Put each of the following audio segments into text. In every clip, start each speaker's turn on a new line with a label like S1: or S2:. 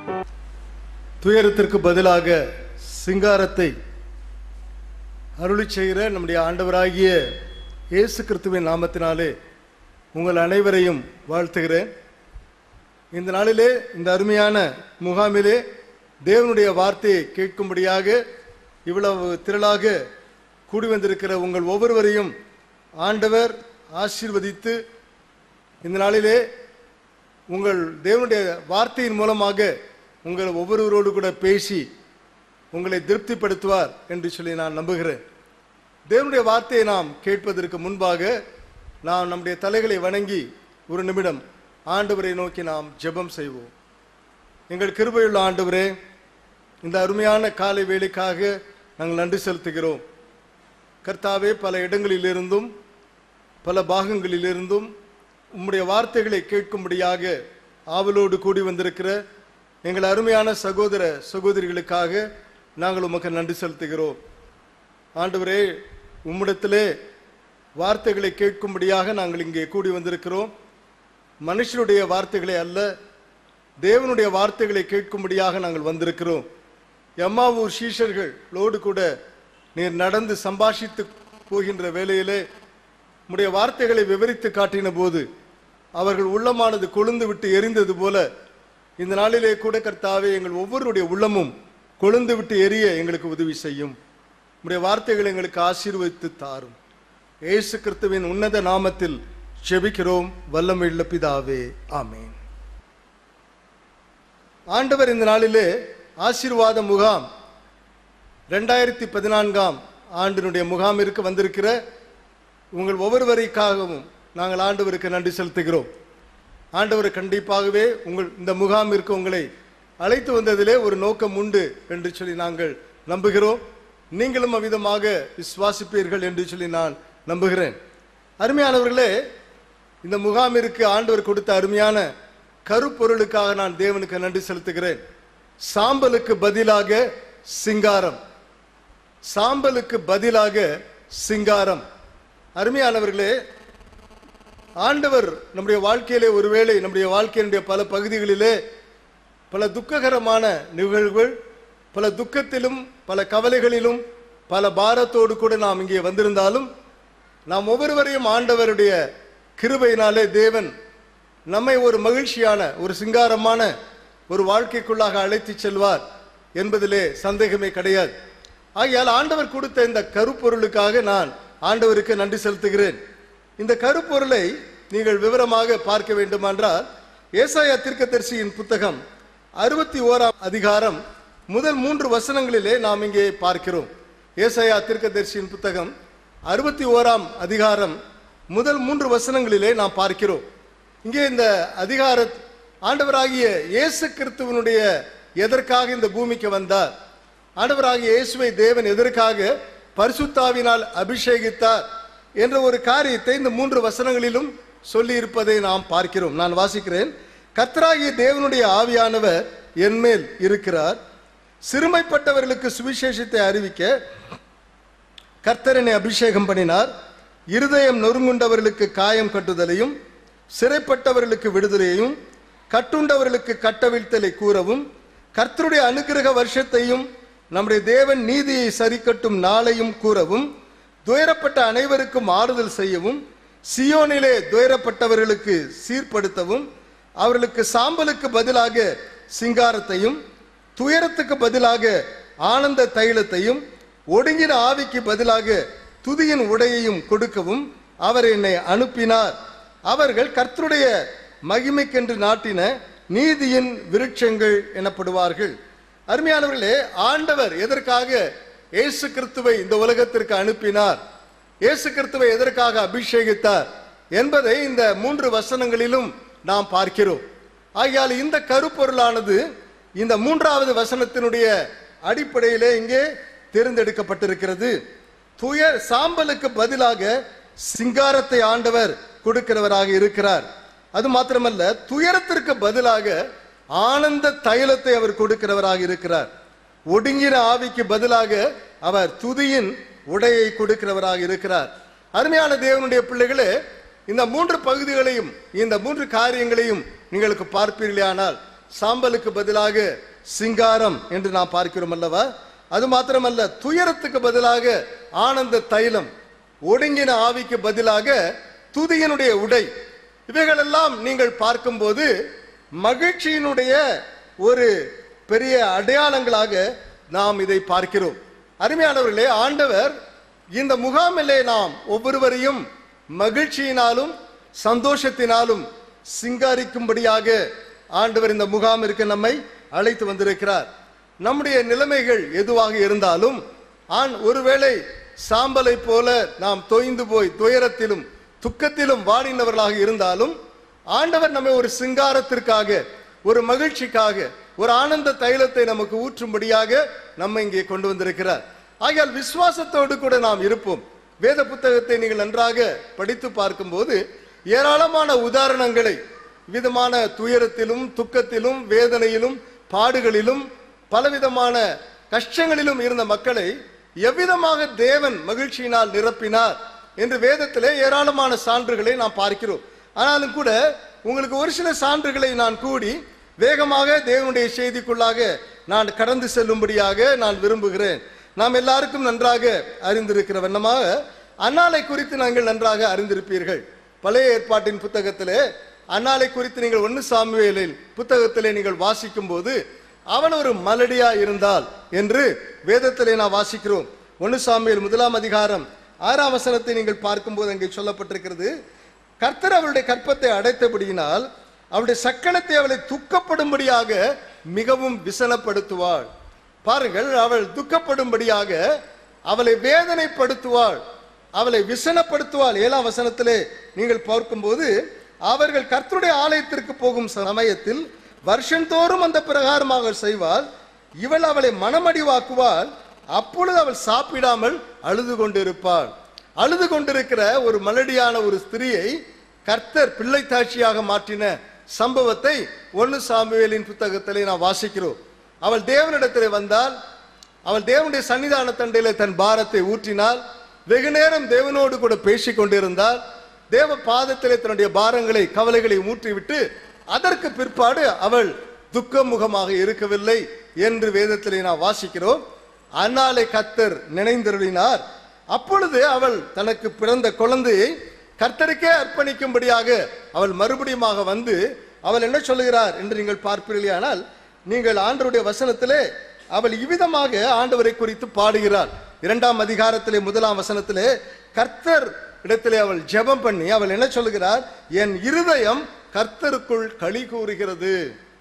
S1: துயரத்திற்கு பதிலாக சிங்காரத்தை அருளி செய்கிற நம்முடைய ஆண்டவராகிய இயேசு கிறிஸ்துவின் நாமத்தினாலே உங்கள் அனைவரையும் வாழ்த்துகிறேன் இந்த நாளிலே இந்த அருமையான முகாமிலே தேவனுடைய வார்த்தையை கேட்கும்படியாக இவ்வளவு திரளாக கூடி வந்திருக்கிற உங்கள் ஒவ்வொருவரையும் ஆண்டவர் ஆசீர்வதித்து இந்த நாளிலே உங்கள் தேவனுடைய வார்த்தையின் மூலமாக உங்கள் ஒவ்வொருவரோடு கூட பேசி உங்களை திருப்திப்படுத்துவார் என்று சொல்லி நான் நம்புகிறேன் தேவனுடைய வார்த்தையை நாம் கேட்பதற்கு முன்பாக நாம் நம்முடைய தலைகளை வணங்கி ஒரு நிமிடம் ஆண்டவரை நோக்கி நாம் ஜெபம் செய்வோம் எங்கள் கிருபையுள்ள ஆண்டவரே இந்த அருமையான காலை வேலைக்காக நாங்கள் நன்றி செலுத்துகிறோம் கர்த்தாவே பல இடங்களிலிருந்தும் பல பாகங்களிலிருந்தும் உம்முடைய வார்த்தைகளை கேட்கும்படியாக ஆவலோடு கூடி வந்திருக்கிற எங்கள் அருமையான சகோதர சகோதரிகளுக்காக நாங்கள் உமக்கு நன்றி செலுத்துகிறோம் ஆண்டவரே உம்மிடத்திலே வார்த்தைகளை கேட்கும்படியாக நாங்கள் இங்கே கூடி வந்திருக்கிறோம் மனுஷனுடைய வார்த்தைகளை அல்ல தேவனுடைய வார்த்தைகளை கேட்கும்படியாக நாங்கள் வந்திருக்கிறோம் எம்மாவூர் சீஷர்களோடு கூட நீர் நடந்து சம்பாஷித்து போகின்ற வேளையிலே உம்முடைய வார்த்தைகளை விவரித்து காட்டின போது அவர்கள் உள்ளமானது கொழுந்து விட்டு எரிந்தது போல இந்த நாளிலே கூட கர்த்தாவே எங்கள் ஒவ்வொருடைய உள்ளமும் கொழுந்து விட்டு எரிய எங்களுக்கு உதவி செய்யும் உம்முடைய வார்த்தைகளை எங்களுக்கு ஆசீர்வதித்து தாரும் இயேசு கிறிஸ்துவின் உன்னத நாமத்தில் ஜெபிக்கிறோம் வல்லமையுள்ள பிதாவே ஆமென் ஆண்டவர் இந்த நாளிலே ஆசீர்வாத முகாம் ரெண்டாயிரத்தி பதினான்காம் ஆண்டினுடைய முகாமிற்கு வந்திருக்கிற உங்கள் ஒவ்வொருவரைக்காகவும் நாங்கள் ஆண்டவருக்கு நன்றி செலுத்துகிறோம் ஆண்டவர் கண்டிப்பாகவே உங்கள் இந்த முகாமிற்கு உங்களை அழைத்து வந்ததிலே ஒரு நோக்கம் உண்டு என்று சொல்லி நாங்கள் நம்புகிறோம் நீங்களும் அவ்விதமாக விசுவாசிப்பீர்கள் என்று சொல்லி நான் நம்புகிறேன் அருமையானவர்களே இந்த முகாமிற்கு ஆண்டவர் கொடுத்த அருமையான கருப்பொருளுக்காக நான் தேவனுக்கு நன்றி செலுத்துகிறேன் சாம்பலுக்கு பதிலாக சிங்காரம் சாம்பலுக்கு பதிலாக சிங்காரம் அருமையானவர்களே ஆண்டவர் நம்முடைய வாழ்க்கையிலே ஒருவேளை நம்முடைய வாழ்க்கையினுடைய பல பகுதிகளிலே பல துக்ககரமான நிகழ்வுகள் பல துக்கத்திலும் பல கவலைகளிலும் பல பாரத்தோடு கூட நாம் இங்கே வந்திருந்தாலும் நாம் ஒவ்வொருவரையும் ஆண்டவருடைய கிருபையினாலே தேவன் நம்மை ஒரு மகிழ்ச்சியான ஒரு சிங்காரமான ஒரு வாழ்க்கைக்குள்ளாக அழைத்து செல்வார் என்பதிலே சந்தேகமே கிடையாது ஆகையால் ஆண்டவர் கொடுத்த இந்த கருப்பொருளுக்காக நான் ஆண்டவருக்கு நன்றி செலுத்துகிறேன் இந்த கருப்பொருளை நீங்கள் விவரமாக பார்க்க வேண்டுமென்றால் ஏசாயா தீர்க்கதரிசியின் புத்தகம் அறுபத்தி ஓராம் அதிகாரம் முதல் மூன்று வசனங்களிலே நாம் இங்கே பார்க்கிறோம் ஏசாயா தீர்க்கதரிசியின் புத்தகம் அறுபத்தி ஓராம் அதிகாரம் முதல் மூன்று வசனங்களிலே நாம் பார்க்கிறோம் இங்கே இந்த அதிகார ஆண்டவராகிய இயேசு கிறிஸ்துவனுடைய எதற்காக இந்த பூமிக்கு வந்தார் ஆண்டவராகிய இயேசுவை தேவன் எதற்காக பரிசுத்தாவினால் அபிஷேகித்தார் என்ற ஒரு காரியத்தை இந்த மூன்று வசனங்களிலும் சொல்லி இருப்பதை நாம் பார்க்கிறோம் நான் வாசிக்கிறேன் கர்த்தராகிய தேவனுடைய ஆவியானவர் என்மேல் இருக்கிறார் சிறுமைப்பட்டவர்களுக்கு சுவிசேஷத்தை அறிவிக்க கர்த்தரனை அபிஷேகம் பண்ணினார் இருதயம் நொறுங்குண்டவர்களுக்கு காயம் கட்டுதலையும் சிறைப்பட்டவர்களுக்கு விடுதலையும் கட்டுண்டவர்களுக்கு கட்டவிழ்த்தலை கூறவும் கர்த்தருடைய அனுக்கிரக வருஷத்தையும் நம்முடைய தேவன் நீதியை சரிக்கட்டும் நாளையும் கூறவும் துயரப்பட்ட அனைவருக்கும் ஆறுதல் செய்யவும் சியோனிலே துயரப்பட்டவர்களுக்கு சீர்படுத்தவும் அவர்களுக்கு சாம்பலுக்கு பதிலாக சிங்காரத்தையும் துயரத்துக்கு பதிலாக ஆனந்த தைலத்தையும் ஒடுங்கின ஆவிக்கு பதிலாக துதியின் உடையையும் கொடுக்கவும் அவர் என்னை அனுப்பினார் அவர்கள் கர்த்தருடைய மகிமைக்கென்று நாட்டின நீதியின் விருட்சங்கள் எனப்படுவார்கள் அருமையானவர்களே ஆண்டவர் எதற்காக இயேசு கிறிஸ்துவை இந்த உலகத்திற்கு அனுப்பினார் இயேசு கிறிஸ்துவை எதற்காக அபிஷேகித்தார் என்பதை இந்த மூன்று வசனங்களிலும் நாம் பார்க்கிறோம் ஆகையால் இந்த கருப்பொருளானது இந்த மூன்றாவது வசனத்தினுடைய அடிப்படையிலே இங்கே தேர்ந்தெடுக்கப்பட்டிருக்கிறது துய சாம்பலுக்கு பதிலாக சிங்காரத்தை ஆண்டவர் கொடுக்கிறவராக இருக்கிறார் அது மாத்திரமல்ல துயரத்திற்கு பதிலாக ஆனந்த தைலத்தை அவர் கொடுக்கிறவராக இருக்கிறார் ஒடுங்கின ஆவிக்கு பதிலாக அவர் துதியின் உடையை கொடுக்கிறவராக இருக்கிறார் அருமையான தேவனுடைய பிள்ளைகளே இந்த மூன்று பகுதிகளையும் இந்த மூன்று காரியங்களையும் நீங்களுக்கு பார்ப்பீர்களானால் சாம்பலுக்கு பதிலாக சிங்காரம் என்று நாம் பார்க்கிறோம் அல்லவா அது மாத்திரமல்ல துயரத்துக்கு பதிலாக ஆனந்த தைலம் ஒடுங்கின ஆவிக்கு பதிலாக துதியினுடைய உடை இவைகளெல்லாம் நீங்கள் பார்க்கும்போது மகிழ்ச்சியினுடைய ஒரு பெரிய அடையாளங்களாக நாம் இதை பார்க்கிறோம் அருமையானவர்களே ஆண்டவர் இந்த முகாமிலே நாம் ஒவ்வொருவரையும் மகிழ்ச்சியினாலும் சந்தோஷத்தினாலும் சிங்காரிக்கும்படியாக ஆண்டவர் இந்த முகாமிற்கு நம்மை அழைத்து வந்திருக்கிறார் நம்முடைய நிலைமைகள் எதுவாக இருந்தாலும் ஆண் ஒருவேளை சாம்பலை போல நாம் தொய்ந்து போய் துயரத்திலும் துக்கத்திலும் வாடினவர்களாக இருந்தாலும் ஆண்டவர் நம்மை ஒரு சிங்காரத்திற்காக ஒரு மகிழ்ச்சிக்காக ஒரு ஆனந்த தைலத்தை நமக்கு ஊற்றும்படியாக நம்ம இங்கே கொண்டு வந்திருக்கிறார் ஆகையால் விசுவாசத்தோடு கூட நாம் இருப்போம் வேத புத்தகத்தை நீங்கள் நன்றாக படித்து பார்க்கும்போது ஏராளமான உதாரணங்களை விதமான துயரத்திலும் துக்கத்திலும் வேதனையிலும் பாடுகளிலும் பலவிதமான கஷ்டங்களிலும் இருந்த மக்களை எவ்விதமாக தேவன் மகிழ்ச்சியினால் நிரப்பினார் என்று வேதத்திலே ஏராளமான சான்றுகளை நாம் பார்க்கிறோம் ஆனாலும் கூட உங்களுக்கு ஒரு சில சான்றுகளை நான் கூடி வேகமாக தேவனுடைய செய்திக்குள்ளாக நான் கடந்து செல்லும்படியாக நான் விரும்புகிறேன் நாம் எல்லாருக்கும் நன்றாக அறிந்திருக்கிற வண்ணமாக அன்னாலை குறித்து நாங்கள் நன்றாக அறிந்திருப்பீர்கள் பழைய ஏற்பாட்டின் புத்தகத்திலே அன்னாலை குறித்து நீங்கள் ஒன்னு சாமுவேலில் புத்தகத்திலே நீங்கள் வாசிக்கும் போது அவன் ஒரு மலடியா இருந்தால் என்று வேதத்திலே நான் வாசிக்கிறோம் ஒன்னு சாமுவேல் முதலாம் அதிகாரம் ஆறாம் வசனத்தை நீங்கள் பார்க்கும்போது அங்கே சொல்லப்பட்டிருக்கிறது கர்த்தர் அவளுடைய கற்பத்தை அடைத்தபடியினால் அவளுடைய சக்கனத்தை அவளை துக்கப்படும்படியாக மிகவும் விசனப்படுத்துவாள் பாருங்கள் அவள் துக்கப்படும்படியாக அவளை வேதனைப்படுத்துவாள் அவளை விசனப்படுத்துவாள் ஏழாம் வசனத்திலே நீங்கள் பார்க்கும்போது அவர்கள் கர்த்தருடைய ஆலயத்திற்கு போகும் சமயத்தில் வருஷந்தோறும் அந்த பிரகாரமாக செய்வாள் இவள் அவளை மனமடிவாக்குவாள் அப்பொழுது அவள் சாப்பிடாமல் அழுது கொண்டிருப்பாள் அழுது கொண்டிருக்கிற ஒரு மலடியான ஒரு ஸ்திரியை கர்த்தர் பிள்ளை தாட்சியாக மாற்றின சம்பவத்தை ஒன்னு சாமுவேலின் புத்தகத்திலே நாம் வாசிக்கிறோம் அவள் தேவனிடத்திலே வந்தால் அவள் தேவனுடைய சன்னிதான தண்டையிலே தன் பாரத்தை ஊற்றினாள் வெகு நேரம் தேவனோடு கூட பேசிக் கொண்டிருந்தால் தேவ பாதத்திலே தன்னுடைய பாரங்களை கவலைகளை ஊற்றிவிட்டு அதற்கு பிற்பாடு அவள் துக்கமுகமாக இருக்கவில்லை என்று வேதத்திலே நாம் வாசிக்கிறோம் அன்னாலை கத்தர் நினைந்தருளினார் அப்பொழுது அவள் தனக்கு பிறந்த குழந்தையை கர்த்தருக்கே அர்ப்பணிக்கும்படியாக அவள் மறுபடியுமாக வந்து அவள் என்ன சொல்லுகிறார் என்று நீங்கள் பார்ப்பீர்களானால் நீங்கள் ஆண்டவருடைய வசனத்திலே அவள் இவ்விதமாக ஆண்டவரை குறித்து பாடுகிறாள் இரண்டாம் அதிகாரத்திலே முதலாம் வசனத்திலே கர்த்தர் இடத்திலே அவள் ஜெபம் பண்ணி அவள் என்ன சொல்லுகிறார் என் இருதயம் கர்த்தருக்குள் களி கூறுகிறது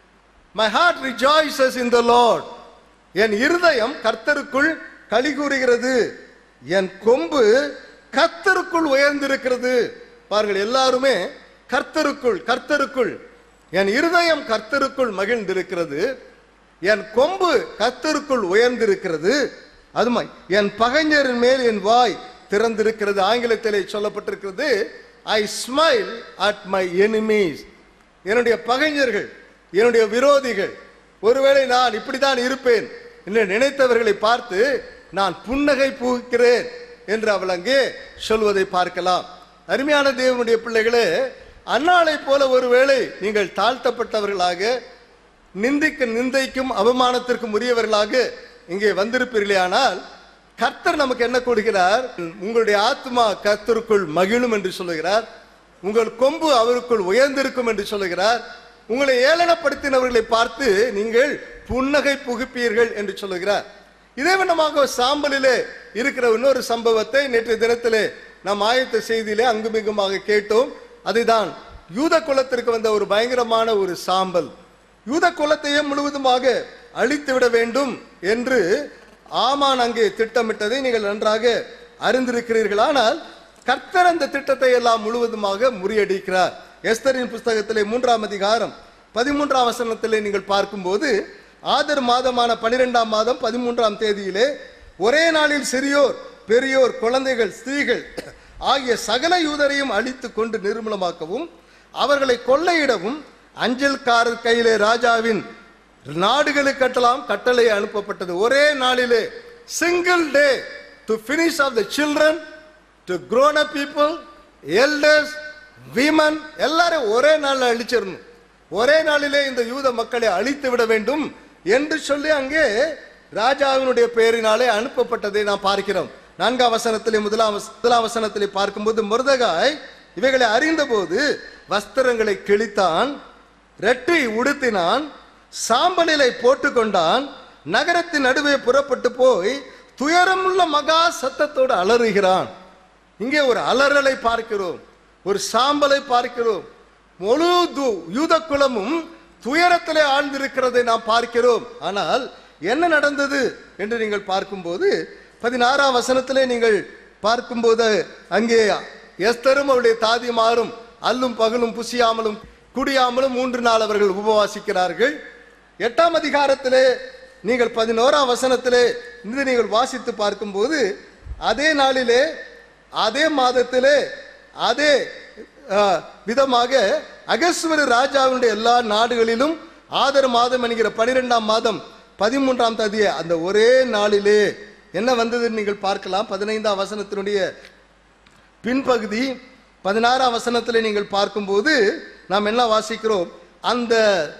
S1: my heart rejoices in the Lord என் இருதயம் கர்த்தருக்குள் களி கூறுகிறது என் கொம்பு கர்த்தருக்குள் உயர்ந்திருக்கிறது பாருங்கள் எல்லாருமே கர்த்தருக்குள் கர்த்தருக்குள் என் இருதயம் கர்த்தருக்குள் மகிழ்ந்திருக்கிறது என் கொம்பு கர்த்தருக்குள் உயர்ந்திருக்கிறது அதுமா என் பகைஞரின் மேல் என் வாய் திறந்திருக்கிறது ஆங்கிலத்திலே சொல்லப்பட்டிருக்கிறது I smile at my enemies என்னுடைய பகைஞர்கள் என்னுடைய விரோதிகள் ஒருவேளை நான் இப்படித்தான் இருப்பேன் என்று நினைத்தவர்களை பார்த்து நான் புன்னகை பூக்கிறேன் என்று அவள் அங்கே சொல்வதை பார்க்கலாம் அருமையான தேவனுடைய பிள்ளைகளே அன்னாளை போல ஒருவேளை நீங்கள் தாழ்த்தப்பட்டவர்களாக நிந்திக்கு நிந்தைக்கும் அவமானத்திற்கும் உரியவர்களாக இங்கே வந்திருப்பீர்களே ஆனால் கர்த்தர் நமக்கு என்ன கொடுக்கிறார் உங்களுடைய ஆத்மா கர்த்தருக்குள் மகிழும் என்று சொல்லுகிறார் உங்கள் கொம்பு அவருக்குள் உயர்ந்திருக்கும் என்று சொல்லுகிறார் உங்களை ஏளனப்படுத்தினவர்களை பார்த்து நீங்கள் புன்னகை புகுப்பீர்கள் என்று சொல்லுகிறார் இதே வண்ணமாக சாம்பலிலே இருக்கிற இன்னொரு சம்பவத்தை நேற்றைய தினத்திலே நாம் ஆயத்த செய்தியிலே அங்குமிங்குமாக கேட்டோம் அதுதான் யூத குலத்திற்கு வந்த ஒரு பயங்கரமான ஒரு சாம்பல் யூத குலத்தையே முழுவதுமாக அழித்து விட வேண்டும் என்று ஆமான் அங்கே திட்டமிட்டதை நீங்கள் நன்றாக அறிந்திருக்கிறீர்கள் ஆனால் கர்த்தர் அந்த திட்டத்தை எல்லாம் முழுவதுமாக முறியடிக்கிறார் எஸ்தரின் புஸ்தகத்திலே மூன்றாம் அதிகாரம் பதிமூன்றாம் வசனத்திலே நீங்கள் பார்க்கும்போது ஆதர் மாதமான பனிரெண்டாம் மாதம் பதிமூன்றாம் தேதியிலே ஒரே நாளில் சிறியோர் பெரியோர் குழந்தைகள் ஸ்திரீகள் ஆகிய சகல யூதரையும் அழித்து கொண்டு நிர்மூலமாக்கவும் அவர்களை கொள்ளையிடவும் அஞ்சல்காரர் கையிலே ராஜாவின் நாடுகளுக்கெல்லாம் கட்டளை அனுப்பப்பட்டது ஒரே நாளிலே single day to finish of the children to grown up people elders women எல்லாரும் ஒரே நாள்ல அழிச்சிடணும் ஒரே நாளிலே இந்த யூத மக்களை அழித்து விட வேண்டும் என்று சொல்லி அங்கே ராஜாவினுடைய பெயரினாலே அனுப்பப்பட்டதை நாம் பார்க்கிறோம் நான்காம் வசனத்திலே முதலாம் வச- முதலாம் வசனத்திலே பார்க்கும்போது முருதகாய் இவைகளை அறிந்தபோது வஸ்திரங்களை கிழித்தான் ரெட்டி உடுத்தினான் சாம்பலிலை போட்டுக்கொண்டான் நகரத்தின் நடுவே புறப்பட்டு போய் துயரமுள்ள மகா சத்தத்தோடு அலறுகிறான் இங்கே ஒரு அலறலை பார்க்கிறோம் ஒரு சாம்பலை பார்க்கிறோம் முழு து- யூத குலமும் துயரத்திலே ஆழ்ந்திருக்கிறதை நாம் பார்க்கிறோம் ஆனால் என்ன நடந்தது என்று நீங்கள் பார்க்கும்போது பதினாறாம் வசனத்திலே நீங்கள் பார்க்கும்போது அங்கே எஸ்தரும் அவருடைய தாதிமாரும் அல்லும் பகலும் புசியாமலும் குடியாமலும் மூன்று நாள் அவர்கள் உபவாசிக்கிறார்கள் எட்டாம் அதிகாரத்திலே நீங்கள் பதினோராம் வசனத்திலே இருந்து நீங்கள் வாசித்து பார்க்கும்போது அதே நாளிலே அதே மாதத்திலே அதே அஹ், விதமாக அகஸ்வர ராஜாவினுடைய எல்லா நாடுகளிலும் ஆதர் மாதம் என்கிற பனிரெண்டாம் மாதம் பதிமூன்றாம் தேதி அந்த ஒரே நாளிலே என்ன வந்ததுன்னு நீங்கள் பார்க்கலாம் பதினைந்தாம் வசனத்தினுடைய பின்பகுதி பதினாறாம் வசனத்தில் நீங்கள் பார்க்கும்போது நாம் என்ன வாசிக்கிறோம் அந்த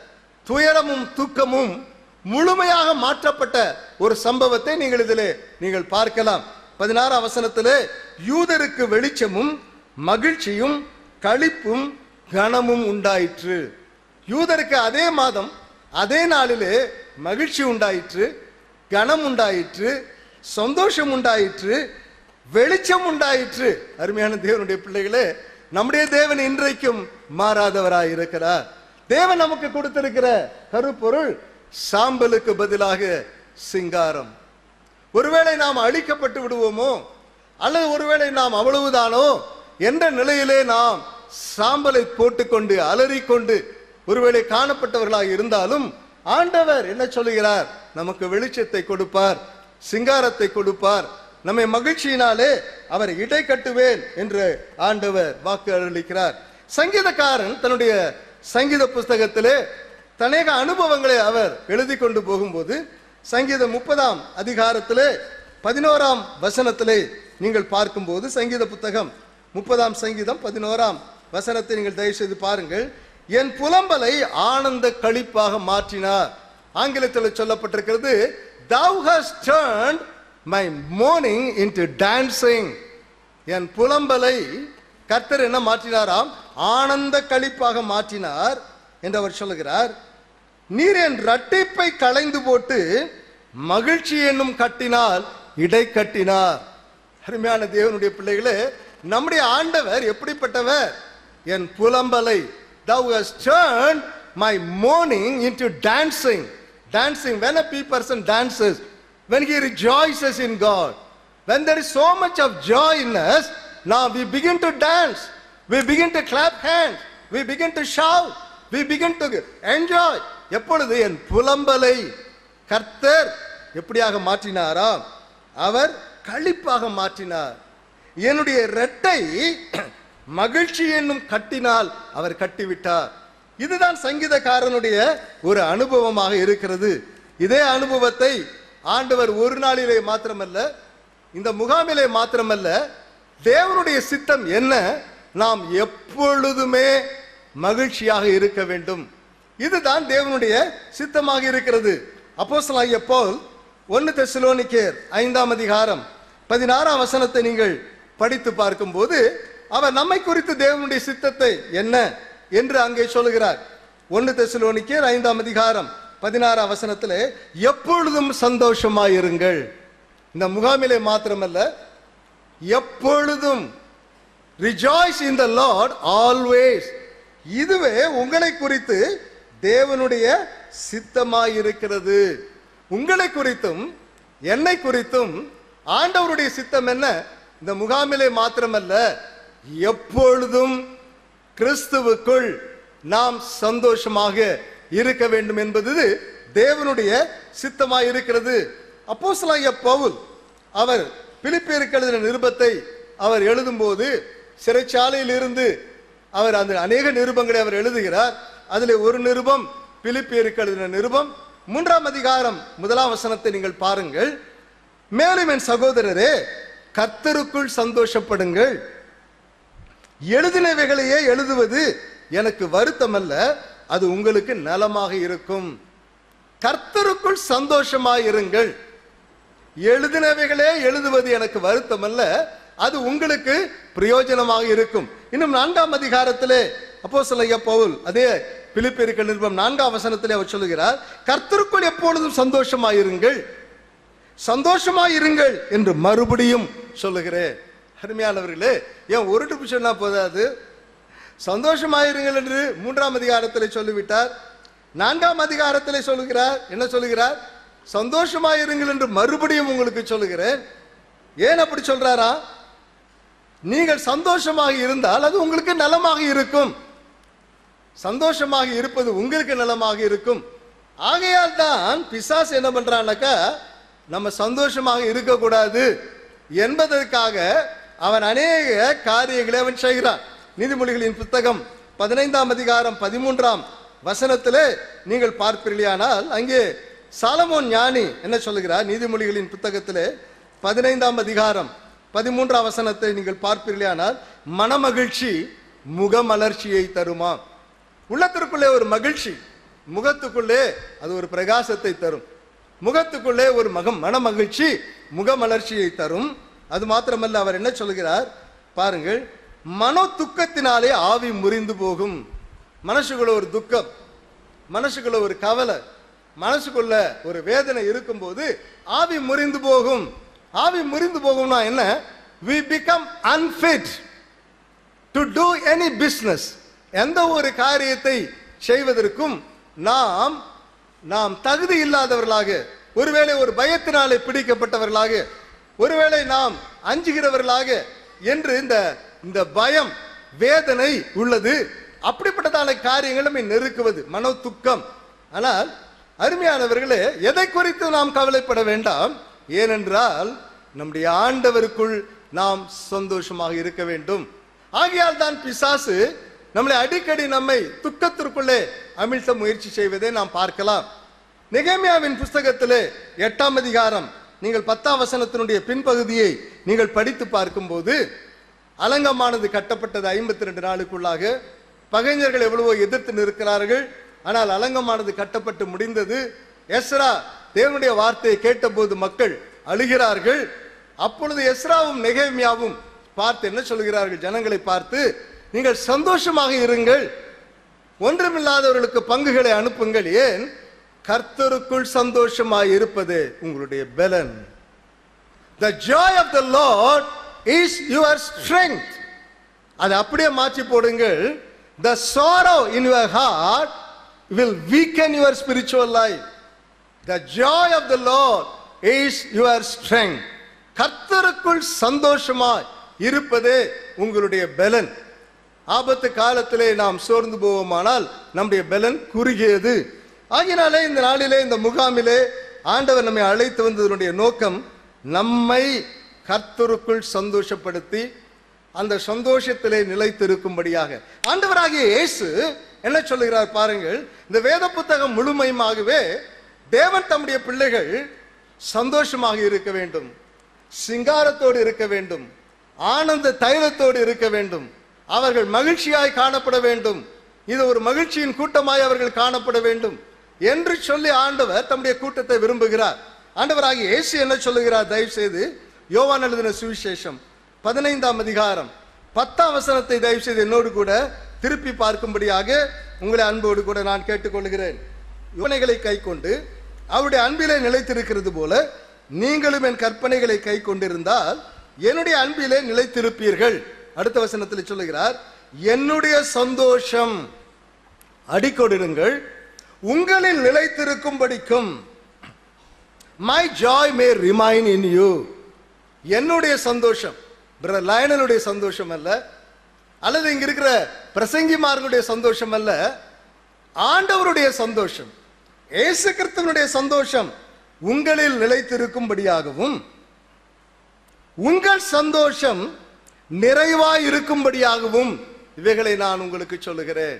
S1: துயரமும் துக்கமும் முழுமையாக மாற்றப்பட்ட ஒரு சம்பவத்தை நீங்கள் இதிலே நீங்கள் பார்க்கலாம் பதினாறாம் வசனத்திலே யூதருக்கு வெளிச்சமும் மகிழ்ச்சியும் களிப்பும் கனமும் உண்டாயிற்று யூதருக்கு அதே மாதம் அதே நாளிலே மகிழ்ச்சி உண்டாயிற்று கனம் உண்டாயிற்று சந்தோஷம் உண்டாயிற்று வெளிச்சம் உண்டாயிற்று அருமையான தேவனுடைய பிள்ளைகளே நம்முடைய தேவன் இன்றைக்கும் மாறாதவராய் இருக்கிறார் தேவன் நமக்கு கொடுத்திருக்கிற கருப்பொருள் சாம்பலுக்கு பதிலாக சிங்காரம் ஒருவேளை நாம் அழிக்கப்பட்டு விடுவோமோ அல்லது ஒருவேளை நாம் அவ்வளவுதானோ என்ற நிலையிலே நாம் சாம்பலை போட்டுக்கொண்டு அலறிக்கொண்டு ஒருவேளை காணப்பட்டவர்களாக இருந்தாலும் ஆண்டவர் என்ன சொல்லுகிறார் நமக்கு வெளிச்சத்தை கொடுப்பார் சிங்காரத்தை கொடுப்பார் நம்மை மகிழ்ச்சியினாலே அவர் இடை கட்டுவேன் என்று ஆண்டவர் வாக்கு அளிக்கிறார் சங்கீதக்காரன் தன்னுடைய சங்கீத புஸ்தகத்திலே தனேக அனுபவங்களை அவர் எழுதி கொண்டு போகும்போது சங்கீதம் முப்பதாம் அதிகாரத்திலே பதினோராம் வசனத்திலே நீங்கள் பார்க்கும்போது சங்கீத புத்தகம் முப்பதாம் சங்கீதம் பதினோராம் வசனத்தை நீங்கள் தயவு செய்து பாருங்கள் என் புலம்பலை ஆனந்த களிப்பாக மாற்றினார் ஆங்கிலத்தில் சொல்லப்பட்டிருக்கிறது thou hast turned my mourning into dancing என் புலம்பலை கர்த்தர் என்ன மாற்றினாராம் ஆனந்த களிப்பாக மாற்றினார் என்று அவர் சொல்லுகிறார் நீர் என் ரட்டிப்பை களைந்து போட்டு மகிழ்ச்சி என்னும் கட்டினால் இடை கட்டினார் அருமையான தேவனுடைய பிள்ளைகளே நம்முடைய ஆண்டவர் எப்படிப்பட்டவர் என் புலம்பலை thou hast turned my mourning into dancing dancing when a pe- person dances when he rejoices in god when there is so much of joy in us now we begin to dance we begin to clap hands we begin to shout we begin to enjoy எப்பொழுது என் புலம்பலை கர்த்தர் எப்படியாக மாற்றினாராம் அவர் களிப்பாக மாற்றினார் என்னுடைய இரட்டை மகிழ்ச்சி என்னும் கட்டினால் அவர் கட்டிவிட்டார் இதுதான் சங்கீதக்காரனுடைய ஒரு அனுபவமாக இருக்கிறது இதே அனுபவத்தை ஆண்டவர் ஒரு நாளிலே மாத்திரமல்ல இந்த முகாமிலே மாத்திரமல்ல தேவனுடைய சித்தம் என்ன நாம் எப்பொழுதுமே மகிழ்ச்சியாக இருக்க வேண்டும் இதுதான் தேவனுடைய சித்தமாக இருக்கிறது அப்போஸ்தலனாகிய பவுல் ஒன்னு தெசலோனிக்கேர் ஐந்தாம் அதிகாரம் பதினாறாம் வசனத்தை நீங்கள் படித்து பார்க்கும்போது அவர் நம்மை குறித்து தேவனுடைய சித்தத்தை என்ன என்று அங்கே சொல்லுகிறார் ஒன்னு தெசலோனிக்கேர் ஐந்தாம் அதிகாரம் பதினாறாம் வசனத்திலே எப்பொழுதும் சந்தோஷமாயிருங்கள் இந்த முகாமிலே மாத்திரமல்ல எப்பொழுதும் rejoice in the Lord always இதுவே உங்களை குறித்து தேவனுடைய சித்தமாயிருக்கிறது உங்களை குறித்தும் என்னை குறித்தும் ஆண்டவருடைய சித்தம் என்ன இந்த முகாமிலே மாத்திரமல்ல எப்பொழுதும் கிறிஸ்துவுக்குள் நாம் சந்தோஷமாக இருக்க வேண்டும் என்பது தேவனுடைய சித்தமாய் இருக்கிறது அப்போஸ்தலனாகிய பவுல் அவர் பிலிப்பியருக்கு எழுதின நிருபத்தை அவர் எழுதும்போது சிறைச்சாலையில் இருந்து அவர் அந்த அநேக நிருபங்களை அவர் எழுதுகிறார் அதில் ஒரு நிருபம் பிலிப்பியருக்கு எழுதின நிருபம் மூன்றாம் அதிகாரம் முதலாம் வசனத்தை நீங்கள் பாருங்கள் மேலும் என் சகோதரரே கர்த்தருக்குள் சந்தோஷப்படுங்கள் எழுதினவைகளையே எழுதுவது எனக்கு வருத்தமல்ல அது உங்களுக்கு நலமாக இருக்கும் கர்த்தருக்குள் சந்தோஷமாய் இருங்கள் எழுதினவைகளே எழுதுவது எனக்கு வருத்தம் அல்ல அது உங்களுக்கு பிரயோஜனமாக இருக்கும் இன்னும் நான்காம் அதிகாரத்திலே அப்போ சொல்ல பவுல் அதே பிலிப்பியர்கள் நிருபம் நான்காம் வசனத்திலே அவர் சொல்லுகிறார் கர்த்தருக்குள் எப்பொழுதும் சந்தோஷமாயிருங்கள் சந்தோஷமாயிருங்கள் என்று மறுபடியும் சொல்லுகிறேன் அருமையானவர்களே ஏன் ஒரு ட்ரிப் சொன்னா போதாது சந்தோஷமாயிருங்கள் என்று மூன்றாம் அதிகாரத்திலே சொல்லிவிட்டார் நான்காம் அதிகாரத்திலே சொல்லுகிறார் என்ன சொல்லுகிறார் சந்தோஷமாயிருங்கள் என்று மறுபடியும் உங்களுக்கு சொல்லுகிறேன் ஏன் அப்படி சொல்றாரா நீங்கள் சந்தோஷமாக இருந்தால் அது உங்களுக்கு நலமாக இருக்கும் சந்தோஷமாக இருப்பது உங்களுக்கு நலமாக இருக்கும் ஆகையால் தான் பிசாசு என்ன பண்றான்னாக்கா நம்ம சந்தோஷமாக இருக்கக்கூடாது என்பதற்காக அவன் அநேக காரியங்களை அவன் செய்கிறான் நீதிமொழிகளின் புத்தகம் பதினைந்தாம் அதிகாரம் பதிமூன்றாம் வசனத்திலே நீங்கள் பார்ப்பீர்களானால் அங்கே சாலமோன் ஞானி என்ன சொல்லுகிறார் நீதிமொழிகளின் புத்தகத்திலே பதினைந்தாம் அதிகாரம் பதிமூன்றாம் வசனத்தை நீங்கள் பார்ப்பீர்களானால் மனமகிழ்ச்சி முகமலர்ச்சியை தருமாம் உள்ளத்திற்குள்ளே ஒரு மகிழ்ச்சி முகத்துக்குள்ளே அது ஒரு பிரகாசத்தை தரும் முகத்துக்குள்ளே ஒரு மகம் மனமகிழ்ச்சி முகமலர்ச்சியை தரும் அது மாத்திரமல்ல அவர் என்ன சொல்கிறார் பாருங்கள் மனோ துக்கத்தினாலே ஆவி முறிந்து போகும் மனசுக்குள்ள ஒரு துக்கம் மனசுக்குள்ள ஒரு கவலை மனசுக்குள்ள ஒரு வேதனை இருக்கும்போது ஆவி முறிந்து போகும் ஆவி முறிந்து போகும்னா என்ன we become unfit to do any business எந்த ஒரு காரியத்தை செய்வதற்கும் நாம் நாம் தகுதி இல்லாதவர்களாக ஒருவேளை ஒரு பயத்தினாலே பிடிக்கப்பட்டவர்களாக ஒருவேளை நாம் அஞ்சுகிறவர்களாக என்று இந்த இந்த பயம் வேதனை உள்ளது அப்படிப்பட்டதான காரியங்கள் நம்மை நெருக்குவது மனோ துக்கம் ஆனால் அருமையானவர்களே எதை குறித்து நாம் கவலைப்பட வேண்டாம் ஏனென்றால் நம்முடைய ஆண்டவருக்குள் நாம் சந்தோஷமாக இருக்க வேண்டும் ஆகையால் தான் பிசாசு நம்மளை அடிக்கடி நம்மை துக்கத்திற்குள்ளே அமிழ்த்த முயற்சி செய்வதை நாம் பார்க்கலாம் நெகேமியாவின் புஸ்தகத்திலே எட்டாம் அதிகாரம் நீங்கள் பத்தாம் வசனத்தினுடைய பின்பகுதியை நீங்கள் படித்து பார்க்கும்போது அலங்கமானது கட்டப்பட்டது ஐம்பத்தி ரெண்டு நாளுக்குள்ளாக பகைஞர்கள் எவ்வளவோ எதிர்த்து நிற்கிறார்கள் ஆனால் அலங்கமானது கட்டப்பட்டு முடிந்தது எஸ்ரா தேவனுடைய வார்த்தையை கேட்டபோது மக்கள் அழுகிறார்கள் அப்பொழுது எஸ்ராவும் நெகேமியாவும் பார்த்து என்ன சொல்கிறார்கள் ஜனங்களை பார்த்து நீங்கள் சந்தோஷமாக இருங்கள் ஒன்றுமில்லாதவர்களுக்கு பங்குகளை அனுப்புங்கள் ஏன் கர்த்தருக்குள் சந்தோஷமாய் இருப்பது உங்களுடைய பலன் the joy of the lord is your strength அதை அப்படியே மாற்றி போடுங்கள் the sorrow in your heart will weaken your spiritual life the joy of the lord is your strength கர்த்தருக்குள் சந்தோஷமாய் இருப்பதே உங்களுடைய பலன் ஆபத்து காலத்திலே நாம் சோர்ந்து போவோமானால் நம்முடைய பலன் குறுகியது ஆகினாலே இந்த நாளிலே இந்த முகாமிலே ஆண்டவர் நம்மை அழைத்து வந்ததனுடைய நோக்கம் நம்மை கர்த்தருக்குள் சந்தோஷப்படுத்தி அந்த சந்தோஷத்திலே நிலைத்திருக்கும்படியாக ஆண்டவராகிய இயேசு என்ன சொல்லுகிறார் பாருங்கள் இந்த வேத புத்தகம் முழுமையுமாகவே தேவன் தம்முடைய பிள்ளைகள் சந்தோஷமாக இருக்க வேண்டும் சிங்காரத்தோடு இருக்க வேண்டும் ஆனந்த தைலத்தோடு இருக்க வேண்டும் அவர்கள் மகிழ்ச்சியாய் காணப்பட வேண்டும் இது ஒரு மகிழ்ச்சியின் கூட்டமாய் அவர்கள் காணப்பட வேண்டும் என்று சொல்லி ஆண்டவர் தம்முடைய கூட்டத்தை விரும்புகிறார் ஆண்டவராகிய இயேசு என்ன சொல்லுகிறார் தயவு செய்து யோவான் எழுதின சுவிசேஷம் பதினைந்தாம் அதிகாரம் பத்தாம் வசனத்தை தயவு செய்து என்னோடு கூட திருப்பி பார்க்கும்படியாக உங்களை அன்போடு கூட நான் கேட்டுக்கொள்கிறேன் யோனைகளை கை கொண்டு அவருடைய அன்பிலே நிலைத்திருக்கிறது போல நீங்களும் என் கற்பனைகளை கை கொண்டிருந்தால் என்னுடைய அன்பிலே நிலைத்திருப்பீர்கள் அடுத்த வசனத்தில் சொல்லுகிறார் என்னுடைய சந்தோஷம் அடிக்கொடிருங்கள் உங்களில் நிலைத்திருக்கும்படிக்கும் my joy may remain in you என்னுடைய சந்தோஷம் பிரதர் லயனனுடைய சந்தோஷம் அல்ல அல்லது இங்க இருக்கிற பிரசங்கிமார்களுடைய சந்தோஷம் அல்ல ஆண்டவருடைய சந்தோஷம் இயேசு கிறிஸ்துவனுடைய சந்தோஷம் உங்களில் நிலைத்திருக்கும்படியாகவும் உங்கள் சந்தோஷம் நிறைவாய் இருக்கும்படியாகவும் இவைகளை நான் உங்களுக்கு சொல்லுகிறேன்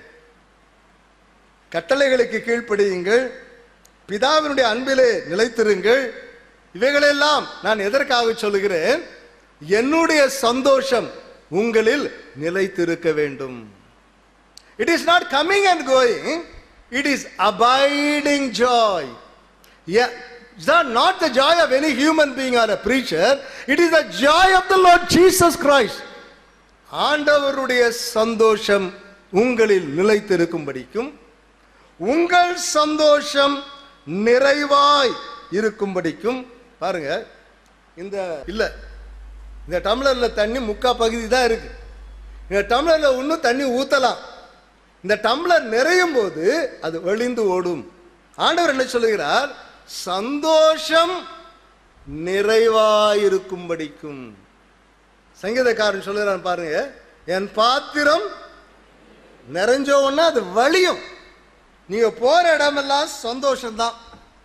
S1: கட்டளைகளுக்கு கீழ்ப்படியுங்கள் பிதாவினுடைய அன்பிலே நிலைத்திருங்கள் இவைகளெல்லாம் நான் எதற்காக சொல்லுகிறேன் என்னுடைய சந்தோஷம் உங்களில் நிலைத்திருக்க வேண்டும் it is not coming and going It is abiding joy. Yeah, it's not, not the joy of any human being or a preacher. It is the joy of the Lord Jesus Christ. ஆண்டவருடைய சந்தோஷம் உங்களில் நிலைத்திருக்கும்படிக்கும் உங்கள் சந்தோஷம் நிறைவாய் இருக்கும்படிக்கும் பாருங்க இந்த இல்ல இந்த டம்ளர்ல தண்ணி முக்கா பகுதி தான் இருக்கு இந்த டம்ளர்ல இன்னும் தண்ணி ஊத்தலாம் இந்த டம்ளர் நிறையும் போது அது வழிந்து ஓடும் ஆண்டவர் என்ன சொல்லுகிறார் சந்தோஷம் நிறைவாயிருக்கும்படிக்கும் சங்கீதக்காரன் சொல்லுகிறான் பாருங்க என் பாத்திரம் நிறைஞ்சோன்னா அது வழியும் நீங்க போற இடமெல்லாம் சந்தோஷம்தான்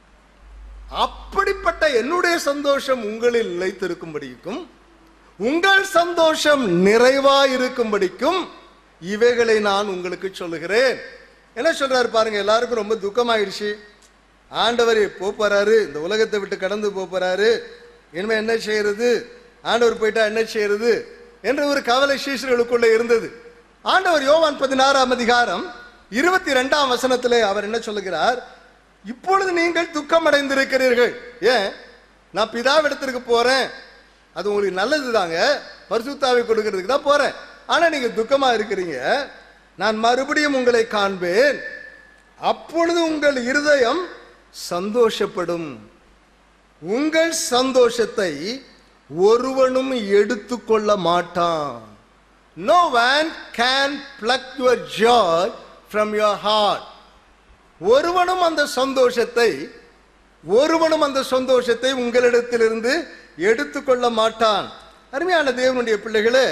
S1: அப்படிப்பட்ட என்னுடைய சந்தோஷம் உங்களில் நிலைத்திருக்கும்படிக்கும் உங்கள் சந்தோஷம் நிறைவாயிருக்கும்படிக்கும் இவைகளை நான் உங்களுக்கு சொல்லுகிறேன் என்ன சொல்றாரு பாருங்க எல்லாருக்கும் ரொம்ப துக்கமாயிடுச்சு ஆண்டவர் போப் போறாரு இந்த உலகத்தை விட்டு கடந்து போப் போறாரு இனிமே என்ன செய்யறது ஆண்டவர் போயிட்டா என்ன செய்யறது என்ற ஒரு கவலை சீஷர்களுக்குள்ள இருந்தது ஆண்டவர் யோவான் பதினாறாம் அதிகாரம் இருபத்தி ரெண்டாம் வசனத்திலே அவர் என்ன சொல்லுகிறார் இப்பொழுது நீங்கள் துக்கம் அடைந்திருக்கிறீர்கள் ஏன் நான் பிதாவிடத்திற்கு போறேன் அது உங்களுக்கு நல்லது தாங்க பரிசுத்தாவை கொடுக்கறதுக்கு தான் போறேன் ஆனா நீங்க துக்கமா இருக்கிறீங்க நான் மறுபடியும் உங்களை காண்பேன் அப்பொழுது உங்கள் இருதயம் சந்தோஷப்படும் உங்கள் சந்தோஷத்தை ஒருவனும் எடுத்துக்கொள்ள மாட்டான் no man can pluck your joy from your heart ஒருவனும் அந்த சந்தோஷத்தை ஒருவனும் அந்த சந்தோஷத்தை உங்களிடத்திலிருந்து எடுத்துக்கொள்ள மாட்டான் அருமையான தேவனுடைய பிள்ளைகளே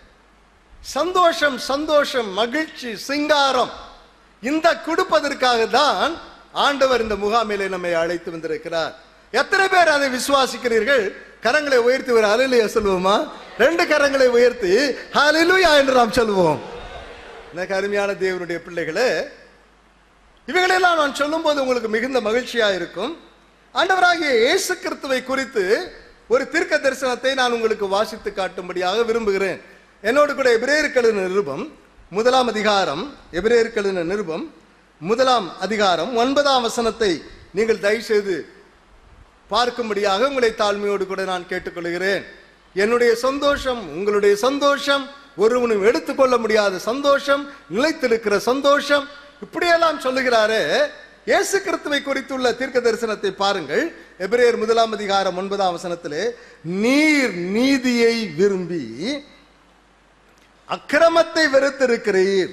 S1: சந்தோஷம் சந்தோஷம் மகிழ்ச்சி சிங்காரம் இந்த கொடுப்பதற்காக தான் ஆண்டவர் இந்த முகாமிலே நம்மை அழைத்து வந்திருக்கிறார் எத்தனை பேர் அதை விசுவாசிக்கிறீர்கள் கரங்களை உயர்த்தி ஒரு அலையிலையா சொல்லுவோமா ரெண்டு கரங்களை உயர்த்தி ஹalleluya என்று நாம் சொல்லுவோம் எனக்கு அருமையான தேவனுடைய பிள்ளைகளே இவைகளெல்லாம் நான் சொல்லும்போது உங்களுக்கு மிகுந்த மகிழ்ச்சியா இருக்கும் ஆண்டவராகிய இயேசு கிறிஸ்துவை குறித்து ஒரு தீர்க்க தரிசனத்தை நான் உங்களுக்கு வாசித்து காட்டும்படியாக விரும்புகிறேன் என்னோடு கூட எபிரேயர்களின் நிருபம் முதலாம் அதிகாரம் எபிரேயர்களின் நிருபம் முதலாம் அதிகாரம் ஒன்பதாம் வசனத்தை நீங்கள் தயவு செய்து பார்க்கும்படியாக உங்களை தாழ்மையோடு கூட நான் கேட்டுக்கொள்கிறேன் என்னுடைய சந்தோஷம் உங்களுடைய சந்தோஷம் ஒருவனும் எடுத்துக்கொள்ள முடியாத சந்தோஷம் நிலைத்திருக்கிற சந்தோஷம் இப்படியெல்லாம் சொல்லுகிறாரே இயேசு கிறிஸ்துவை குறித்துள்ள தீர்க்க தரிசனத்தை பாருங்கள் எபிரேயர் முதலாம் அதிகாரம் ஒன்பதாம் வசனத்திலே நீர் நீதியை விரும்பி அக்கிரமத்தை வெறுத்திருக்கிறீர்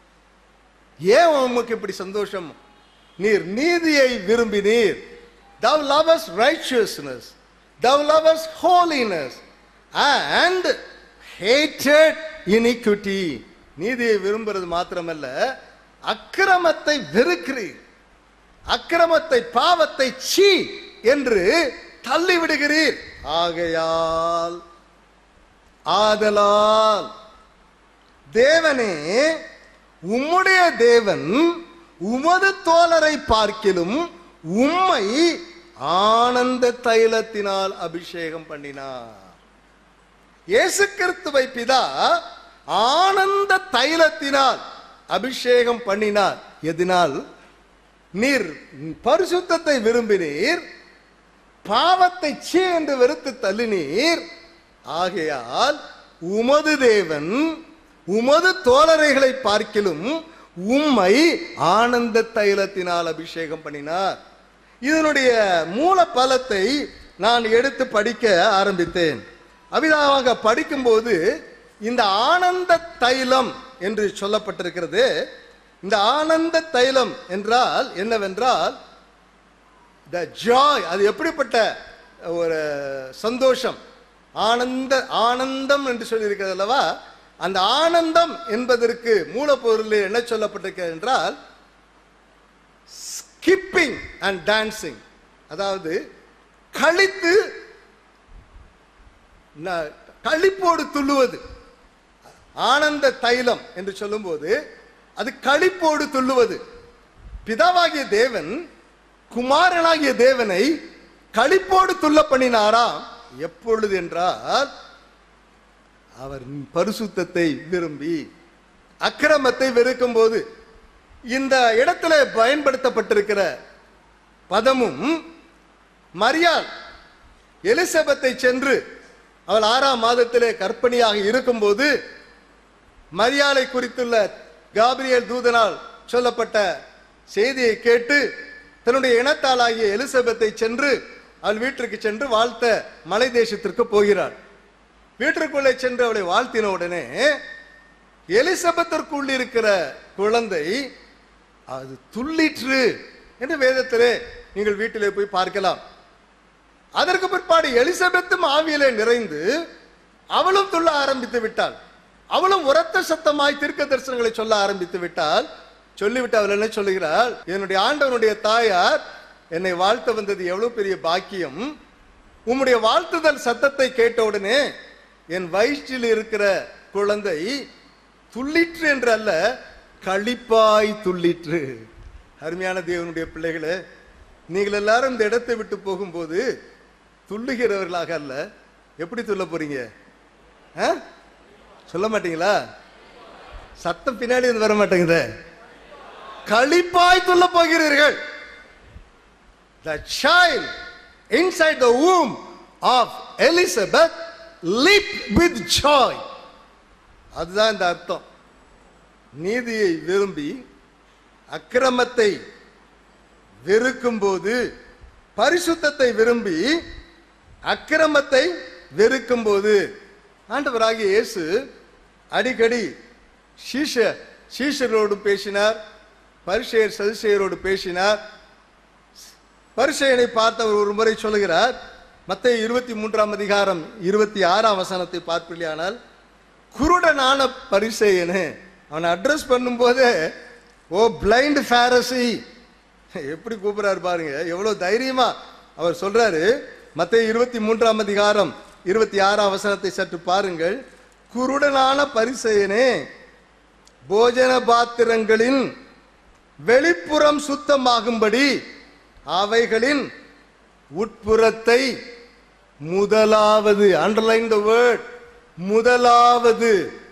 S1: ஏன் உமக்கு இப்படி சந்தோஷம் நீர் நீதியை விரும்பினீர் thou lovest righteousness thou lovest holiness and hated iniquity நீதியை விரும்புறது மாத்திரமல்ல அக்கிரமத்தை வெறுக்கிறீர் அக்கிரமத்தை பாவத்தை சீ என்று தள்ளி விடுகிறீர் ஆகையால் ஆதலால் தேவனே உம்முடைய தேவன் உமது தோழரை பார்க்கிலும் உம்மை ஆனந்த தைலத்தினால் அபிஷேகம் பண்ணினார் இயேசு கிறிஸ்துவை பிதா ஆனந்த தைலத்தினால் அபிஷேகம் பண்ணினார் எதனால் நீர் பரிசுத்தத்தை விரும்பினீர் பாவத்தை சீ என்று வெறுத்து தள்ளினீர் ஆகையால் உமது தேவன் உமது தோழரைகளை பார்க்கிலும் உம்மை ஆனந்த தைலத்தினால் அபிஷேகம் பண்ணினார் இதனுடைய மூல பலத்தை நான் எடுத்து படிக்க ஆரம்பித்தேன் அவிதாவாக படிக்கும்போது இந்த ஆனந்த தைலம் என்று சொல்லப்பட்டிருக்கிறது இந்த ஆனந்த தைலம் என்றால் என்னவென்றால் த ஜாய் அது எப்படிப்பட்ட ஒரு சந்தோஷம் ஆனந்த ஆனந்தம் என்று சொல்லியிருக்கிறது அல்லவா அந்த ஆனந்தம் என்பதற்கு மூலப்பொருளில் என்ன சொல்லப்பட்டிருக்கிறது என்றால் ஸ்கிப்பிங் அண்ட் டான்சிங் அதாவது கழித்து ந- களிப்போடு துள்ளுவது ஆனந்த தைலம் என்று சொல்லும்போது அது களிப்போடு துள்ளுவது பிதாவாகிய தேவன் குமாரனாகிய தேவனை களிப்போடு துள்ள பண்ணினாராம் எப்பொழுது என்றால் அவர் பரிசுத்தத்தை விரும்பி அக்கிரமத்தை வெறுக்கும் போது இந்த இடத்துல பயன்படுத்தப்பட்டிருக்கிற பதமும் மரியாள் எலிசபெத்தை சென்று அவள் ஆறாம் மாதத்திலே கற்பணியாக இருக்கும்போது மரியாளை குறித்துள்ள காபிரியல் தூதனால் சொல்லப்பட்ட செய்தியை கேட்டு தன்னுடைய இனத்தாளாகிய எலிசபெத்தை சென்று அவள் வீட்டிற்கு சென்று வாழ்த்த மலை தேசத்திற்கு போகிறாள் வீட்டிற்குள்ளே சென்று அவளை வாழ்த்தின உடனே எலிசபெத்திற்குள் இருக்கிற குழந்தை அது துள்ளிற்று என்று வேதத்திலே நீங்கள் வீட்டிலே போய் பார்க்கலாம் அதற்கு பிற்பாடு எலிசபெத்தும் ஆவியிலே நிறைந்து அவளும் துள்ள ஆரம்பித்து விட்டாள் அவளும் உரத்த சத்தமாய் தீர்க்க தரிசனங்களை சொல்ல ஆரம்பித்து விட்டால் சொல்லிவிட்டு அவள் என்ன சொல்லுகிறாள் என்னுடைய ஆண்டவனுடைய தாயார் என்னை வாழ்த்த வந்தது எவ்வளவு பெரிய பாக்கியம் உம்முடைய வாழ்த்துதல் சத்தத்தை கேட்ட உடனே என் வயிற்றில் இருக்கிற குழந்தை துள்ளிற்று என்று அல்ல களிப்பாய் துள்ளிற்று அருமையான தேவனுடைய பிள்ளைகளே நீங்கள் எல்லாரும் இந்த இடத்தை விட்டு போகும்போது துள்ளுகிறவர்களாக அல்ல எப்படி துள்ள போறீங்க ஆ? சொல்ல மாட்டீங்களா சத்தம் பின்னாடி இருந்து வர மாட்டேங்குதே களிப்பாய் துள்ள போகிறீர்கள் The child inside the womb of Elizabeth leaped with joy. அதுதான் இந்த அர்த்தம் நீதியை விரும்பி அக்கிரமத்தை வெறுக்கும்போது பரிசுத்தத்தை விரும்பி அக்கிரமத்தை வெறுக்கும்போது ஆண்டவராகிய இயேசு அடிக்கடி சீஷ சீஷர்களோடு பேசினார் பரிசெயர் சதுசெயரோடு பேசினார் பரிசெயனை பார்த்தவர் ஒரு முறை சொல்லுகிறார் மத்திய இருபத்தி மூன்றாம் அதிகாரம் இருபத்தி ஆறாம் வசனத்தை பார்ப்பில்லையானால் குருடனான பரிசெயனு அவனை அட்ரஸ் பண்ணும்போதே ஓ பிளைண்ட் ஃபேரசி எப்படி கூப்பிடுறாரு பாருங்க எவ்வளவு தைரியமா அவர் சொல்றாரு மத்திய இருபத்தி மூன்றாம் அதிகாரம் இருபத்தி ஆறாம் வசனத்தை சற்று பாருங்கள் குருடனான பரிசெயனே போஜன பாத்திரங்களின் வெளிப்புறம் சுத்தமாகும்படி அவைகளின் உட்புறத்தை முதலாவது அண்டர்லைன் த வேர்ட் முதலாவது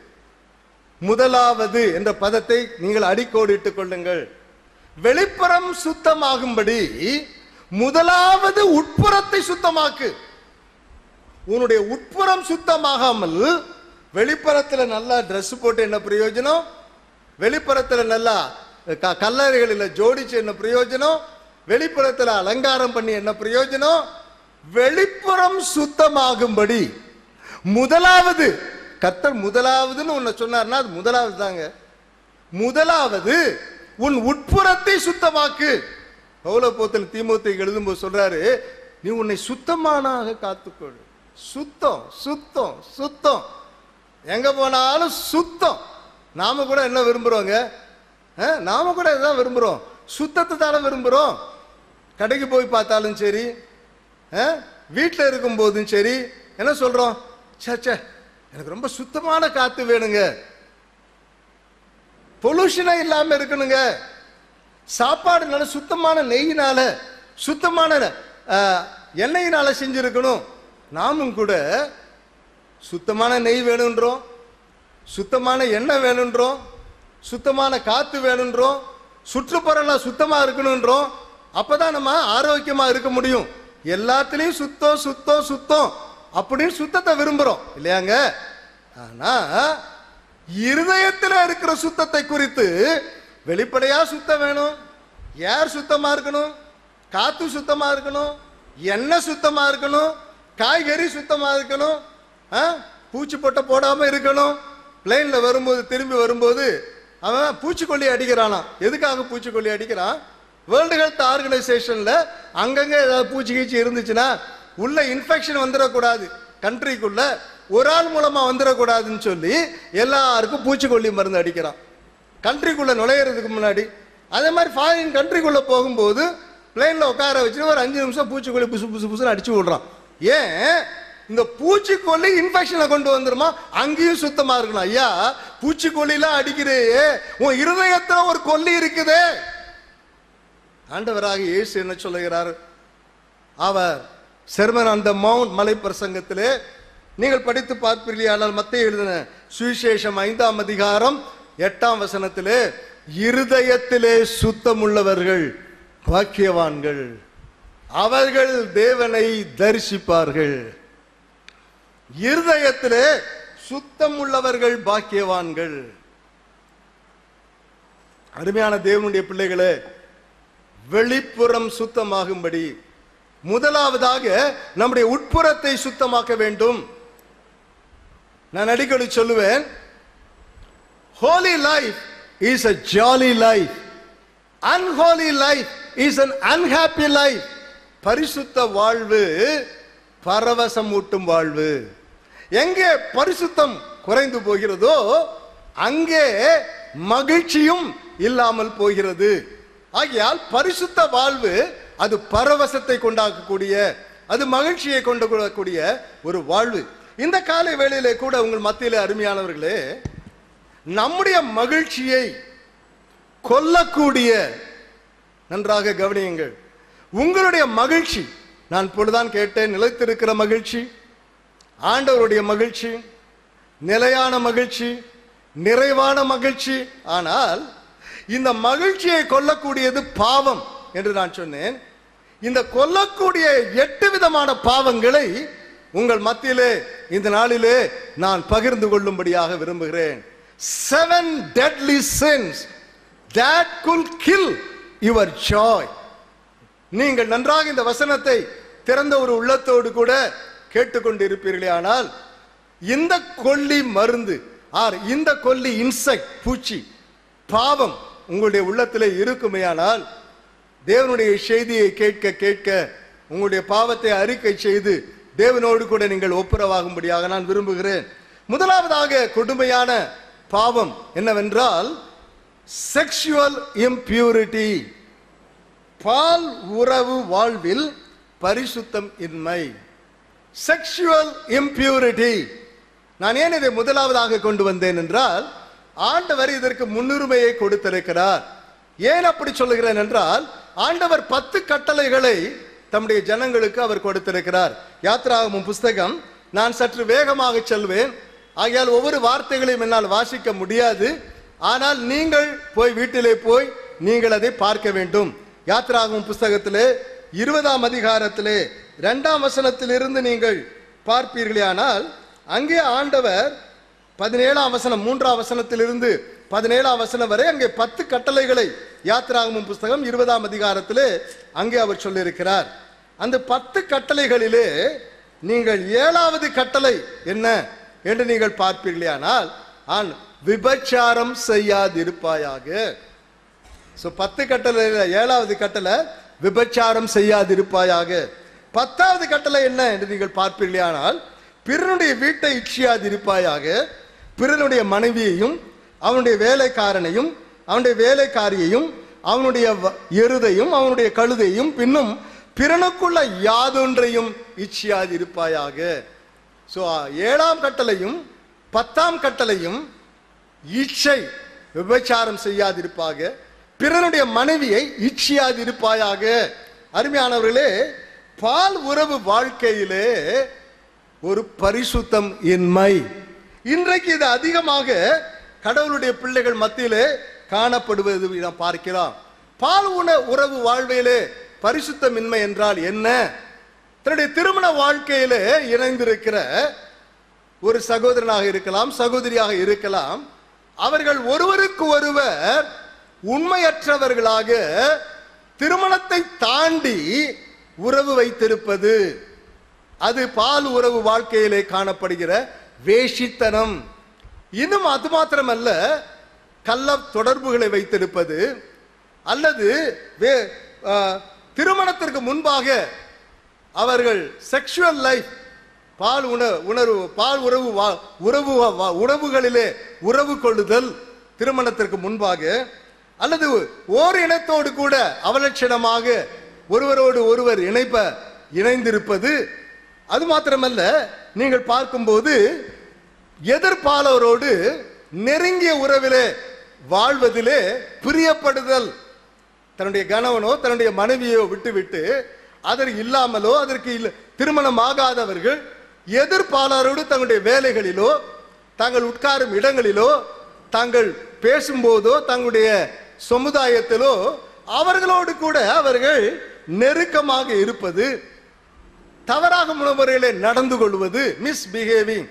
S1: முதலாவது என்ற பதத்தை நீங்கள் அடிக்கோடிட்டுக் கொள்ளுங்கள் வெளிப்புறம் சுத்தமாகும்படி முதலாவது உட்புறத்தை சுத்தமாக்கு உன்னுடைய உட்புறம் சுத்தமாகாமல் வெளிப்புறத்துல நல்லா Dress போட்டு என்ன பிரயோஜனம் வெளிப்புறத்துல நல்லா க- கல்லறைகளில் ஜோடிச்சு என்ன பிரயோஜனம் வெளிப்புறத்துல அலங்காரம் பண்ணி என்ன பிரயோஜனம் வெளிப்புறம் சுத்தமாகும்படி முதலாவது கர்த்தர் முதலாவதுன்னு உன்னை சொன்னார்னா அது முதலாவது தாங்க முதலாவது உன் உட்புறத்தை சுத்தமாக்கு பௌலப்போத்தல் தீமோத்தை எழுதும்போது சொல்றாரு நீ உன்னை சுத்தமானாக காத்துக்கொள் சுத்தம் சுத்தம் சுத்தம் எங்க போனாலும் சுத்தம் நாம கூட என்ன விரும்புறோங்க ஆ, நாம கூட இதான் விரும்புறோம் சுத்தத்தை தானே விரும்புறோம் கடைக்கு போய் பார்த்தாலும் சரி வீட்டில் இருக்கும் போதும் சரி என்ன சொல்றோம் ச்சே ச்சே எனக்கு ரொம்ப சுத்தமான காத்து வேணுங்க பொல்யூஷனே இல்லாம இருக்கணுங்க சாப்பாடு நல்ல சுத்தமான நெய்யினால சுத்தமான அஹ், எண்ணெயினால செஞ்சிருக்கணும் நாமும் கூட சுத்தமான நெய் வேணுன்றோம் சுத்தமான எண்ணெய் வேணுன்றோம் சுத்தமான காத்து வேணுன்றோம் சுற்றுப்புறம்லாம் சுத்தமா இருக்கணுன்றோம் அப்பதான் நம்ம ஆரோக்கியமா இருக்க முடியும் எல்லாத்துலயும் சுத்தம் சுத்தம் சுத்தம் அப்படின்னு சுத்தத்தை விரும்புறோம் இல்லையாங்க ஆனா இருதயத்துல இருக்கிற சுத்தத்தை குறித்து வெளிப்படையா சுத்தம் வேணும் ஏர் சுத்தமா இருக்கணும் காத்து சுத்தமா இருக்கணும் எண்ணெய் சுத்தமா இருக்கணும் காய்கறி சுத்தமா இருக்கணும் ஆ? பூச்சி பொட்டை போடாம இருக்கணும் பிளெயின்ல வரும்போது திரும்பி வரும்போது அவன் பூச்சிக்கொல்லி அடிக்கிறானாம் எதுக்காக பூச்சிக்கொல்லி அடிக்கிறான் வேர்ல்டு ஹெல்த் ஆர்கனைசேஷன்ல அங்கங்க ஏதாவது பூச்சி கீச்சி இருந்துச்சுன்னா உள்ள இன்ஃபெக்ஷன் வந்துடக்கூடாது கண்ட்ரிக்குள்ள ஒரு ஆள் மூலமா வந்துடக்கூடாதுன்னு சொல்லி எல்லாருக்கும் பூச்சிக்கொல்லி மருந்து அடிக்கிறான் கண்ட்ரிக்குள்ள நுழையிறதுக்கு முன்னாடி அதே மாதிரி ஃபாரின் கண்ட்ரிக்குள்ள போகும்போது பிளேன்ல உட்கார வச்சுட்டு ஒரு அஞ்சு நிமிஷம் பூச்சிக்கொல்லி புசு புசு புசுன்னு அடிச்சு விடுறான் ஏன் இந்த பூச்சிக்கொல்லி இன்ஃபெக்ஷனை கொண்டு வந்துருமா அங்கேயும் சுத்தமா இருக்கணும் ஐயா பூச்சிக்கொல்லிலாம் அடிக்கிறேயே உன் இருதயத்துல ஒரு கொல்லி இருக்குதே ஆண்டவராக இயேசு என்ன சொல்லுகிறார் அவர் செர்மன் அந்த மவுண்ட் மலை பிரசங்கத்திலே நீங்கள் படித்து பார்ப்பீர்களானால் மத்திய எழுதின சுவிசேஷம் ஐந்தாம் அதிகாரம் எட்டாம் வசனத்திலே இருதயத்திலே சுத்தமுள்ளவர்கள் பாக்கியவான்கள் அவர்கள் தேவனை தரிசிப்பார்கள் இருதயத்திலே சுத்தம் உள்ளவர்கள் பாக்கியவான்கள் அருமையான தேவனுடைய பிள்ளைகளே வெளிப்புறம் சுத்தமாகும்படி முதலாவதாக நம்முடைய உட்புறத்தை சுத்தமாக்க வேண்டும் நான் அடிக்கடி சொல்லுவேன் holy life is a jolly life unholy life is an unhappy life பரிசுத்த வாழ்வு பரவசம் ஊட்டும் வாழ்வு எங்கே பரிசுத்தம் குறைந்து போகிறதோ அங்கே மகிழ்ச்சியும் இல்லாமல் போகிறது ஆகையால் பரிசுத்த வாழ்வு அது பரவசத்தை கொண்டாக்கக்கூடிய அது மகிழ்ச்சியை கொண்டு கூடிய ஒரு வாழ்வு இந்த காலை வேளையிலே கூட உங்கள் மத்தியிலே அருமையானவர்களே நம்முடைய மகிழ்ச்சியை கொல்லக்கூடிய நன்றாக கவனியுங்கள் உங்களுடைய மகிழ்ச்சி நான் இப்பொழுதுதான் கேட்டேன் நிலைத்திருக்கிற மகிழ்ச்சி ஆண்டவருடைய மகிழ்ச்சி நிலையான மகிழ்ச்சி நிறைவான மகிழ்ச்சி ஆனால் இந்த மகிழ்ச்சியை கொல்லக்கூடியது பாவம் என்று நான் சொன்னேன் இந்த கொல்லக்கூடிய எட்டு விதமான பாவங்களை உங்கள் மத்தியிலே இந்த நாளிலே நான் பகிர்ந்து கொள்ளும்படியாக விரும்புகிறேன் seven deadly sins that could kill your joy நீங்கள் நன்றாக இந்த வசனத்தை திறந்த ஒரு உள்ளத்தோடு கூட கேட்டுக்கொண்டு இருப்பீர்களே ஆனால் இந்த கொல்லி மருந்து ஆர் இந்த கொல்லி இன்செக்ட் பூச்சி பாவம் உங்களுடைய உள்ளத்திலே இருக்குமேயானால் தேவனுடைய செய்தியை கேட்க கேட்க உங்களுடைய பாவத்தை அறிக்கை செய்து தேவனோடு கூட நீங்கள் ஒப்புரவாகும்படியாக நான் விரும்புகிறேன் முதலாவதாக கொடுமையான பாவம் என்னவென்றால் செக்ஷுவல் impurity பால் உறவு வாழ்வில் பரிசுத்தம் இன்மை செக்ஷுவல் impurity நான் ஏன் இதை முதலாவதாக கொண்டு வந்தேன் என்றால் ஆண்டவர் இதற்கு முன்னுரிமையை கொடுத்திருக்கிறார் ஏன் அப்படி சொல்லுகிறேன் என்றால் ஆண்டவர் பத்து கட்டளைகளை தம்முடைய ஜனங்களுக்கு அவர் கொடுத்திருக்கிறார் யாத்ராகமும் புஸ்தகம் நான் சற்று வேகமாக செல்வேன் ஆகையால் ஒவ்வொரு வார்த்தைகளையும் என்னால் வாசிக்க முடியாது ஆனால் நீங்கள் போய் வீட்டிலே போய் நீங்கள் அதை பார்க்க வேண்டும் யாத்ராகமும் புஸ்தகத்திலே இருபதாம் அதிகாரத்திலே இரண்டாம் வசனத்திலிருந்து நீங்கள் பார்ப்பீர்களே ஆனால் அங்கே ஆண்டவர் பதினேழாம் வசனம் மூன்றாம் வசனத்திலிருந்து பதினேழாம் வசனம் வரை அங்கே பத்து கட்டளைகளை யாத்ராகமும் புஸ்தகம் இருபதாம் அதிகாரத்திலே அங்கே அவர் சொல்லியிருக்கிறார் அந்த பத்து கட்டளைகளிலே நீங்கள் ஏழாவது கட்டளை என்ன என்று நீங்கள் பார்ப்பீர்களேயானால் ஆண் விபச்சாரம் செய்யாதிருப்பாயாக சோ பத்து கட்டளை ஏழாவது கட்டளை விபச்சாரம் செய்யாதிருப்பாயாக பத்தாவது கட்டளை என்ன என்று நீங்கள் பார்ப்பீர்களானால் பிறனுடைய வீட்டை இச்சியாதிருப்பாயாக பிறனுடைய மனைவியையும் அவனுடைய வேலைக்காரனையும் அவனுடைய வேலைக்காரியையும் அவனுடைய வ- எருதையும் அவனுடைய கழுதையும் பின்னும் பிறனுக்குள்ள யாதொன்றையும் இச்சியாதிருப்பாயாக சோ ஏழாம் கட்டளையும் பத்தாம் கட்டளையும் இச்சை விபச்சாரம் செய்யாதிருப்பாக பிறனுடைய மனைவியை இச்சியாதிருப்பாயாக அருமையானவர்களே பால் உறவு வாழ்க்கையிலே ஒரு பரிசுத்தம் இன்மை இன்றைக்கு இது அதிகமாக கடவுளுடைய பிள்ளைகள் மத்தியிலே காணப்படுவது நாம் பார்க்கிறோம் பால் உண உறவு வாழ்வையிலே பரிசுத்தமின்மை என்றால் என்ன தன்னுடைய திருமண வாழ்க்கையிலே இணைந்திருக்கிற ஒரு சகோதரனாக இருக்கலாம் சகோதரியாக இருக்கலாம் அவர்கள் ஒருவருக்கு ஒருவர் உண்மையற்றவர்களாக திருமணத்தை தாண்டி உறவு வைத்திருப்பது அது பால் உறவு வாழ்க்கையிலே காணப்படுகிற வேஷித்தனம் இன்னும் அது மாத்திரமல்ல கள்ள தொடர்புகளை வைத்திருப்பது அல்லது வே ஆ, திருமணத்திற்கு முன்பாக அவர்கள் செக்ஷுவல் லைஃப் பால் உண உணர்வு பால் உறவு வா- உறவு வா- வா- உறவுகளிலே உறவு கொள்ளுதல் திருமணத்திற்கு முன்பாக அல்லது ஓர் இனத்தோடு கூட அவலட்சணமாக ஒருவரோடு ஒருவர் இணைப்ப இணைந்திருப்பது அது மாத்திரமல்ல நீங்கள் பார்க்கும்போது எதிர்ப்பாளரோடு நெருங்கிய உறவிலே வாழ்வதிலே பிரியப்படுதல் தன்னுடைய கணவனோ தன்னுடைய மனைவியோ விட்டுவிட்டு அதற்கு இல்லாமலோ அதற்கு இல்ல திருமணம் ஆகாதவர்கள் எதிர்ப்பாளரோடு தங்களுடைய வேலைகளிலோ தாங்கள் உட்காரும் இடங்களிலோ தாங்கள் பேசும்போதோ தங்களுடைய சமுதாயத்திலோ அவர்களோடு கூட அவர்கள் நெருக்கமாக இருப்பது தவறாக முறையிலே நடந்து கொள்வது மிஸ்பிஹேவிங்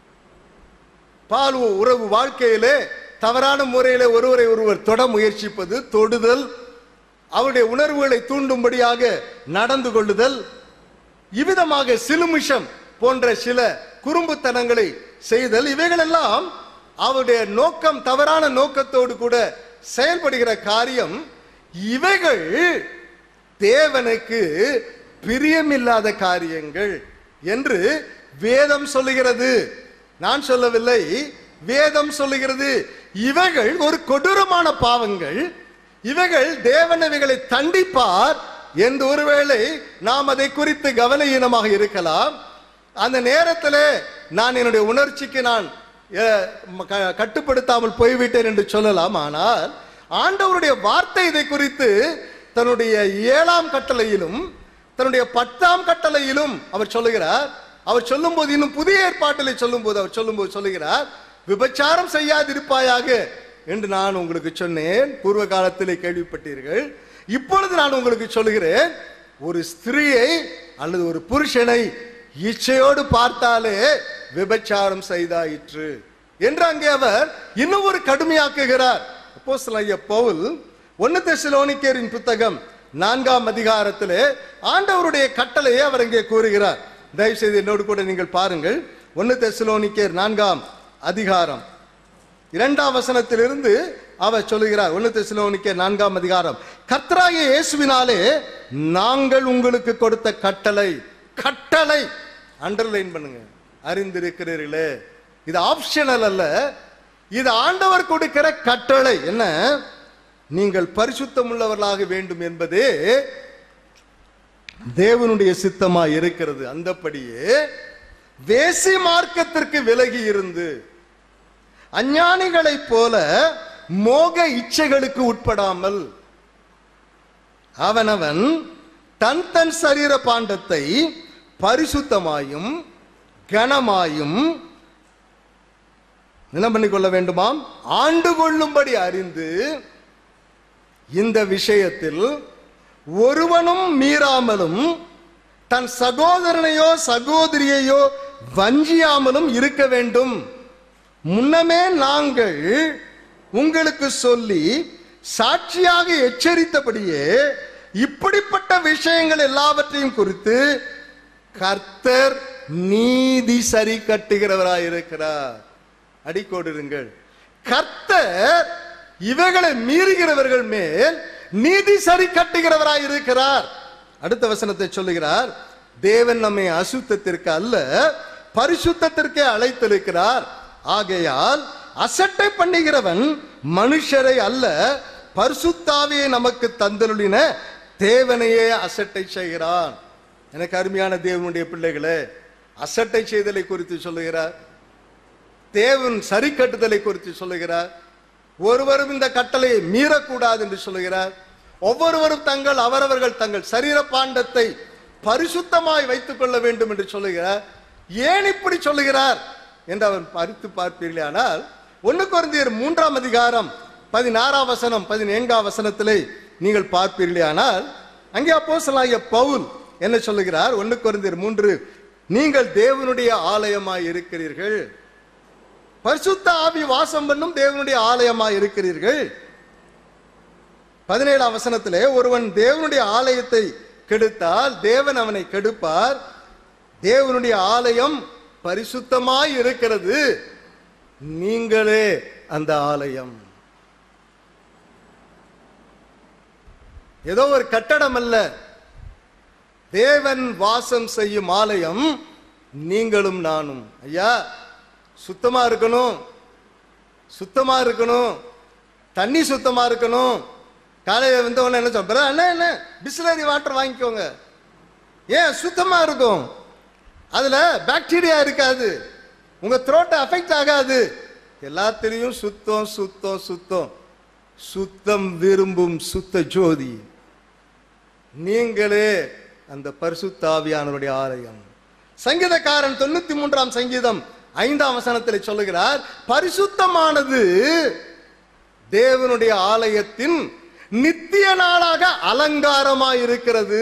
S1: பால் உறவு வாழ்க்கையிலே தவறான முறையிலே ஒருவரை ஒருவர் தொட முயற்சிப்பது தொடுதல் அவருடைய உணர்வுகளை தூண்டும்படியாக நடந்து கொள்ளுதல் இவ்விதமாக சிலுமிஷம் போன்ற சில குறும்புத்தனங்களை செய்தல் இவைகளெல்லாம் அவருடைய நோக்கம் தவறான நோக்கத்தோடு கூட செயல்படுகிற காரியம் இவைகள் தேவனுக்கு பிரியமில்லாத காரியங்கள் என்று வேதம் சொல்லுகிறது நான் சொல்லவில்லை வேதம் சொல்லுகிறது இவைகள் ஒரு கொடூரமான பாவங்கள் இவைகள் தேவன் இவைகளை தண்டிப்பார் என்று ஒருவேளை நாம் அதை குறித்து கவனஈனமாக இருக்கலாம் அந்த நேரத்தில் நான் என்னுடைய உணர்ச்சிக்கு நான் அஹ், க- கட்டுப்படுத்தாமல் போய்விட்டேன் என்று சொல்லலாம் ஆனால் ஆண்டவருடைய வார்த்தை இதை குறித்து தன்னுடைய ஏழாம் கட்டளையிலும் தன்னுடைய பத்தாம் கட்டளையிலும் அவர் சொல்லுகிறார் அவர் சொல்லும்போது இன்னும் புதிய ஏற்பாட்டிலே சொல்லும்போது அவர் சொல்லும்போது சொல்லுகிறார் விபச்சாரம் செய்யாதிருப்பாயாக என்று நான் உங்களுக்கு சொன்னேன் பூர்வ காலத்திலே கேள்விப்பட்டீர்கள் இப்பொழுது நான் உங்களுக்கு சொல்லுகிறேன் ஒரு ஸ்திரீயை அல்லது ஒரு புருஷனை இச்சையோடு பார்த்தாலே விபச்சாரம் செய்தாயிற்று என்று அங்கே அவர் இன்னும் ஒரு கடுமையாக்குகிறார் அப்போஸ்தலனாகிய பவுல் ஒன்னு தெசலோனிக்கேரின் புத்தகம் நான்காம் அதிகாரத்திலே ஆண்டவருடைய கட்டளையை அவர் இங்கே கூறுகிறார் தயவு செய்து என்னோடு கூட நீங்கள் பாருங்கள் ஒன்னு தெசலோனிக்கேர் நான்காம் அதிகாரம் இரண்டாம் வசனத்திலிருந்து அவர் சொல்லுகிறார் ஒன்னு தெசலோனிக்கேர் நான்காம் அதிகாரம் கர்த்தராகிய இயேசுவினாலே நாங்கள் உங்களுக்கு கொடுத்த கட்டளை கட்டளை அண்டர்லைன் பண்ணுங்க அறிந்திருக்கிறீர்களே இது ஆப்ஷனல் அல்ல இது ஆண்டவர் கொடுக்கிற கட்டளை என்ன நீங்கள் பரிசுத்தம் உள்ளவர்களாக வேண்டும் என்பதே தேவனுடைய சித்தமா இருக்கிறது அந்தப்படியே வேசி மார்க்கத்திற்கு விலகி இருந்து அஞ்ஞானிகளைப் போல மோக இச்சைகளுக்கு உட்படாமல் அவனவன் தன் தன் சரீர பாண்டத்தை பரிசுத்தமாயும் கனமாயும் என்ன பண்ணிக்கொள்ள வேண்டுமாம் ஆண்டு கொள்ளும்படி அறிந்து இந்த விஷயத்தில் ஒருவனும் மீறாமலும் தன் சகோதரனையோ சகோதரியையோ வஞ்சியாமலும் இருக்க வேண்டும் முன்னமே நாங்கள் உங்களுக்கு சொல்லி சாட்சியாக எச்சரித்தபடியே இப்படிப்பட்ட விஷயங்கள் எல்லாவற்றையும் குறித்து கர்த்தர் நீதி சரி கட்டுகிறவராயிருக்கிறார் அடிக்கோடிருங்கள் கர்த்தர் இவைகளை மீறுகிறவர்கள் மேல் நீதி சரி கட்டுகிறவராய் இருக்கிறார் அடுத்த வசனத்தை சொல்லுகிறார் தேவன் நம்மை அசுத்தத்திற்கு அல்ல பரிசுத்தத்திற்கே அழைத்திருக்கிறார் ஆகையால் அசட்டை பண்ணுகிறவன் மனுஷரை அல்ல பரிசுத்தாவியை நமக்கு தந்தருளின தேவனையே அசட்டை செய்கிறான் எனக்கு அருமையான தேவனுடைய பிள்ளைகளே அசட்டை செய்தலை குறித்து சொல்லுகிறார் தேவன் சரி கட்டுதலை குறித்து சொல்லுகிறார் ஒருவரும் இந்த கட்டளையை மீறக்கூடாது என்று சொல்லுகிறார் ஒவ்வொருவரும் தங்கள் அவரவர்கள் தங்கள் சரீர பாண்டத்தை பரிசுத்தமாய் வைத்துக் கொள்ள வேண்டும் என்று சொல்லுகிறார் ஏன் இப்படி சொல்லுகிறார் என்று அவர் பறித்து பார்ப்பீர்களே ஆனால் ஒன்னு குறைந்தியர் மூன்றாம் அதிகாரம் பதினாறாம் வசனம் பதினேழாம் வசனத்திலே நீங்கள் பார்ப்பீர்களே ஆனால் அங்கே அப்போஸ்தலனாகிய பவுல் என்ன சொல்லுகிறார் ஒன்னு குறைந்தியர் மூன்று நீங்கள் தேவனுடைய ஆலயமாய் இருக்கிறீர்கள் பரிசுத்த ஆவி வாசம் பண்ணும் தேவனுடைய ஆலயமாய் இருக்கிறீர்கள் பதினேழாம் வசனத்திலே ஒருவன் தேவனுடைய ஆலயத்தை கெடுத்தால் தேவன் அவனை கெடுப்பார் தேவனுடைய ஆலயம் பரிசுத்தமாய் இருக்கிறது நீங்களே அந்த ஆலயம் ஏதோ ஒரு கட்டடம் அல்ல தேவன் வாசம் செய்யும் ஆலயம் நீங்களும் நானும் ஐயா சுத்தமா இருக்கணும் சுத்தமா இருக்கணும் தண்ணி சுத்தமா இருக்கணும் காலையில வந்த உடனே என்ன சொல்ற என்ன என்ன பிஸ்லரி வாட்டர் வாங்கிக்கோங்க ஏன் சுத்தமா இருக்கும் அதுல பாக்டீரியா இருக்காது உங்க த்ரோட்டை அஃபெக்ட் ஆகாது எல்லாத்திலையும் சுத்தம் சுத்தம் சுத்தம் சுத்தம் விரும்பும் சுத்த ஜோதி நீங்களே அந்த பரிசுத்தாவியானவருடைய ஆலயம் சங்கீதக்காரன் தொண்ணூத்தி மூன்றாம் சங்கீதம் ஐந்தாம் வசனத்தில் சொல்லுகிறார் பரிசுத்தமானது தேவனுடைய ஆலயத்தின் நித்திய நாளாக அலங்காரமாய் இருக்கிறது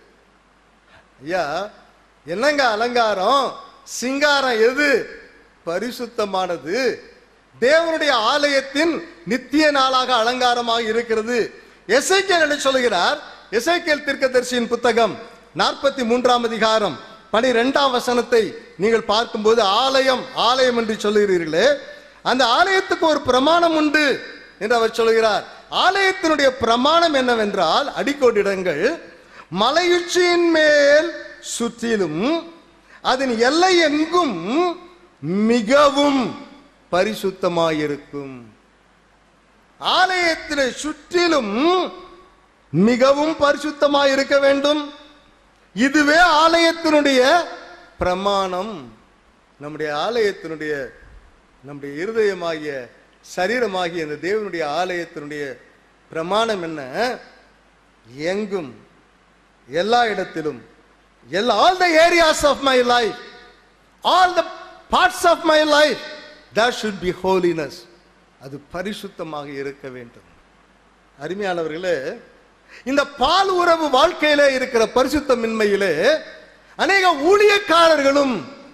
S1: ஐயா என்னங்க அலங்காரம் சிங்காரம் எது பரிசுத்தமானது தேவனுடைய ஆலயத்தின் நித்திய நாளாக அலங்காரமாக இருக்கிறது எசைக்கேல் என்ன சொல்லுகிறார் எசைக்கேல் தீர்க்கதரிசியின் புத்தகம் நாற்பத்தி மூன்றாம் அதிகாரம் பனிரெண்டாம் வசனத்தை நீங்கள் பார்க்கும்போது ஆலயம் ஆலயம் என்று சொல்லுகிறீர்களே அந்த ஆலயத்துக்கு ஒரு பிரமாணம் உண்டு என்று அவர் சொல்கிறார் ஆலயத்தினுடைய பிரமாணம் என்னவென்றால் அடிக்கோடிடங்கள் மலையுச்சியின் மேல் சுற்றிலும் அதன் எல்லை எங்கும் மிகவும் பரிசுத்தமாயிருக்கும் ஆலயத்தில் சுற்றிலும் மிகவும் பரிசுத்தமாய் இருக்க வேண்டும் இதுவே ஆலயத்தினுடைய பிரமாணம் நம்முடைய ஆலயத்தினுடைய நம்முடைய இருதயமாகிய சரீரமாகிய இந்த தேவனுடைய ஆலயத்தினுடைய பிரமாணம் என்ன எங்கும் எல்லா இடத்திலும் எல்லா all the areas of my life all the parts of my life that should be holiness அது பரிசுத்தமாக இருக்க வேண்டும் அருமையானவர்களே இந்த பால் உறவு வாழ்க்கையிலே இருக்கிற பரிசுத்தமின்மையிலே அநேக ஊழியக்காரர்களும்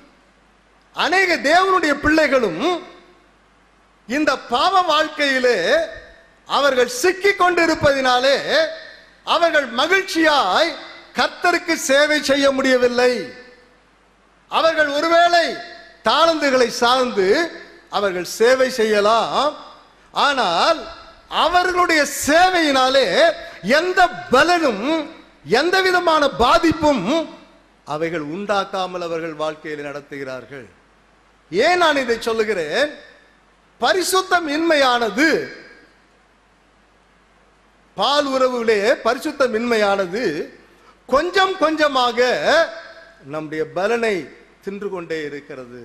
S1: அநேக தேவனுடைய பிள்ளைகளும் இந்த பாவ வாழ்க்கையிலே அவர்கள் சிக்கிக் கொண்டிருப்பதினாலே அவர்கள் மகிழ்ச்சியாய் கர்த்தருக்கு சேவை செய்ய முடியவில்லை அவர்கள் ஒருவேளை தாளந்துகளை சார்ந்து அவர்கள் சேவை செய்யலாம் ஆனால் அவர்களுடைய சேவையினாலே எந்த பலனும் எந்த விதமான பாதிப்பும் அவைகள் உண்டாக்காமல் அவர்கள் வாழ்க்கையில் நடத்துகிறார்கள் ஏன் நான் இதை சொல்லுகிறேன் பரிசுத்தம் இன்மையானது பால் உறவுகளே பரிசுத்தம் இன்மையானது கொஞ்சம் கொஞ்சமாக நம்முடைய பலனை தின்று கொண்டே இருக்கிறது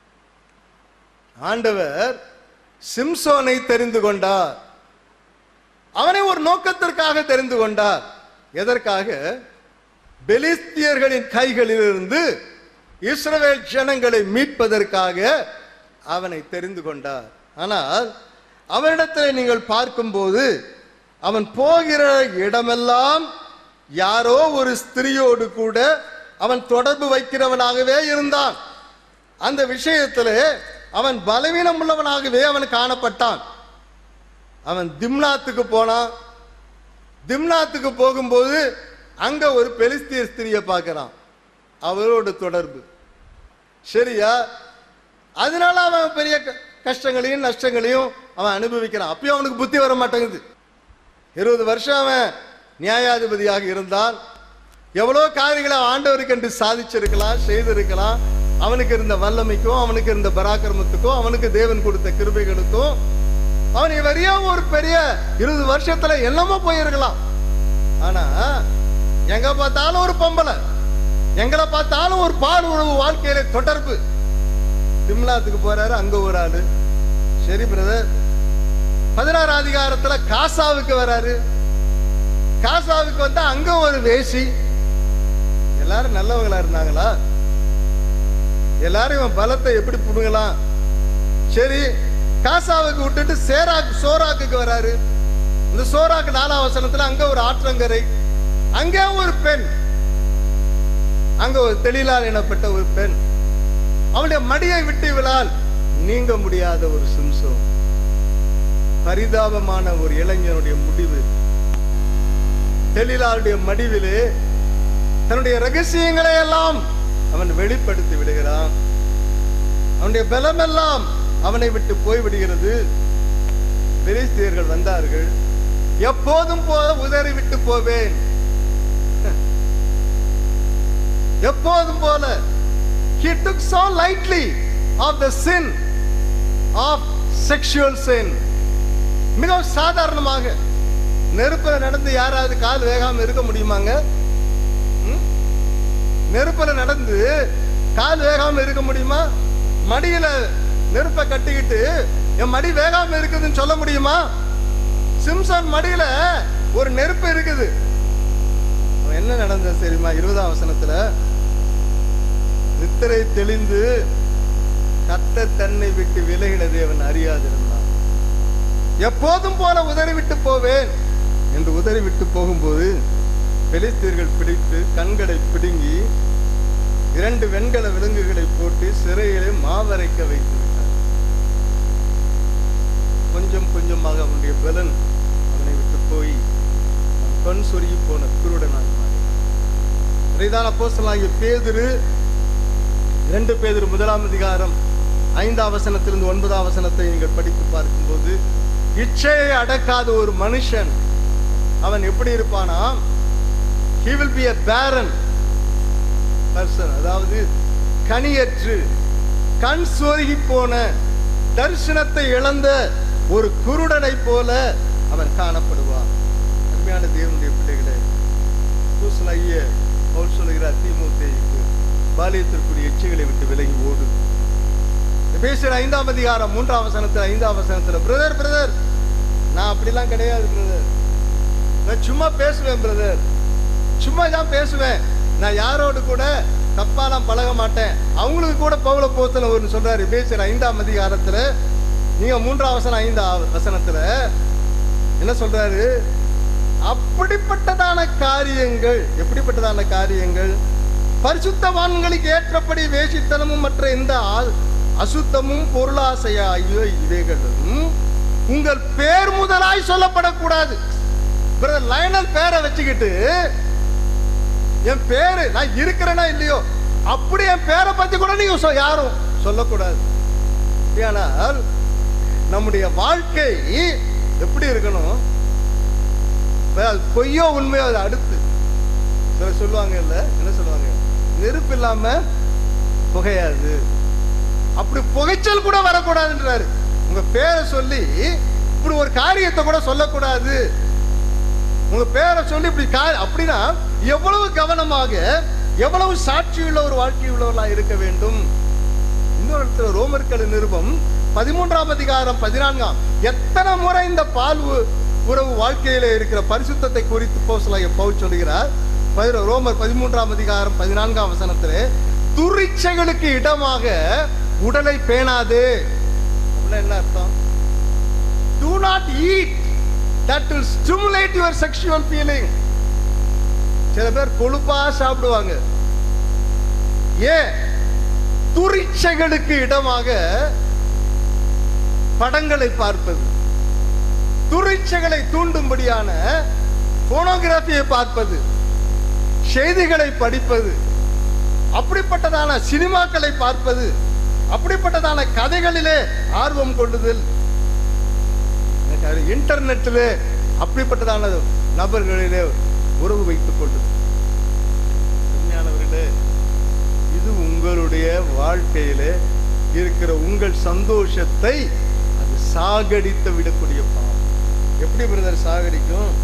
S1: ஆண்டவர் சிம்சோனை தெரிந்து கொண்டார் அவனை ஒரு நோக்கத்திற்காக தெரிந்து கொண்டார் எதற்காக பெலிஸ்தியர்களின் கைகளிலிருந்து இஸ்ரவேல் ஜனங்களை மீட்பதற்காக அவனை தெரிந்து கொண்டார் ஆனால் அவனிடத்தில் நீங்கள் பார்க்கும்போது அவன் போகிற இடமெல்லாம் யாரோ ஒரு ஸ்திரியோடு கூட அவன் தொடர்பு வைக்கிறவனாகவே இருந்தான் அந்த விஷயத்திலே அவன் பலவீனம் உள்ளவனாகவே அவன் காணப்பட்டான் அவன் திம்னாத்துக்கு போனான் திம்னாத்துக்கு போகும்போது அங்க ஒரு பெலிஸ்திய ஸ்திரியை பார்க்கறான் அவரோட தொடர்பு சரியா அதனால அவன் பெரிய க- கஷ்டங்களையும் நஷ்டங்களையும் அவன் அனுபவிக்கிறான் அப்பயும் அவனுக்கு புத்தி வர மாட்டேங்குது இருபது வருஷம் அவன் நியாயாதிபதியாக இருந்தால் எவ்வளோ காரியங்களை ஆண்டவருக்கு என்று சாதிச்சிருக்கலாம் செய்திருக்கலாம் அவனுக்கு இருந்த வல்லமைக்கும் அவனுக்கு இருந்த பராக்கிரமத்துக்கும் அவனுக்கு தேவன் கொடுத்த கிருபைகளுக்கும் அவன் வரையா ஒரு பெரிய இருபது வருஷத்துல என்னமோ போயிருக்கலாம் ஆனா எங்க பார்த்தாலும் ஒரு பொம்பளை எங்களை பார்த்தாலும் ஒரு பால் உறவு வாழ்க்கையில தொடர்பு திம்லாத்துக்கு போறாரு அங்க ஒரு ஆளு சரி பிரதர் பதினாறு அதிகாரத்துல காசாவுக்கு வராரு காசாவுக்கு வந்தா அங்க ஒரு வேசி எல்லாரும் நல்லவங்களா இருந்தாங்களா எல்லாரும் இவன் பலத்தை எப்படி புடுங்கலாம் சரி காசாவுக்கு விட்டுட்டு சேராக்கு சோராக்குக்கு வராரு இந்த சோராக்கு நாலாம் வசனத்துல அங்க ஒரு ஆற்றங்கரை அங்கே ஒரு பெண் அங்க ஒரு தெளிலால் எனப்பட்ட ஒரு பெண் அவளுடைய மடியை விட்டு இவளால் நீங்க முடியாத ஒரு சிம்சம் பரிதாபமான ஒரு இளைஞனுடைய முடிவு தெளிலாளுடைய மடிவிலே தன்னுடைய ரகசியங்களை எல்லாம் அவன் வெளிப்படுத்தி விடுகிறான் அவனுடைய பலமெல்லாம் அவனை விட்டு போய்விடுகிறது பெலிஸ்தியர்கள் வந்தார்கள் எப்போதும் போல உதறி விட்டு போவேன் எப்போதும் போல he took so lightly of the sin of sexual sin மிகவும் சாதாரணமாக நெருப்புல நடந்து யாராவது கால் வேகாம இருக்க முடியுமாங்க ம்? நெருப்புல நடந்து கால் வேகாம இருக்க முடியுமா மடியில நெருப்பை கட்டிக்கிட்டு என் மடி வேகாம இருக்குதுன்னு சொல்ல முடியுமா சிம்சன் மடியில ஒரு நெருப்பு இருக்குது அவன் என்ன நடந்தது தெரியுமா இருபதாம் வசனத்துல நித்திரை தெளிந்து கர்த்தர் தன்னை விட்டு விலகினதை அவன் அறியாதிருந்தான் எப்போதும் போல உதறி விட்டு போவேன் என்று உதறி விட்டு போகும்போது பெலிஸ்தீர்கள் பிடித்து கண்களை பிடுங்கி இரண்டு வெண்கல விலங்குகளை போட்டு சிறையிலே மாவரைக்க வைத்து விட்டார் கொஞ்சம் கொஞ்சமாக அவனுடைய பலன் அவனை விட்டு போய் அவன் கண் சொருகி போன குருடனாக மாறினான் இதைதான் அப்போஸ்தலனாகிய பேதுரு இரண்டு பேதுரு முதலாம் அதிகாரம் ஐந்தாம் வசனத்திலிருந்து ஒன்பதாம் வசனத்தை நீங்கள் படித்து பார்க்கும்போது இச்சையை அடக்காத ஒரு மனுஷன் அவன் எப்படி இருப்பானா he will be a barren person அதாவது கனியற்று கண் சொருகி போன தரிசனத்தை இழந்த ஒரு குருடனை போல அவன் காணப்படுவான் அருமையான தேவனுடைய பிள்ளைகளே பூசனாகிய பவுல் சொல்லுகிறார் தீமோத்தேயுக்கு பாலியத்திற்குரிய எச்சைகளை விட்டு விலகி ஓடு பேசுகிற ஐந்தாம் அதிகாரம் மூன்றாம் வசனத்துல ஐந்தாம் வசனத்துல பிரதர் பிரதர் நான் அப்படிலாம் கிடையாது பிரதர் நான் சும்மா பேசுவேன் பிரதர் சும்மா தான் பேசுவேன் நான் யாரோடு கூட தப்பாலாம் பழக மாட்டேன் அவங்களுக்கு கூட பவுல போத்தன ஒரு சொல்றாரு பேசுற ஐந்தாம் அதிகாரத்துல நீங்க மூன்றாம் வசனம் ஐந்தாம் வசனத்துல என்ன சொல்றாரு அப்படிப்பட்டதான காரியங்கள் எப்படிப்பட்டதான காரியங்கள் பரிசுத்தவான்களுக்கு ஏற்றபடி வேசித்தனமும் மற்ற எந்த ஆ- அசுத்தமும் பொருளாசையாகிய இவைகளும் உங்கள் பேர் முதலாய் சொல்லப்படக்கூடாது பிரதர் லயனல் பேரை வச்சுக்கிட்டு என் பேரு நான் இருக்கிறேனா இல்லையோ அப்படி என் பேரை பத்தி கூட நீங்க சொ- யாரும் சொல்லக்கூடாது ஆனால் நம்முடைய வாழ்க்கை எப்படி இருக்கணும் இப்ப அது பொய்யோ உண்மையோ அது அடுத்து சில சொல்லுவாங்க இல்ல என்ன சொல்லுவாங்க நெருப்பு இல்லாம புகையாது அப்படி புகைச்சல் கூட வரக்கூடாதுன்றாரு உங்க பேரை சொல்லி இப்படி ஒரு காரியத்தை கூட சொல்லக்கூடாது உங்க பேரை சொல்லி இப்படி கா- அப்படின்னா எவ்வளவு கவனமாக எவ்வளவு சாட்சியுள்ள ஒரு வாழ்க்கை உள்ளவர்களா இருக்க வேண்டும் இன்னொரு இடத்துல ரோமர்கள் நிருபம் பதிமூன்றாம் அதிகாரம் பதினான்காம் எத்தனை முறை இந்த பால் உ- உறவு வாழ்க்கையில இருக்கிற பரிசுத்தத்தை குறித்து போசலாய பவுல் சொல்கிறார் பதி- ரோமர் பதிமூன்றாம் அதிகாரம் பதினான்காம் வசனத்திலே துரிச்சைகளுக்கு இடமாக உடலை பேணாதே அப்படின்னா என்ன அர்த்தம் do not eat that will stimulate your sexual feeling சில பேர் கொழுப்பா சாப்பிடுவாங்க ஏன் துரிச்சைகளுக்கு இடமாக படங்களை பார்ப்பது துரிச்சைகளை தூண்டும்படியான போனோகிராஃபியை பார்ப்பது செய்திகளை படிப்பது அப்படிப்பட்டதான சினிமாக்களை பார்ப்பது அப்படிப்பட்டதான கதைகளிலே ஆர்வம் கொள்ளுதல் இன்டர்நெட்டில் அப்படிப்பட்டதான நபர்களிலே உறவு வைத்துக் கொள்ளுதல் உண்மையானவர்களே இது உங்களுடைய வாழ்க்கையிலே இருக்கிற உங்கள் சந்தோஷத்தை அது சாகடித்து விடக்கூடிய பாவம் எப்படி பிரதர் சாகடிக்கும்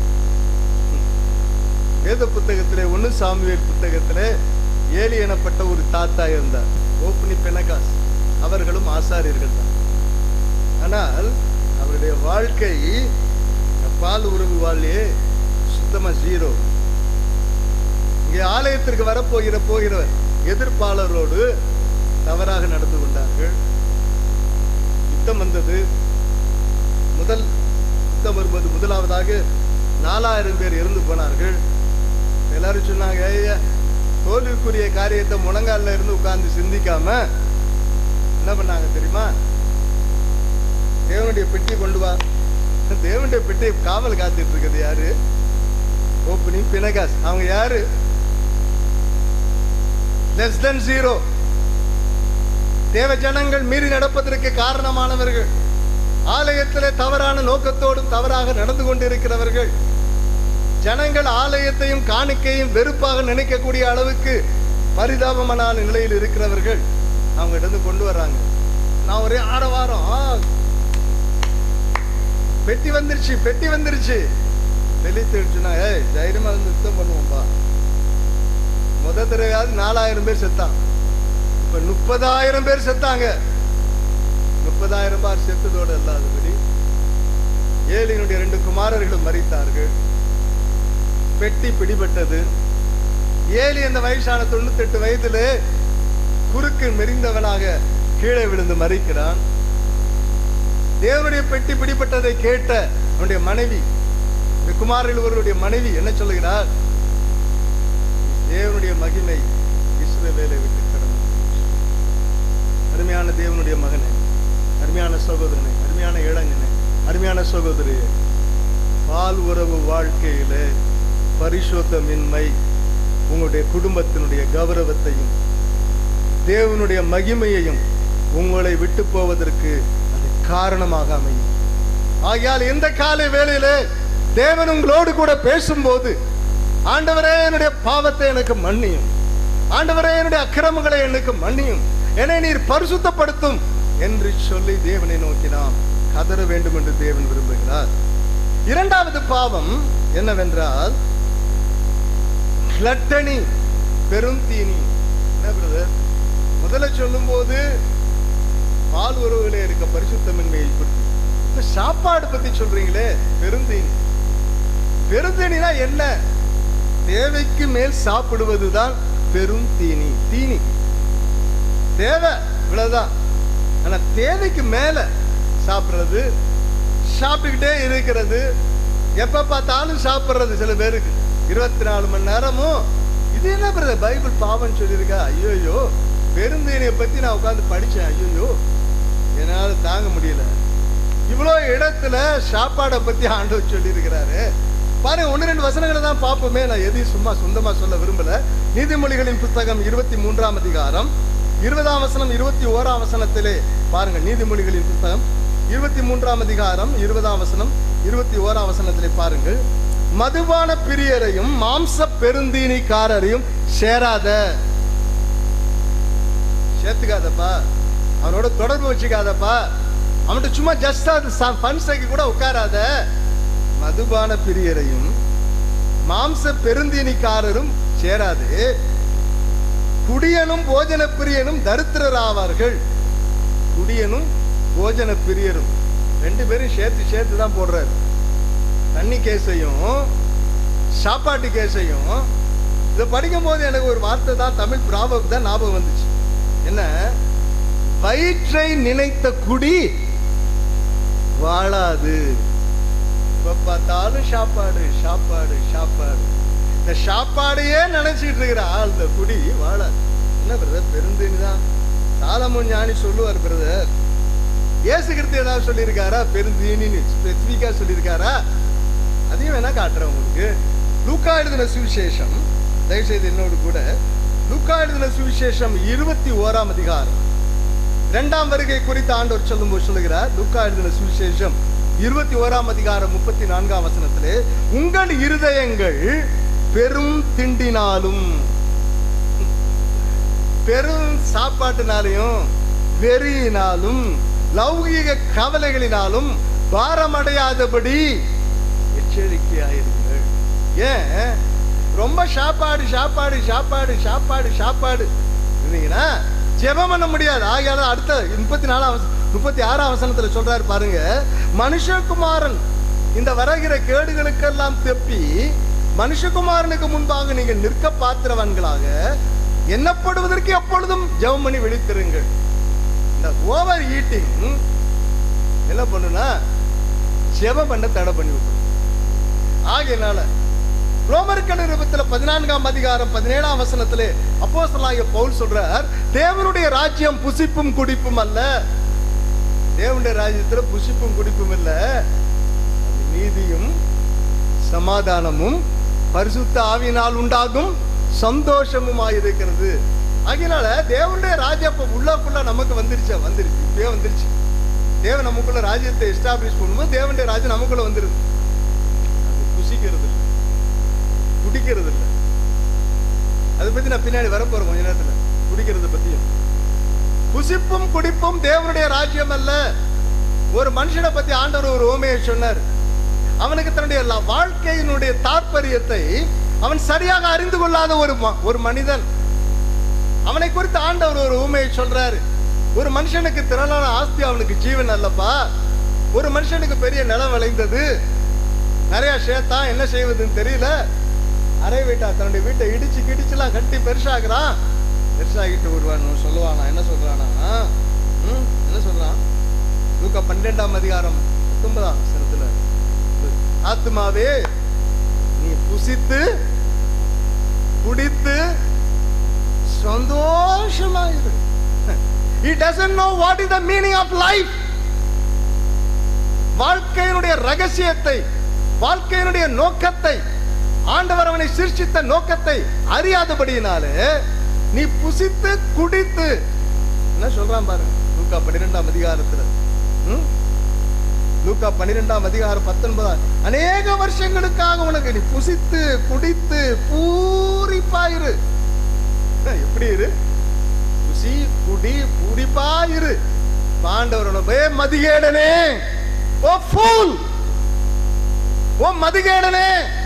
S1: வேத புத்தகத்திலே ஒன்னு சாமுவேல் புத்தகத்திலே ஏலி எனப்பட்ட ஒரு தாத்தா இருந்தார் ஓப்னி பெனகாஸ் அவர்களும் ஆசாரியர்கள் தான் ஆனால் அவருடைய வாழ்க்கை பால் உறவு வாழ்க்கையே சுத்தமா ஜீரோ இங்கே ஆலயத்திற்கு வரப்போகிற போகிறவர் எதிர்ப்பாளரோடு தவறாக நடந்து கொண்டார்கள் யுத்தம் வந்தது முதல் யுத்தம் வரும்போது முதலாவதாக நாலாயிரம் பேர் இறந்து போனார்கள் எல்லாரும் சொன்னாங்க ஐயா தோல்விக்குரிய காரியத்தை முழங்கால்ல இருந்து உட்கார்ந்து சிந்திக்காம என்ன பண்ணாங்க தெரியுமா தேவனுடைய பெட்டி கொண்டு வா தேவனுடைய பெட்டி காவல் காத்துட்டு இருக்குது யாரு ஓப்பனி பினகாஸ் அவங்க யாரு லெஸ் தென் ஜீரோ தேவ ஜனங்கள் மீறி நடப்பதற்கு காரணமானவர்கள் ஆலயத்திலே தவறான நோக்கத்தோடும் தவறாக நடந்து கொண்டிருக்கிறவர்கள் ஜனங்கள் ஆலயத்தையும் காணிக்கையும் வெறுப்பாக நினைக்கக்கூடிய அளவுக்கு பரிதாபமான நிலையில் இருக்கிறவர்கள் அவங்க இருந்து கொண்டு வர்றாங்க நான் ஒரே ஆரவாரம் ஆ, பெட்டி வந்துருச்சு பெட்டி வந்துருச்சு வெளியிட்டுச்சுன்னா ஏய் தைரியமா இருந்து யுத்தம் பண்ணுவோம்பா முத தடவையாவது நாலாயிரம் பேர் செத்தான் இப்ப முப்பதாயிரம் பேர் செத்தாங்க முப்பதாயிரம் பேர் செத்ததோடு அல்லாதபடி ஏலியினுடைய ரெண்டு குமாரர்களும் மறித்தார்கள் பெட்டி பிடிபட்டது ஏலி அந்த வயசான தொண்ணூத்தெட்டு வயதிலே குறுக்கு மெரிந்தவனாக கீழே விழுந்து மறிக்கிறான் தேவனுடைய பெட்டி பிடிப்பட்டதை கேட்ட அவனுடைய மனைவி இந்த குமாரில் ஒருவருடைய மனைவி என்ன சொல்லுகிறார் தேவனுடைய மகிமை இஸ்ரவேலை விட்டு கடந்து போச்சு." அருமையான தேவனுடைய மகனே அருமையான சகோதரனே அருமையான இளைஞனே அருமையான சகோதரியே பால் உறவு வாழ்க்கையில பரிசுத்தமின்மை உங்களுடைய குடும்பத்தினுடைய கௌரவத்தையும் தேவனுடைய மகிமையையும் உங்களை விட்டு போவதற்கு அது காரணமாக அமையும் ஆகையால் எந்த காலை வேளையிலே தேவன் உங்களோடு கூட பேசும்போது ஆண்டவரே என்னுடைய பாவத்தை எனக்கு மன்னியும் ஆண்டவரே என்னுடைய அக்கிரமங்களை எனக்கு மன்னியும் என்னை நீர் பரிசுத்தப்படுத்தும் என்று சொல்லி தேவனை நோக்கி நாம் கதற வேண்டும் என்று தேவன் விரும்புகிறார் இரண்டாவது பாவம் என்னவென்றால் கிளட்டனி பெருந்தீனி என்ன பிரதர் முதல்ல சொல்லும்போது பால் உறவுகளே இருக்க பரிசுத்தமின்மையை பற்றி இப்ப சாப்பாடு பத்தி சொல்றீங்களே பெருந்தீனி பெருந்தீனினா என்ன தேவைக்கு மேல் சாப்பிடுவதுதான் பெரும் தீனி தீனி தேவை இவ்வளவுதான் ஆனா தேவைக்கு மேல சாப்பிடுறது சாப்பிட்டுக்கிட்டே இருக்கிறது எப்ப பார்த்தாலும் சாப்பிடுறது சில பேருக்கு இருபத்தி நாலு மணி நேரமும் இது என்ன பிரதர் பைபிள் பாவம் சொல்லியிருக்கா ஐயோயோ பெருந்தீனியை பத்தி நான் உட்கார்ந்து படிச்சேன் ஐயோயோ என்னால தாங்க முடியல இவ்வளோ இடத்துல சாப்பாடை பத்தி ஆண்டவர் சொல்லியிருக்கிறாரு பாருங்க ஒன்று ரெண்டு வசனங்களை தான் பார்ப்போமே நான் எதையும் சும்மா சொந்தமா சொல்ல விரும்பல நீதிமொழிகளின் புஸ்தகம் இருபத்தி மூன்றாம் அதிகாரம் இருபதாம் வசனம் இருபத்தி ஓராம் வசனத்திலே பாருங்க நீதிமொழிகளின் புஸ்தகம் இருபத்தி மூன்றாம் அதிகாரம் இருபதாம் வசனம் இருபத்தி ஓராம் வசனத்திலே பாருங்கள் மதுபான பிரியரையும் மாம்ச பெருந்தீனிக்காரரையும் சேராத சேர்த்துக்காதப்பா அவனோட தொடர்பு வச்சுக்காதப்பா அவன்கிட்ட சும்மா ஜஸ்ட் அது ஃபன்ஸைக்கு கூட உட்காராத மதுபான பிரியரையும் மாம்ச பெருந்தீனிக்காரரும் சேராதே குடியனும் போஜன பிரியனும் தரித்திரர் ஆவார்கள் குடியனும் போஜன பிரியரும் ரெண்டு பேரும் சேர்த்து சேர்த்து தான் போடுறாரு தண்ணி கேஸையும் சாப்பாட்டு கேஸையும் இதை படிக்கும் போது எனக்கு ஒரு வார்த்தை தான் தமிழ் ப்ராபம் தான் ஞாபகம் வந்துச்சு என்ன வயிற்றை நினைத்த குடி வாழாது இப்ப பார்த்தாலும் சாப்பாடு சாப்பாடு சாப்பாடு இந்த சாப்பாடையே நினைச்சிட்டு இருக்கிற ஆள் இந்த குடி வாழாது என்ன பிரதர் பெருந்தேனி தான் சாலமோன் ஞானி சொல்லுவார் பிரதர் இயேசு கிறிஸ்து ஏதாவது சொல்லியிருக்காரா பெருந்தீனின்னு ஸ்பெசிஃபிக்கா சொல்லியிருக்காரா அதையும் வேணா காட்டுறேன் உங்களுக்கு லூக்கா எழுதின சுவிசேஷம் தயவுசெய்து என்னோடு கூட லூக்கா எழுதின சுவிசேஷம் இருபத்தி ஓராம் அதிகாரம் இரண்டாம் வருகை குறித்து ஆண்டவர் சொல்லும்போது சொல்லுகிறார் லூக்கா எழுதின சுவிசேஷம் இருபத்தி ஓராம் அதிகாரம் முப்பத்தி நான்காம் வசனத்திலே உங்கள் இருதயங்கள் பெரும் திண்டினாலும் பெரும் சாப்பாட்டினாலையும் வெறியினாலும் லௌகீக கவலைகளினாலும் பாரமடையாதபடி எச்சரிக்கையாயிருங்கள் ஏன் ரொம்ப சாப்பாடு சாப்பாடு சாப்பாடு சாப்பாடு சாப்பாடு இருந்தீங்கன்னா ஜெபம் பண்ண முடியாது ஆகையால அடுத்த முப்பத்தி நாலாம் வச- முப்பத்தி ஆறாம் வசனத்துல சொல்றாரு பாருங்க மனுஷகுமாரன் இந்த வருகிற கேடுகளுக்கெல்லாம் தெப்பி மனுஷகுமாரனுக்கு முன்பாக நீங்க நிற்க பாத்திரவன்களாக எண்ணப்படுவதற்கு எப்பொழுதும் ஜெபம் பண்ணி விழித்திருங்கள் இந்த ஓவர் ஈட்டிங் என்ன பண்ணுனா ஜெபம் பண்ண தடை பண்ணி விட்டுரும் ஆகையினால ரோமர்கள் நிருபத்தில் பதினான்காம் அதிகாரம் பதினேழாம் வசனத்திலே அப்போஸ்தலனாகிய பவுல் சொல்றார் தேவனுடைய ராஜ்யம் புசிப்பும் குடிப்பும் அல்ல தேவனுடைய ராஜ்யத்துல புசிப்பும் குடிப்பும் இல்ல அது நீதியும் சமாதானமும் பரிசுத்த ஆவியினால் உண்டாகும் சந்தோஷமுமாயிருக்கிறது ஆகையினால தேவனுடைய ராஜ்யம் இப்ப உள்ளக்குள்ள நமக்கு வந்துருச்சு வந்துருச்சு இப்பயே வந்துருச்சு தேவன் நமக்குள்ள ராஜ்யத்தை எஸ்டாப்ளிஷ் பண்ணும்போது தேவனுடைய ராஜ்யம் நமக்குள்ள வந்துருது அது புசிக்கிறது இல்லை குடிக்கிறது இல்லை அதை பத்தி நான் பின்னாடி வரப்போறேன் கொஞ்ச நேரத்துல குடிக்கிறத பத்தியும் புசிப்பும் குடிப்பும் தேவனுடைய ராஜ்யம் அல்ல ஒரு மனுஷனை பத்தி ஆண்டவர் ஒரு ஓமையை சொன்னார் அவனுக்கு தன்னுடைய லா- வாழ்க்கையினுடைய தாற்பயத்தை அவன் சரியாக அறிந்து கொள்ளாத ஒரு ம- ஒரு மனிதன் அவனை குறித்து ஆண்டவர் ஒரு ஊமையை சொல்றாரு ஒரு மனுஷனுக்கு திரளான ஆஸ்தி அவனுக்கு ஜீவன் அல்லப்பா ஒரு மனுஷனுக்கு பெரிய நிலம் விளைந்தது நிறைய சேர்த்தான் என்ன செய்வதுன்னு தெரியல அரை வீட்டா தன்னுடைய வீட்டை இடிச்சு கிடிச்சுலாம் கட்டி பெருசாகிறான் பெருசாகிட்டு வருவான் சொல்லுவானா என்ன சொல்றானா ம், என்ன சொல்றான் லூக்கா பன்னிரெண்டாம் அதிகாரம் பத்தொன்பதாம் வசனத்துல ஆத்மாவே நீ புசித்து குடித்து சந்தோஷமாயிரு he doesn't know what is the meaning of life வாழ்க்கையினுடைய ரகசியத்தை வாழ்க்கையினுடைய நோக்கத்தை ஆண்டவர் அவனை சிருஷ்டித்த நோக்கத்தை அறியாதபடியினாலே நீ புசித்து குடித்து என்ன சொல்றான் பாருங்க லூக்கா பன்னிரெண்டாம் அதிகாரத்துல ம்? லூக்கா பன்னிரெண்டாம் அதிகாரம் பத்தொன்பதாம் அநேக வருஷங்களுக்காக உனக்கு நீ புசித்து குடித்து பூரிப்பாயிரு எப்படி இரு புசி குடி பூரிப்பாயிரு பாண்டவரோட மதிகேடனே ஓ ஃபூல் ஓ மதிகேடனே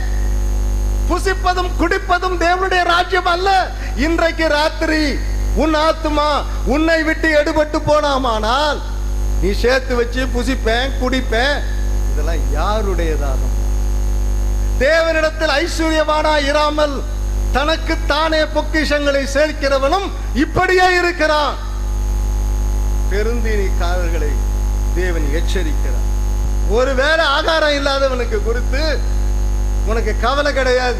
S1: புசிப்பதும் குடிப்பதும் தேவனுடைய ராஜ்யம் அல்ல இன்றைக்கு ராத்திரி உன் ஆத்துமா உன்னை விட்டு எடுபட்டு போனாமானால் நீ சேர்த்து வச்சு புசிப்பேன் குடிப்பேன் இதெல்லாம் யாருடையதாகும் தேவனிடத்தில் ஐஸ்வர்யவானா இராமல் தனக்கு தானே பொக்கிஷங்களை சேர்க்கிறவனும் இப்படியே இருக்கிறான் பெருந்தீனிக்காரர்களை தேவன் எச்சரிக்கிறார் ஒருவேளை ஆகாரம் இல்லாதவனுக்கு குறித்து உனக்கு கவலை கிடையாது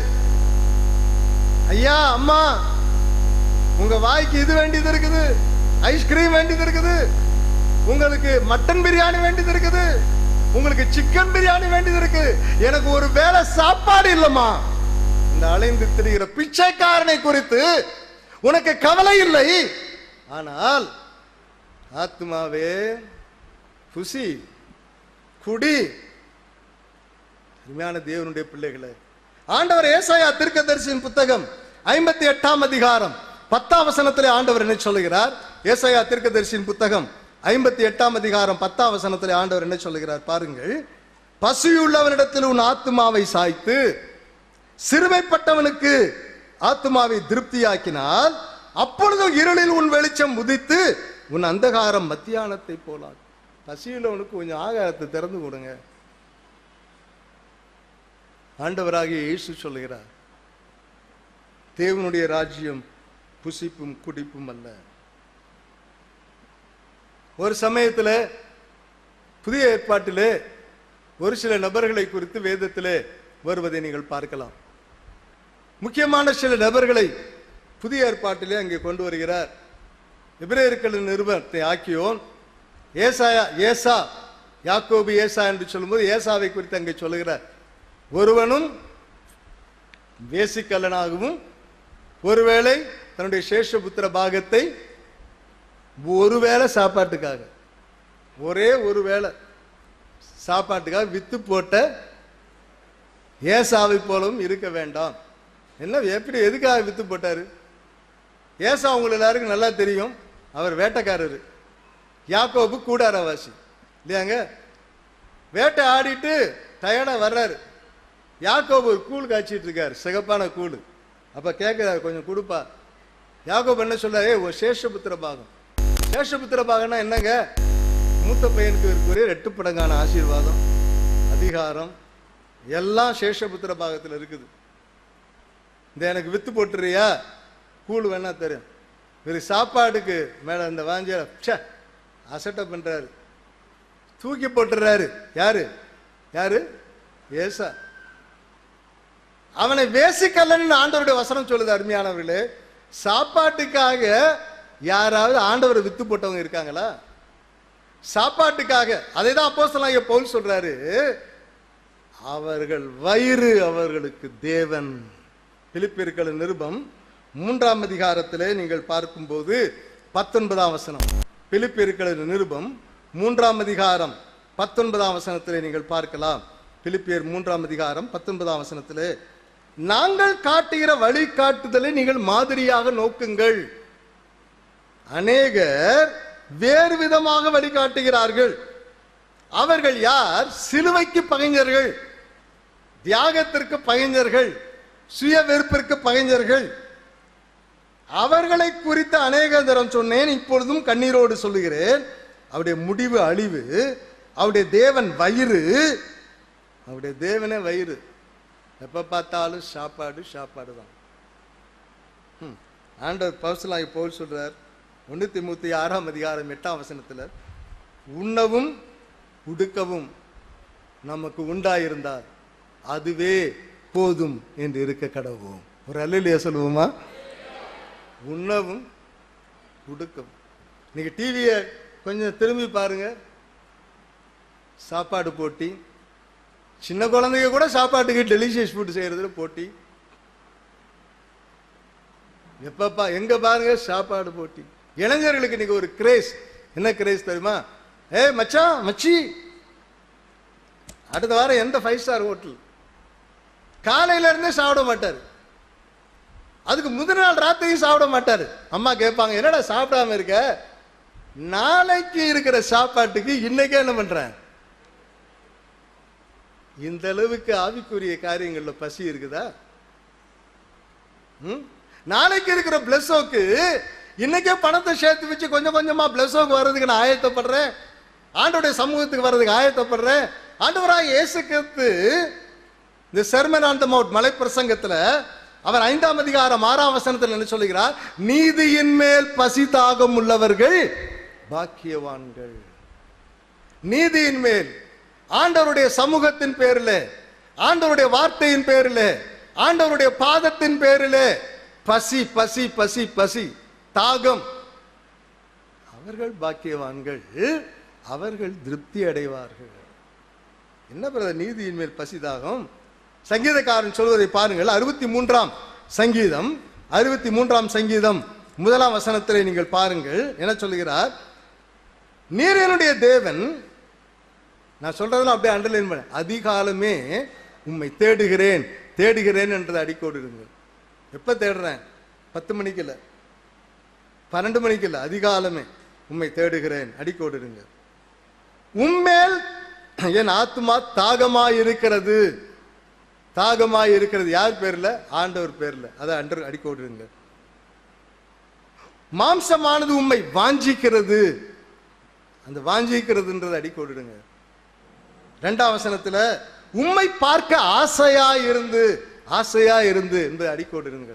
S1: ஐயா அம்மா உங்க வாய்க்கு இது வேண்டியது இருக்குது ஐஸ்கிரீம் வேண்டியது இருக்குது உங்களுக்கு மட்டன் பிரியாணி வேண்டியது இருக்குது உங்களுக்கு சிக்கன் பிரியாணி வேண்டியது இருக்கு எனக்கு ஒரு வேளை சாப்பாடு இல்லம்மா இந்த அலைந்து திரிகிற பிச்சைக்காரனை குறித்து உனக்கு கவலை இல்லை ஆனால் ஆத்மாவே புசி குடி அருமையான தேவனுடைய பிள்ளைகளே ஆண்டவர் ஏசாயா தீர்க்கதரிசியின் புத்தகம் ஐம்பத்தி எட்டாம் அதிகாரம் பத்தாம் வசனத்திலே ஆண்டவர் என்ன சொல்லுகிறார் ஏசாயா தீர்க்கதரிசியின் புத்தகம் ஐம்பத்தி எட்டாம் அதிகாரம் பத்தாம் வசனத்திலே ஆண்டவர் என்ன சொல்லுகிறார் பாருங்கள் பசியுள்ளவனிடத்தில் உன் ஆத்துமாவை சாய்த்து சிறுமைப்பட்டவனுக்கு ஆத்துமாவை திருப்தியாக்கினால் அப்பொழுதும் இருளில் உன் வெளிச்சம் உதித்து உன் அந்தகாரம் மத்தியானத்தை போலாது பசியுள்ளவனுக்கு கொஞ்சம் ஆகாரத்தை திறந்து கொடுங்க ஆண்டவராகிய இயேசு சொல்லுகிறார் தேவனுடைய ராஜ்யம் புசிப்பும் குடிப்பும் அல்ல ஒரு சமயத்தில் புதிய ஏற்பாட்டிலே ஒரு சில நபர்களை குறித்து வேதத்திலே வருவதை நீங்கள் பார்க்கலாம் முக்கியமான சில நபர்களை புதிய ஏற்பாட்டிலே அங்கே கொண்டு வருகிறார் எபிரேயர்களின் நிருபத்தை ஆக்கியோன் ஏசாயா ஏசா யாக்கோபு ஏசா என்று சொல்லும்போது ஏசாவை குறித்து அங்கே சொல்லுகிறார் ஒருவனும் வேசிக்கல்லனாகவும் ஒருவேளை தன்னுடைய சேஷபுத்திர பாகத்தை ஒருவேளை சாப்பாட்டுக்காக ஒரே ஒரு வேளை சாப்பாட்டுக்காக வித்து போட்ட ஏசாவை போலவும் இருக்க வேண்டாம் என்ன எப்படி எதுக்காக வித்து போட்டாரு ஏசா உங்களுக்கு எல்லாருக்கும் நல்லா தெரியும் அவர் வேட்டைக்காரரு யாக்கோபு கூடாரவாசி இல்லையாங்க வேட்டை ஆடிட்டு டயர்டா வர்றாரு யாக்கோபு ஒரு கூழ் காய்ச்சிட்டு இருக்காரு சிகப்பான கூழ் அப்ப கேட்கிறாரு கொஞ்சம் கொடுப்பா யாக்கோபு என்ன சொல்றாரு "ஏய், ஒரு சேஷபுத்திர பாகம் சேஷபுத்திர பாகம்னா என்னங்க மூத்த பையனுக்கு இருக்கக்கூடிய ரெட்டுப்படங்கான ஆசீர்வாதம் அதிகாரம் எல்லாம் சேஷபுத்திர பாகத்தில் இருக்குது இந்த எனக்கு வித்து போட்டுறியா கூழ் வேணா தெரியும் இவர் சாப்பாடுக்கு மேல அந்த வாஞ்சிய ச்சே அசட்டை பண்றாரு தூக்கி போட்டுறாரு யாரு யாரு ஏசா அவனை வேசிக்கல்லன்னு ஆண்டவருடைய வசனம் சொல்லுது அருமையானவர்களே சாப்பாட்டுக்காக யாராவது ஆண்டவரை வித்து போட்டவங்க இருக்காங்களா சாப்பாட்டுக்காக அதை தான் அப்போ பவுல் சொல்றாரு அவர்கள் வயிறு அவர்களுக்கு தேவன் பிலிப்பியர்கள் நிருபம் மூன்றாம் அதிகாரத்திலே நீங்கள் பார்க்கும்போது பத்தொன்பதாம் வசனம் பிலிப்பியர்கள் நிருபம் மூன்றாம் அதிகாரம் பத்தொன்பதாம் வசனத்திலே நீங்கள் பார்க்கலாம் பிலிப்பியர் மூன்றாம் அதிகாரம் பத்தொன்பதாம் வசனத்திலே நாங்கள் காட்டுகிற வழிகாட்டுதலை நீங்கள் மாதிரியாக நோக்குங்கள் அநேகர் வேறு விதமாக வழிகாட்டுகிறார்கள் அவர்கள் யார் சிலுவைக்கு பகைஞர்கள் தியாகத்திற்கு பகைஞர்கள் சுய வெறுப்பிற்கு பகைஞர்கள் அவர்களை குறித்து அநேக தரம் சொன்னேன் இப்பொழுதும் கண்ணீரோடு சொல்லுகிறேன் அவருடைய முடிவு அழிவு அவருடைய தேவன் வயிறு அவருடைய தேவனே வயிறு எப்ப பார்த்தாலும் சாப்பாடு சாப்பாடு தான் ம். ஆண்டவர் பவுசலாகி பவுல் சொல்றார் ஒன்று திமுத்தி ஆறாம் அதிகாரம் எட்டாம் வசனத்துல உண்ணவும் உடுக்கவும் நமக்கு உண்டாயிருந்தார் அதுவே போதும் என்று இருக்க கடவுவோம் ஒரு அல்லையா சொல்லுவோமா உண்ணவும் உடுக்கவும் நீங்க டிவியை கொஞ்சம் திரும்பி பாருங்க சாப்பாடு போட்டி சின்ன குழந்தைங்க கூட சாப்பாட்டுக்கு டெலிஷியஸ் ஃபுட் செய்யறதுல போட்டி எப்பப்பா எங்க பாருங்க சாப்பாடு போட்டி இளைஞர்களுக்கு இன்னைக்கு ஒரு கிரேஸ் என்ன கிரேஸ் தெரியுமா ஏய் மச்சான் மச்சி அடுத்த வாரம் எந்த ஃபைவ் ஸ்டார் ஹோட்டல் காலையில இருந்தே சாப்பிட மாட்டாரு அதுக்கு முதல் நாள் ராத்திரியும் சாப்பிட மாட்டாரு அம்மா கேட்பாங்க என்னடா சாப்பிடாம இருக்க நாளைக்கு இருக்கிற சாப்பாட்டுக்கு இன்னைக்கே என்ன பண்றேன் இந்த அளவுக்கு ஆவிக்குரிய காரியங்கள்ல பசி இருக்குதா ம்? நாளைக்கு இருக்கிற பிளஸோக்கு இன்னைக்கே பணத்தை சேர்த்து வச்சு கொஞ்சம் கொஞ்சமா பிளஸோக்கு வர்றதுக்கு நான் ஆயத்தப்படுறேன் ஆண்டோடைய சமூகத்துக்கு வர்றதுக்கு ஆயத்தப்படுறேன் ஆண்டவராக இயேசு கிறிஸ்து இந்த செர்மன் ஆன் த மவுட் மலை பிரசங்கத்துல அவர் ஐந்தாம் அதிகாரம் ஆறாம் வசனத்தில் என்ன சொல்லுகிறார் நீதியின் மேல் பசி தாகம் உள்ளவர்கள் பாக்கியவான்கள் நீதியின் மேல் ஆண்டவருடைய சமூகத்தின் பேரில் ஆண்டவருடைய வார்த்தையின் பேரில் ஆண்டவருடைய பாதத்தின் பேரில் பசி பசி பசி பசி தாகம் அவர்கள் பாக்கியவான்கள் அவர்கள் திருப்தி அடைவார்கள் என்ன பிரதர் நீதியின் மேல் பசி தாகம் சங்கீதக்காரன் சொல்வதை பாருங்கள் அறுபத்தி மூன்றாம் சங்கீதம் அறுபத்தி மூன்றாம் சங்கீதம் முதலாம் வசனத்திலே நீங்கள் பாருங்கள் என்ன சொல்லுகிறார் நீர் என்னுடைய தேவன் நான் சொல்றதெல்லாம் அப்படியே அண்டர்லைன் பண்ண அதிகாலமே உம்மை தேடுகிறேன் தேடுகிறேன் என்றதை அடிக்கோடு இருங்கள் எப்ப தேடுறேன் பத்து மணிக்கு இல்ல பன்னெண்டு மணிக்கு இல்ல அதிகாலமே உம்மை தேடுகிறேன் அடிக்கோடு இருங்க உம்மேல் என் ஆத்மா தாகமாய் இருக்கிறது தாகமாய் இருக்கிறது யார் பேர்ல ஆண்டவர் பேர்ல அதை அண்டர் அடிக்கோடு இருங்க மாம்சமானது உம்மை வாஞ்சிக்கிறது அந்த வாஞ்சிக்கிறதுன்றது அடிக்கோடுங்க ரெண்டாம் வசனத்துல உம்மை பார்க்க ஆசையா இருந்து ஆசையா இருந்து என்பது அடிக்கோடுங்க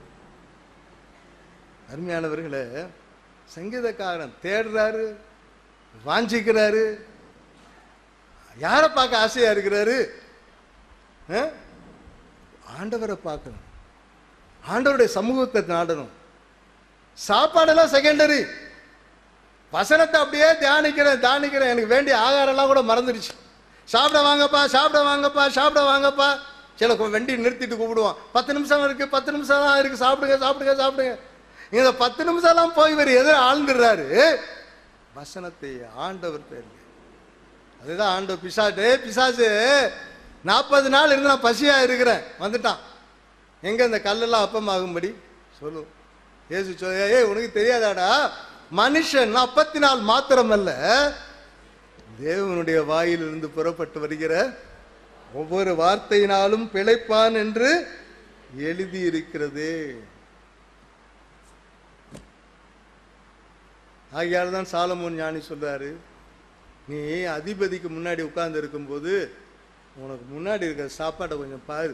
S1: அருமையானவர்களே சங்கீதக்காரன் தேடுறாரு வாஞ்சிக்கிறாரு யாரை பார்க்க ஆசையா இருக்கிறாரு ஆ? ஆண்டவரை பார்க்கணும் ஆண்டவருடைய சமூகத்தை நாடணும் சாப்பாடெல்லாம் செகண்டரி வசனத்தை அப்படியே தியானிக்கிறேன் தியானிக்கிறேன் எனக்கு வேண்டிய ஆகாரம்லாம் கூட மறந்துடுச்சு சாப்பிட வாங்கப்பா சாப்பிட வாங்கப்பா சாப்பிட வாங்கப்பா சில கொ- வண்டி நிறுத்திட்டு கூப்பிடுவான் பத்து நிமிஷம் இருக்கு பத்து நிமிஷம் தான் இருக்கு சாப்பிடுங்க சாப்பிடுங்க சாப்பிடுங்க இந்த பத்து நிமிஷம்லாம் போய் இவர் எதிர ஆழ்ந்துடுறாரு வசனத்தை ஆண்டவர் பேர்ல அதுதான் ஆண்டவர் பிசாசு பிசாசு நாற்பது நாள் இருந்து நான் பசியா இருக்கிறேன் வந்துட்டான் எங்க இந்த கல்லெல்லாம் அப்பமாகும்படி சொல்லு ஏசு சொல்ல ஏய் உனக்கு தெரியாதாடா மனுஷன் அப்பத்தினால் மாத்திரமல்ல தேவனுடைய வாயிலிருந்து புறப்பட்டு வருகிற ஒவ்வொரு வார்த்தையினாலும் பிழைப்பான் என்று எழுதி இருக்கிறது ஆகையால் தான் சாலமோன் ஞானி சொல்றாரு நீ அதிபதிக்கு முன்னாடி உட்கார்ந்து இருக்கும்போது உனக்கு முன்னாடி இருக்கிற சாப்பாடை கொஞ்சம் பாரு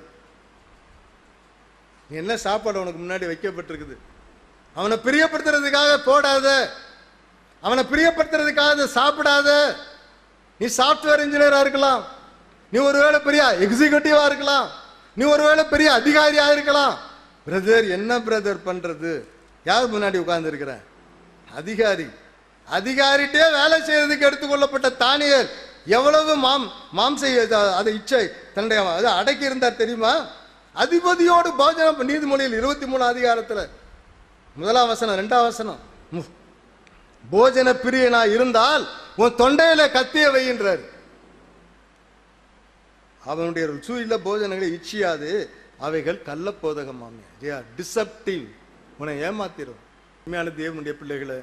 S1: நீ என்ன சாப்பாடு உனக்கு முன்னாடி வைக்கப்பட்டிருக்குது அவனை பிரியப்படுத்துறதுக்காக போடாத அவனை பிரியப்படுத்துறதுக்காக சாப்பிடாத நீ சாஃப்ட்வேர் இன்ஜினியரா இருக்கலாம் நீ ஒருவேளை பெரிய எக்ஸிகியூட்டிவா இருக்கலாம் நீ ஒருவேளை பெரிய அதிகாரியா இருக்கலாம் பிரதர் என்ன பிரதர் பண்றது யார் முன்னாடி உட்கார்ந்து இருக்கிற அதிகாரி அதிகாரிட்டே வேலை செய்யறதுக்கு எடுத்துக்கொள்ளப்பட்ட தானியல் எவ்வளவு மாம் மாம்சை அதை இச்சை தன்னுடைய அதை அடக்கி இருந்தார் தெரியுமா அதிபதியோடு போஜனம் நீதிமொழியில் இருபத்தி மூணு அதிகாரத்துல முதலாம் வசனம் ரெண்டாம் வசனம் ம். போஜன பிரியனா இருந்தால் உன் தொண்டையில கத்திய வைன்றார் அவனுடைய ருச்சியில போஜனங்களை இச்சியாது அவைகள் கள்ள போதகமாமே தே ஆர் டிசப்டிவ் உன்னை ஏமாத்திரும் உண்மையான தேவனுடைய பிள்ளைகளை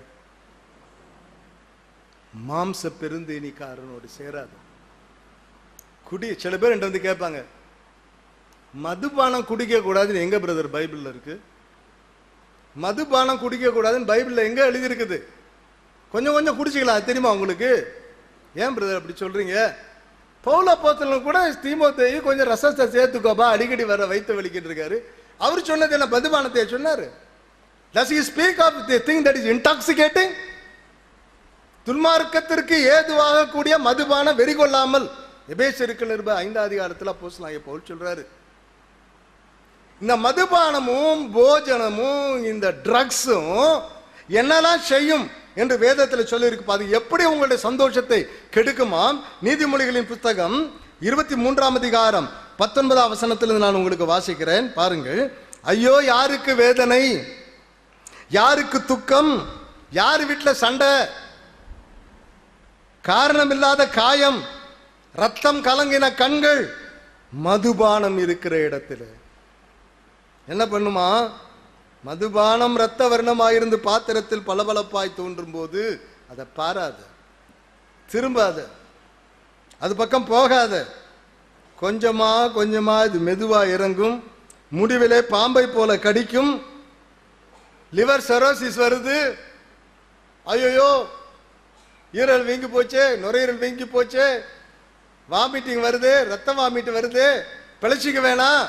S1: மாம்ச பெருந்தேனிக்காரனோடு சேராது குடி சில பேர் என்கிட்ட வந்து கேட்பாங்க மதுபானம் குடிக்க கூடாதுன்னு எங்க பிரதர் பைபிள்ல இருக்கு மதுபானம் குடிக்க கூடாதுன்னு பைபிள்ல எங்க எழுதி இருக்குது கொஞ்சம் கொஞ்சம் குடிச்சிக்கலாம் அது தெரியுமா உங்களுக்கு ஏன் பிரதர் அப்படி சொல்றீங்க பவுல போத்தலும் கூட தீமோத்தேயு கொஞ்சம் ரசத்தை சேர்த்துக்கோப்பா அடிக்கடி வர வைத்து வலிக்கிட்டு இருக்காரு அவர் சொன்னது என்ன மதுபானத்தை சொன்னாரு does he speak of the thing that is intoxicating துன்மார்க்கத்திற்கு ஏதுவாக கூடிய மதுபான வெறி கொள்ளாமல் எபேசருக்கு நிருப ஐந்தாம் அதிகாரத்தில் அப்போஸ்தலனாகிய பவுல் சொல்றாரு இந்த மதுபானமும் போஜனமும் இந்த ட்ரக்ஸும் என்னெல்லாம் செய்யும் என்று வேதத்தில் சொல்லியிருக்கு அது எப்படி உங்களுடைய சந்தோஷத்தை கெடுக்குமாம் நீதிமொழிகளின் புத்தகம் இருபத்தி மூன்றாம் அதிகாரம் பத்தொன்பதாம் வசனத்திலிருந்து நான் உங்களுக்கு வாசிக்கிறேன் பாருங்கள் ஐயோ யாருக்கு வேதனை யாருக்கு துக்கம் யார் வீட்டில் சண்டை காரணமில்லாத காயம் ரத்தம் கலங்கின கண்கள் மதுபானம் இருக்கிற இடத்துல என்ன பண்ணுமா மதுபானம் ரத்த வர்ணமாயிருந்து பாத்திரத்தில் பளபளப்பாய் தோன்றும் போது அதை பாராத திரும்பாத அது பக்கம் போகாத கொஞ்சமா கொஞ்சமா இது மெதுவா இறங்கும் முடிவிலே பாம்பை போல கடிக்கும் லிவர் செரோசிஸ் வருது ஐயோ ஈரல் வீங்கி போச்சே நுரையீரல் வீங்கி போச்சே வாமிட்டிங் வருது ரத்த வாமிட் வருது பிழைச்சிக்க வேணாம்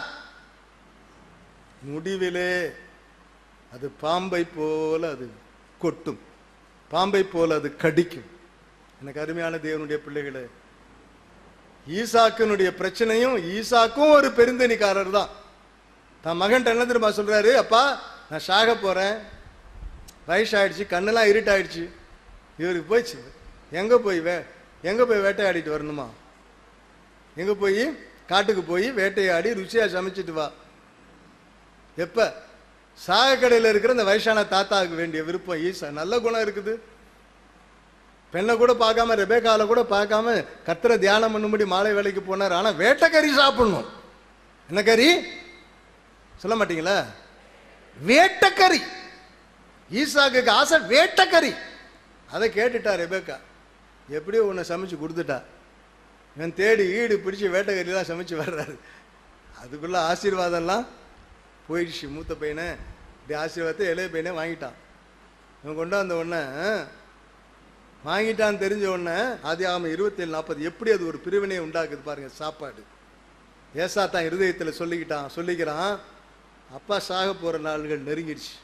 S1: முடிவிலே அது பாம்பை போல அது கொட்டும் பாம்பை போல அது கடிக்கும் எனக்கு அருமையான தேவனுடைய பிள்ளைகளே ஈசாக்கினுடைய பிரச்சனையும் ஈசாக்கும் ஒரு பெருந்தனிக்காரர் தான் தான் மகன் என்ன தெரியுமா சொல்றாரு அப்பா நான் சாக போறேன் வயசாயிடுச்சு கண்ணெல்லாம் இருட்டாயிடுச்சு இவருக்கு போயிடுச்சு எங்க போய் வே எங்க போய் வேட்டையாடிட்டு வரணுமா எங்க போய் காட்டுக்கு போய் வேட்டையாடி ருசியா சமைச்சிட்டு வா எப்ப சாகக்கடையில் இருக்கிற இந்த வயசான தாத்தாவுக்கு வேண்டிய விருப்பம் ஈசா நல்ல குணம் இருக்குது பெண்ணை கூட பார்க்காம ரெபேக்கால கூட பார்க்காம கத்திர தியானம் பண்ணும்படி மாலை வேலைக்கு போனார் ஆனா வேட்டைக்கறி சாப்பிடணும் என்ன கறி சொல்ல மாட்டீங்களா வேட்டைக்கறி ஈசாக்கு ஆசை வேட்டைக்கறி அதை கேட்டுட்டா ரெபேக்கா எப்படியோ உன்னை சமைச்சு கொடுத்துட்டா இவன் தேடி ஈடு பிடிச்சி வேட்டைக்கறிலாம் சமைச்சு வர்றாரு அதுக்குள்ள ஆசீர்வாதம்லாம் போயிடுச்சு மூத்த பையனை இப்படி ஆசீர்வாதத்தை இளைய பையனே வாங்கிட்டான் இவன் கொண்டு வந்த உடனே வாங்கிட்டான்னு தெரிஞ்ச உடனே ஆதி ஆகாம இருபத்தேழு நாற்பது எப்படி அது ஒரு பிரிவினையை உண்டாக்குது பாருங்க சாப்பாடு ஏசா தான் இருதயத்தில் சொல்லிக்கிட்டான் சொல்லிக்கிறான் அப்பா சாக போற நாள்கள் நெருங்கிடுச்சு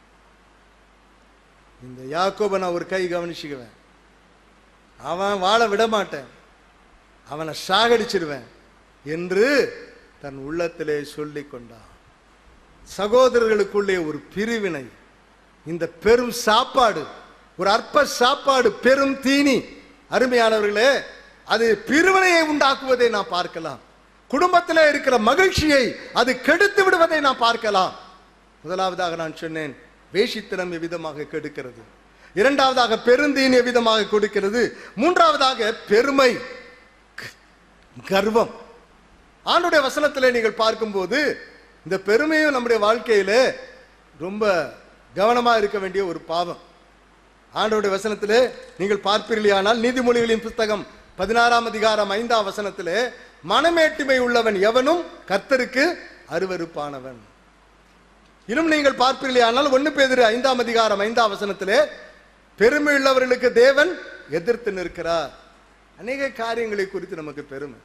S1: இந்த யாக்கோபை நான் ஒரு கை கவனிச்சுக்குவேன் அவன் வாழ விட மாட்டேன் அவனை சாகடிச்சிருவேன் என்று தன் உள்ளத்திலே சொல்லிக் கொண்டான் சகோதரர்களுக்குள்ளே ஒரு பிரிவினை இந்த பெரும் சாப்பாடு ஒரு அற்ப சாப்பாடு பெரும் தீனி அருமையானவர்களே அது பிரிவினையை உண்டாக்குவதை நாம் பார்க்கலாம் குடும்பத்திலே இருக்கிற மகிழ்ச்சியை அது கெடுத்து விடுவதை நாம் பார்க்கலாம் முதலாவதாக நான் சொன்னேன் வேஷித்தனம் எவ்விதமாக கெடுக்கிறது இரண்டாவதாக பெருந்தீன் எவ்விதமாக கொடுக்கிறது மூன்றாவதாக பெருமை க- கர்வம் ஆண்டுடைய வசனத்திலே நீங்கள் பார்க்கும்போது இந்த பெருமையும் நம்முடைய வாழ்க்கையில ரொம்ப கவனமா இருக்க வேண்டிய ஒரு பாவம் ஆண்டவருடைய வசனத்திலே நீங்கள் பார்ப்பீர்களானால் நீதிமொழிகளின் புத்தகம் பதினாறாம் அதிகாரம் ஐந்தாம் வசனத்திலே மனமேட்டுமை உள்ளவன் எவனும் கர்த்தருக்கு அருவருப்பானவன் இன்னும் நீங்கள் பார்ப்பீர்களானால் ஒன்னு பேதிரு ஐந்தாம் அதிகாரம் ஐந்தாம் வசனத்திலே பெருமை உள்ளவர்களுக்கு தேவன் எதிர்த்து நிற்கிறார் அநேக காரியங்களை குறித்து நமக்கு பெருமை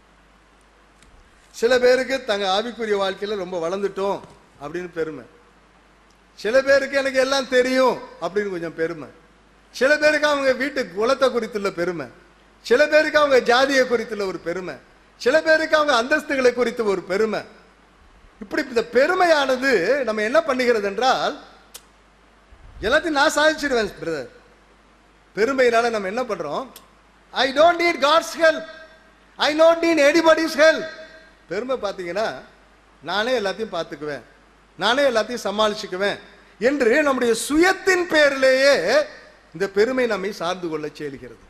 S1: சில பேருக்கு தங்க ஆவிக்குரிய வாழ்க்கையில ரொம்ப வளர்ந்துட்டோம் அப்படின்னு பெருமை சில பேருக்கு எனக்கு எல்லாம் தெரியும் அப்படின்னு கொஞ்சம் பெருமை சில பேருக்கு அவங்க வீட்டு குலத்தை குறித்துள்ள பெருமை சில பேருக்கு அவங்க ஜாதியை குறித்துள்ள ஒரு பெருமை சில பேருக்கு அவங்க அந்தஸ்துகளை குறித்து ஒரு பெருமை இப்படி இந்த பெருமையானது நம்ம என்ன பண்ணுகிறது என்றால் எல்லாத்தையும் நான் சாதிச்சிடுவேன் பிரதர் பெருமையினால நம்ம என்ன பண்றோம் I don't need God's help I don't need anybody's help பெருமை பார்த்தீங்கன்னா நானே எல்லாத்தையும் பார்த்துக்குவேன் நானே எல்லாத்தையும் சமாளிச்சுக்குவேன் என்று நம்முடைய சுயத்தின் பேரிலேயே இந்த பெருமை நம்மை சார்ந்து கொள்ள செய்கிறது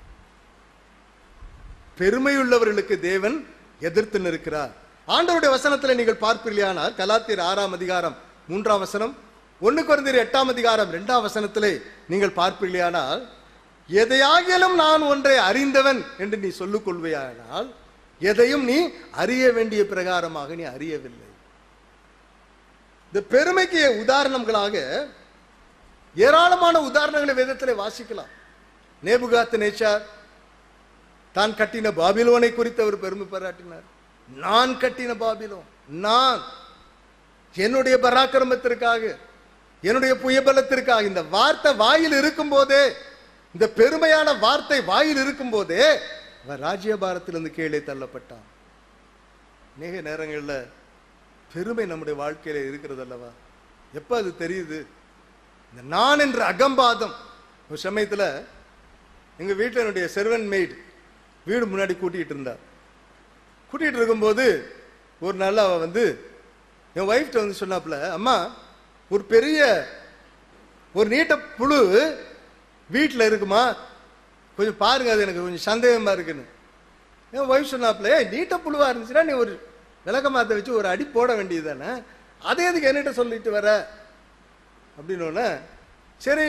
S1: பெருமையுள்ளவர்களுக்கு தேவன் எதிர்த்து நிற்கிறார் ஆண்டவருடைய வசனத்தில் நீங்கள் பார்ப்பீர்களானால் கலாத்தியர் ஆறாம் அதிகாரம் மூன்றாம் வசனம் ஒன்னு குறைந்தர் எட்டாம் அதிகாரம் இரண்டாம் வசனத்திலே நீங்கள் பார்ப்பீர்களானால் எதையாகிலும் நான் ஒன்றை அறிந்தவன் என்று நீ சொல்லிக் கொள்வையானால் எதையும் நீ அறிய வேண்டிய பிரகாரமாக நீ அறியவில்லை இந்த பெருமைக்கு உதாரணங்களாக ஏராளமான உதாரணங்களை வேதத்திலே வாசிக்கலாம் நேபுகாத்து நேச்சார் தான் கட்டின பாபிலோனை குறித்து அவர் பெருமை பாராட்டினார் நான் கட்டின பாபிலோன் நான் என்னுடைய பராக்கிரமத்திற்காக என்னுடைய புயபலத்திற்காக இந்த வார்த்தை வாயில் இருக்கும் போதே இந்த பெருமையான வார்த்தை வாயில் இருக்கும் போதே அவன் ராஜ்யபாரத்திலிருந்து கீழே தள்ளப்பட்டான் அநேக நேரங்கள்ல பெருமை நம்முடைய வாழ்க்கையில இருக்கிறது அல்லவா எப்ப அது தெரியுது இந்த நான் என்ற அகம்பாதம் ஒரு சமயத்துல எங்க வீட்டில் என்னுடைய செர்வன் மெய்ட் வீடு முன்னாடி கூட்டிகிட்டு இருந்தா கூட்டிகிட்டு இருக்கும்போது ஒரு நாள் அவ வந்து என் ஒய்ஃப்ட்ட வந்து சொன்னாப்புல அம்மா ஒரு பெரிய ஒரு நீட்ட புழு வீட்டில் இருக்குமா கொஞ்சம் பாருங்க அது எனக்கு கொஞ்சம் சந்தேகமா இருக்குன்னு என் ஒய்ஃப் சொன்னாப்புல "ஏய், நீட்ட புழுவா இருந்துச்சுன்னா நீ ஒரு விளக்கமாத்த வச்சு ஒரு அடி போட வேண்டியது தானே அதே எதுக்கு என்கிட்ட சொல்லிட்டு வர அப்படின்னு சரி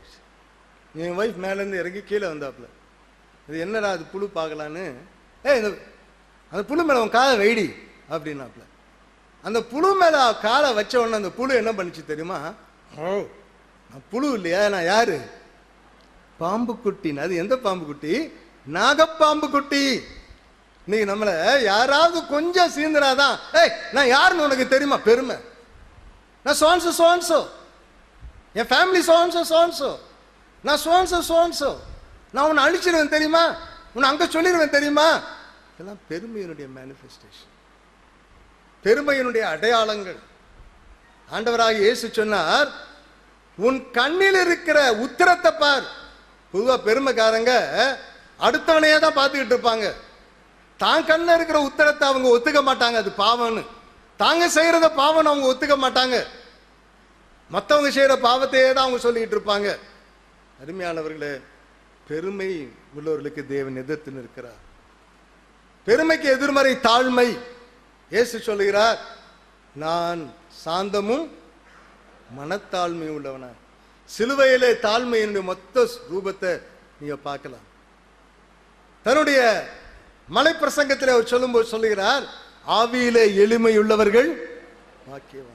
S1: என் ஒய்ஃப் மேலேருந்து இறங்கி கீழே வந்தாப்புல இது என்னடா அது புழு பார்க்கலான்னு ஏ இந்த அந்த புழு மேலே உன் காலை வைடி அப்படின்னாப்புல அந்த புழு மேலே காலை வச்ச உடனே அந்த புழு என்ன பண்ணுச்சு தெரியுமா ஓ நான் புழு இல்லையா நான் யாரு பாம்பு குட்டின்னு அது எந்த பாம்பு குட்டி நாகப்பாம்பு குட்டி இன்னைக்கு நம்மள யாராவது கொஞ்சம் சீந்தராதான் ஏய் நான் யாருன்னு உனக்கு தெரியுமா பெருமை நான் சோன்சோ சோன்சோ என் ஃபேமிலி சோன்சோ சோன்சோ நான் சோன்சோ சோன்சோ நான் உன்னை அழிச்சிருவேன் தெரியுமா உன்னை அங்க சொல்லிடுவேன் தெரியுமா இதெல்லாம் பெருமையினுடைய மேனிஃபெஸ்டேஷன் பெருமையினுடைய அடையாளங்கள் ஆண்டவராக இயேசு சொன்னார் உன் கண்ணில் இருக்கிற உத்திரத்தை பார் பொதுவா பெருமைக்காரங்க அடுத்தவனையே தான் பார்த்துக்கிட்டு இருப்பாங்க தான் கண்ணில் இருக்கிற உத்தரத்தை அவங்க ஒத்துக்க மாட்டாங்க அது பாவம்னு தாங்க செய்யறத பாவம்னு அவங்க ஒத்துக்க மாட்டாங்க மற்றவங்க செய்யற பாவத்தையே தான் அவங்க சொல்லிட்டு இருப்பாங்க அருமையானவர்களே பெருமை உள்ளவர்களுக்கு தேவன் எதிர்த்து நிற்கிறார் பெருமைக்கு எதிர்மறை தாழ்மை இயேசு சொல்லுகிறார் நான் சாந்தமும் மனத்தாழ்மையும் உள்ளவனா சிலுவையிலே தாழ்மையினுடைய மொத்த ரூபத்தை நீங்க பார்க்கலாம் தன்னுடைய மலை பிரசங்கத்தில் அவர் சொல்லும்போது சொல்லுகிறார் ஆவியிலே எளிமை உள்ளவர்கள் பாக்கியவான்கள்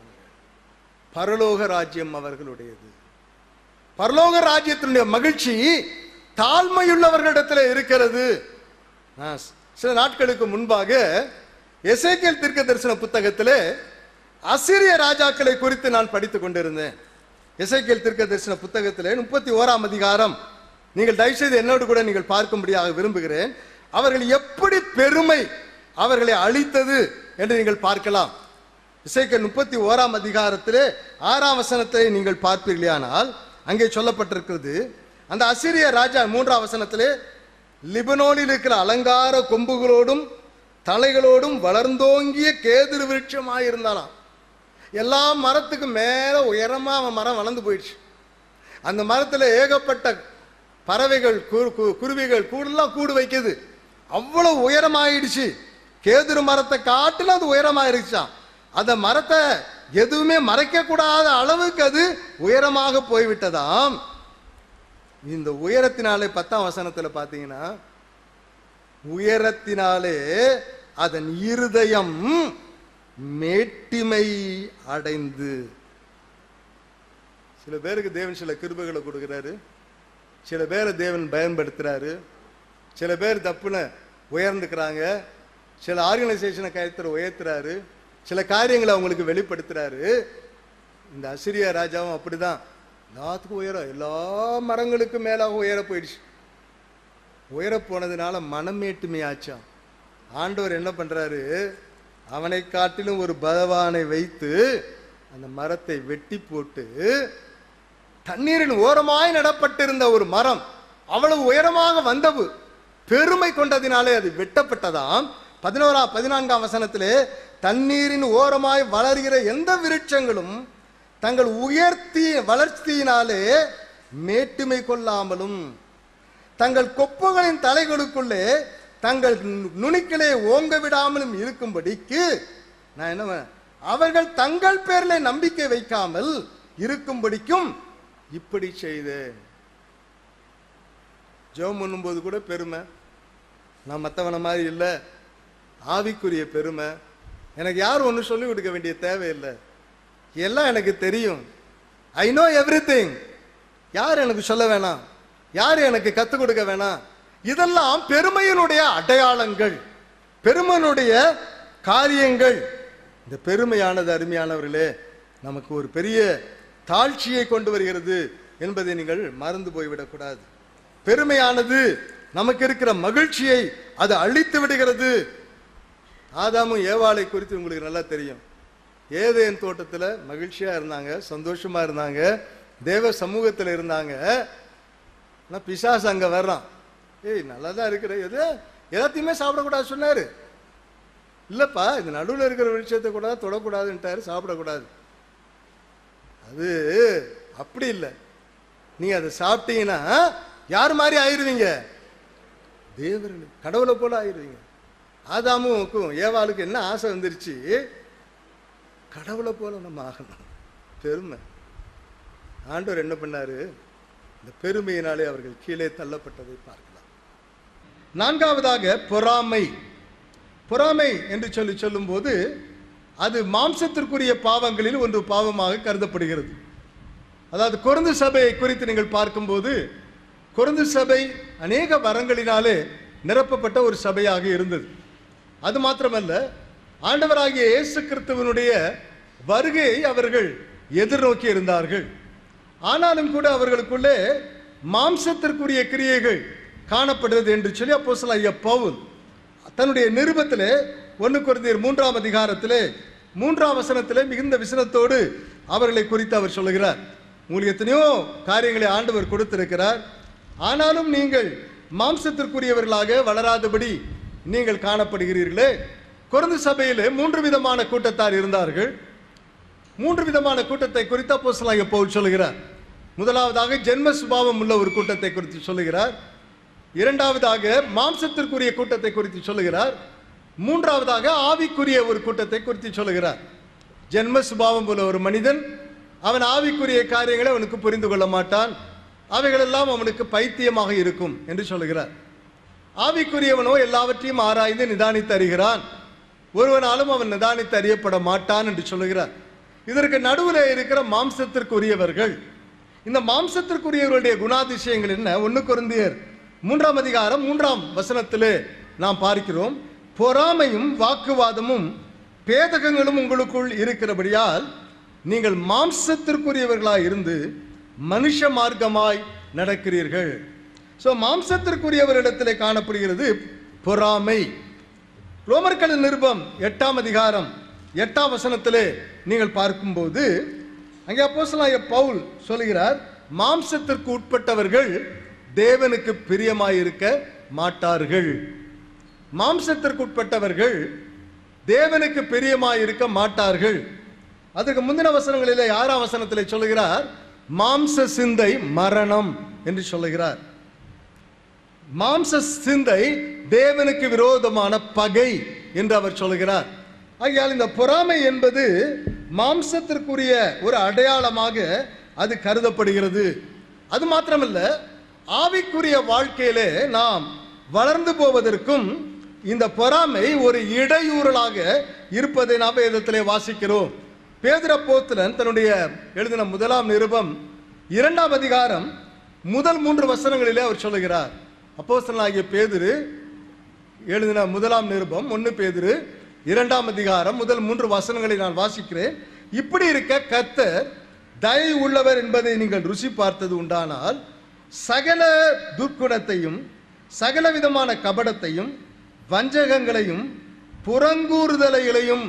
S1: பரலோக ராஜ்யம் அவர்களுடையது பரலோக ராஜ்யத்தினுடைய மகிழ்ச்சி தாழ்மையுள்ளவர்களிடத்தில் இருக்கிறது நான் சில நாட்களுக்கு முன்பாக எசேக்கியேல் தீர்க்க தரிசன புத்தகத்திலே அசிரிய ராஜாக்களை குறித்து நான் படித்துக் கொண்டிருந்தேன் எசேக்கியேல் தீர்க்க தரிசன புத்தகத்திலே முப்பத்தி ஓராம் அதிகாரம் நீங்கள் தயவுசெய்து என்னோடு கூட நீங்கள் பார்க்கும்படியாக விரும்புகிறேன் அவர்கள் எப்படி பெருமை அவர்களை அழித்தது என்று நீங்கள் பார்க்கலாம் இசைக்கல் முப்பத்தி ஓராம் அதிகாரத்திலே ஆறாம் வசனத்தை நீங்கள் பார்ப்பீர்களானால் அங்கே சொல்லப்பட்டிருக்கிறது அந்த அசிரிய ராஜா மூன்றாம் வசனத்திலே லிபனோனில் இருக்கிற அலங்கார கொம்புகளோடும் தலைகளோடும் வளர்ந்தோங்கிய கேதுரு விருட்சமாயிருந்தானாம் எல்லா மரத்துக்கும் மேல உயரமா அவன் மரம் வளர்ந்து போயிடுச்சு அந்த மரத்துல ஏகப்பட்ட பறவைகள் கு- கு- குருவிகள் கூடெல்லாம் கூடு வைக்குது அவ்வளவு உயரமாயிடுச்சு கேதுரு மரத்தை காட்டிலும் அது உயரமாயிருச்சாம் அந்த மரத்தை எதுவுமே மறைக்க கூடாத அளவுக்கு அது உயரமாக போய்விட்டதாம் இந்த உயரத்தினாலே பத்தாம் வசனத்துல பாத்தீங்கன்னா உயரத்தினாலே அதன் இருதயம் மேட்டிமை அடைந்து சில பேருக்கு தேவன் சில கிருபைகளை கொடுக்கிறாரு சில பேரை தேவன் பயன்படுத்துறாரு சில பேர் தப்புன்னு உயர்ந்துக்கிறாங்க சில ஆர்கனைசேஷனை கயத்துல உயர்த்துறாரு சில காரியங்களை அவங்களுக்கு வெளிப்படுத்துறாரு இந்த அசிரியா ராஜாவும் அப்படிதான் எல்லாத்துக்கும் உயரம் எல்லா மரங்களுக்கும் மேலாக உயர போயிடுச்சு உயர போனதுனால மனமேட்டுமையாச்சான் ஆண்டவர் என்ன பண்றாரு அவனை காட்டிலும் ஒரு பகவானை வைத்து அந்த மரத்தை வெட்டி போட்டு தண்ணீரின் ஓரமாய் நடப்பட்டிருந்த ஒரு மரம் அவ்வளவு உயரமாக வந்தவு பெருமை கொண்டதினாலே அது வெட்டப்பட்டதாம் பதினோரா பதினான்காம் வசனத்திலே தண்ணீரின் ஓரமாய் வளர்கிற எந்த விருட்சங்களும் தங்கள் உயர்த்தி வளர்ச்சியினாலே மேட்டுமை கொள்ளாமலும் தங்கள் கொப்புகளின் தலைகளுக்குள்ளே தங்கள் நு- நுனிக்கிலே ஓங்க விடாமலும் இருக்கும்படிக்கு நான் என்ன அவர்கள் தங்கள் பேர்ல நம்பிக்கை வைக்காமல் இருக்கும்படிக்கும் இப்படி செய்தேன் ஜெபம் பண்ணும்போது கூட பெருமை நான் மற்றவன மாதிரி இல்லை ஆவிக்குரிய பெருமை எனக்கு யாரும் ஒன்றும் சொல்லிக் கொடுக்க வேண்டிய தேவையில்லை எல்லாம் எனக்கு தெரியும் ஐ நோ எவ்ரி யார் எனக்கு சொல்ல வேணாம் யார் எனக்கு கற்றுக் கொடுக்க வேணாம் இதெல்லாம் பெருமையினுடைய அடையாளங்கள் பெருமையினுடைய காரியங்கள் இந்த பெருமையானது அருமையானவர்களே நமக்கு ஒரு பெரிய தாழ்ச்சியை கொண்டு வருகிறது என்பதை நீங்கள் மறந்து போய்விடக்கூடாது பெருமையானது நமக்கு இருக்கிற மகிழ்ச்சியை அது அழித்து விடுகிறது ஆதாமும் ஏவாளை குறித்து உங்களுக்கு நல்லா தெரியும் ஏதேன் தோட்டத்தில் மகிழ்ச்சியா இருந்தாங்க சந்தோஷமா இருந்தாங்க தேவ சமூகத்தில் இருந்தாங்க ஆனா பிசாசு அங்க வர்றான் ஏய் நல்லா தான் இருக்கிற எது எல்லாத்தையுமே சாப்பிடக்கூடாது சொன்னாரு இல்லப்பா இந்த நடுவில் இருக்கிற விஷயத்தை கூட தொடக்கூடாதுன்ட்டாரு சாப்பிடக்கூடாது அது அப்படி இல்லை நீங்க அதை சாப்பிட்டீங்கன்னா யார் மாதிரி ஆயிருவீங்க தேவர்கள் கடவுளை போல ஆயிருவீங்க ஆதாமுக்கும் ஏவாளுக்கு என்ன ஆசை வந்துருச்சு கடவுளை போல நம்ம ஆகணும் பெருமை ஆண்டவர் என்ன பண்ணாரு இந்த பெருமையினாலே அவர்கள் கீழே தள்ளப்பட்டதை பார்க்கலாம் நான்காவதாக பொறாமை பொறாமை என்று சொல்லி சொல்லும்போது அது மாம்சத்திற்குரிய பாவங்களில் ஒன்று பாவமாக கருதப்படுகிறது அதாவது கொருந்து சபையை குறித்து நீங்கள் பார்க்கும்போது கொருந்து சபை அநேக வரங்களினாலே நிரப்பப்பட்ட ஒரு சபையாக இருந்தது அது மாத்திரமல்ல ஆண்டவராகிய இயேசு கிறிஸ்துவனுடைய வருகையை அவர்கள் எதிர்நோக்கி இருந்தார்கள் ஆனாலும் கூட அவர்களுக்குள்ளே மாம்சத்திற்குரிய கிரியைகள் காணப்படுறது என்று சொல்லி அப்போஸ்தலன் ஐயா பவுல் தன்னுடைய நிருபத்திலே ஒன்று குருந்தியர் மூன்றாம் அதிகாரத்திலே மூன்றாம் வசனத்திலே மிகுந்த விசனத்தோடு அவர்களை குறித்து அவர் சொல்லுகிறார் உங்களுக்கு எத்தனையோ காரியங்களை ஆண்டவர் கொடுத்திருக்கிறார் ஆனாலும் நீங்கள் மாம்சத்திற்குரியவர்களாக வளராதபடி நீங்கள் காணப்படுகிறீர்களே குறைந்த சபையிலே மூன்று விதமான கூட்டத்தார் இருந்தார்கள் மூன்று விதமான கூட்டத்தை குறித்து அப்போஸ்தலனாகிய பவுல் சொல்லுகிறார் முதலாவதாக ஜென்ம சுபாவம் உள்ள ஒரு கூட்டத்தை குறித்து சொல்லுகிறார் இரண்டாவதாக மாம்சத்திற்குரிய கூட்டத்தை குறித்து சொல்லுகிறார் மூன்றாவதாக ஆவிக்குரிய ஒரு கூட்டத்தை குறித்து சொல்லுகிறார் ஜென்ம சுபாவம் உள்ள ஒரு மனிதன் அவன் ஆவிக்குரிய காரியங்களை அவனுக்கு புரிந்து கொள்ள மாட்டான் அவைகளெல்லாம் அவனுக்கு பைத்தியமாக இருக்கும் என்று சொல்லுகிறார் ஆவிக்குரியவனோ எல்லாவற்றையும் ஆராய்ந்து நிதானித்து அறிகிறான் ஒருவனாலும் அவன் நிதானித்து அறியப்பட மாட்டான் என்று சொல்லுகிறார் இதற்கு நடுவில் இருக்கிற மாம்சத்திற்குரியவர்கள் இந்த மாம்சத்திற்குரியவர்களுடைய குணாதிசயங்கள் என்ன ஒன்று குருந்தியர் மூன்றாம் அதிகாரம் மூன்றாம் வசனத்திலே நாம் பார்க்கிறோம் பொறாமையும் வாக்குவாதமும் பேதகங்களும் உங்களுக்குள் இருக்கிறபடியால் நீங்கள் மாம்சத்திற்குரியவர்களாய் இருந்து மனுஷ மார்க்கமாய் நடக்கிறீர்கள் ஸோ மாம்சத்திற்குரியவரிடத்திலே காணப்படுகிறது பொறாமை ரோமர்களின் நிருபம் எட்டாம் அதிகாரம் எட்டாம் வசனத்திலே நீங்கள் பார்க்கும்போது அங்கே அப்போஸ்தலனாகிய பவுல் சொல்கிறார் மாம்சத்திற்கு உட்பட்டவர்கள் தேவனுக்கு பிரியமாயிருக்க மாட்டார்கள் மாம்சத்திற்கு உட்பட்டவர்கள் தேவனுக்கு பிரியமாயிருக்க மாட்டார்கள் அதுக்கு முந்தின வசனங்களிலே ஆறாம் வசனத்திலே சொல்லுகிறார் மாம்ச சிந்தை மரணம் என்று சொல்லுகிறார் மாம்ச சிந்தை தேவனுக்கு விரோதமான பகை என்று அவர் சொல்லுகிறார் ஆகையால் இந்த பொறாமை என்பது மாம்சத்திற்குரிய ஒரு அடையாளமாக அது கருதப்படுகிறது அது மாத்திரமல்ல ஆவிக்குரிய வாழ்க்கையிலே நாம் வளர்ந்து போவதற்கும் இந்த பொறாமை ஒரு இடையூறலாக இருப்பதை நாம் வேதத்திலே வாசிக்கிறோம் பேதுர போத்திரன் தன்னுடைய எழுதின முதலாம் நிருபம் இரண்டாம் அதிகாரம் முதல் மூன்று வசனங்களிலே அவர் சொல்லுகிறார் அப்போஸ்தலனாகிய பேதுரு எழுதின முதலாம் நிருபம் ஒன்று பேதுரு இரண்டாம் அதிகாரம் முதல் மூன்று வசனங்களை நான் வாசிக்கிறேன் இப்படி இருக்க கர்த்தர் தயை உள்ளவர் என்பதை நீங்கள் ருசி பார்த்தது உண்டானால் சகல துர்க்குணத்தையும் சகல விதமான கபடத்தையும் வஞ்சகங்களையும் புறங்கூறுதலைகளையும்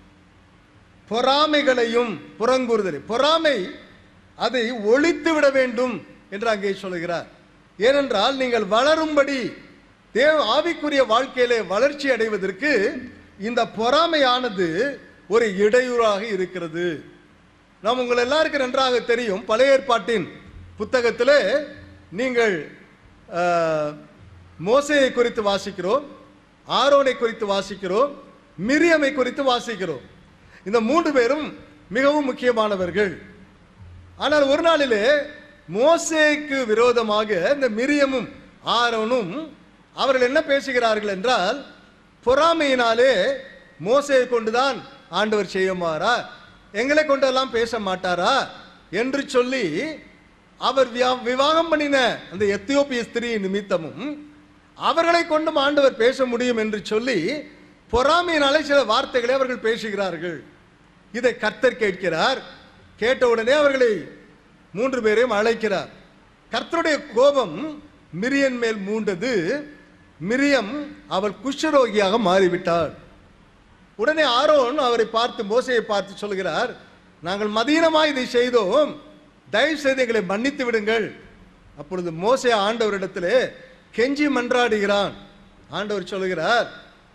S1: பொறாமைகளையும் புறங்கூறுதலை பொறாமை அதை ஒழித்து விட வேண்டும் என்று அங்கே சொல்லுகிறார் ஏனென்றால் நீங்கள் வளரும்படி தேவ ஆவிக்குரிய வாழ்க்கையிலே வளர்ச்சி அடைவதற்கு இந்த பொறாமையானது ஒரு இடையூறாக இருக்கிறது நாம் உங்கள் எல்லாருக்கும் நன்றாக தெரியும் பழைய ஏற்பாட்டின் புத்தகத்திலே நீங்கள் ஆஹ், மோசேயை குறித்து வாசிக்கிறோம் ஆரோனை குறித்து வாசிக்கிறோம் மிரியமை குறித்து வாசிக்கிறோம் இந்த மூன்று பேரும் மிகவும் முக்கியமானவர்கள் ஆனால் ஒரு நாளிலே மோசேக்கு விரோதமாக இந்த மிரியமும் ஆரோனும் அவர்கள் என்ன பேசுகிறார்கள் என்றால் பொறாமையினாலே மோசையை கொண்டுதான் ஆண்டவர் செய்யுமாறா எங்களை கொண்டெல்லாம் பேச மாட்டாரா என்று சொல்லி அவர் வியா- விவாகம் பண்ணின அந்த எத்தியோப்பிய ஸ்திரீ நிமித்தமும் அவர்களை கொண்டும் ஆண்டவர் பேச முடியும் என்று சொல்லி பொறாமையினாலே சில வார்த்தைகளை அவர்கள் பேசுகிறார்கள் இதை கர்த்தர் கேட்கிறார் கேட்ட உடனே அவர்களை மூன்று பேரையும் அழைக்கிறார் கர்த்தருடைய கோபம் மிரியன் மேல் மூண்டது மிரியம் அவள் குஷ்டரோகியாக மாறிவிட்டாள் உடனே ஆரோன் அவரை பார்த்து மோசையை பார்த்து சொல்கிறார் நாங்கள் மதீனமாய் இதை செய்தோம் தயவு செய்து எங்களை மன்னித்து விடுங்கள் அப்பொழுது மோசே ஆண்டவரிடத்திலே கெஞ்சி மன்றாடுகிறான் ஆண்டவர் சொல்கிறார்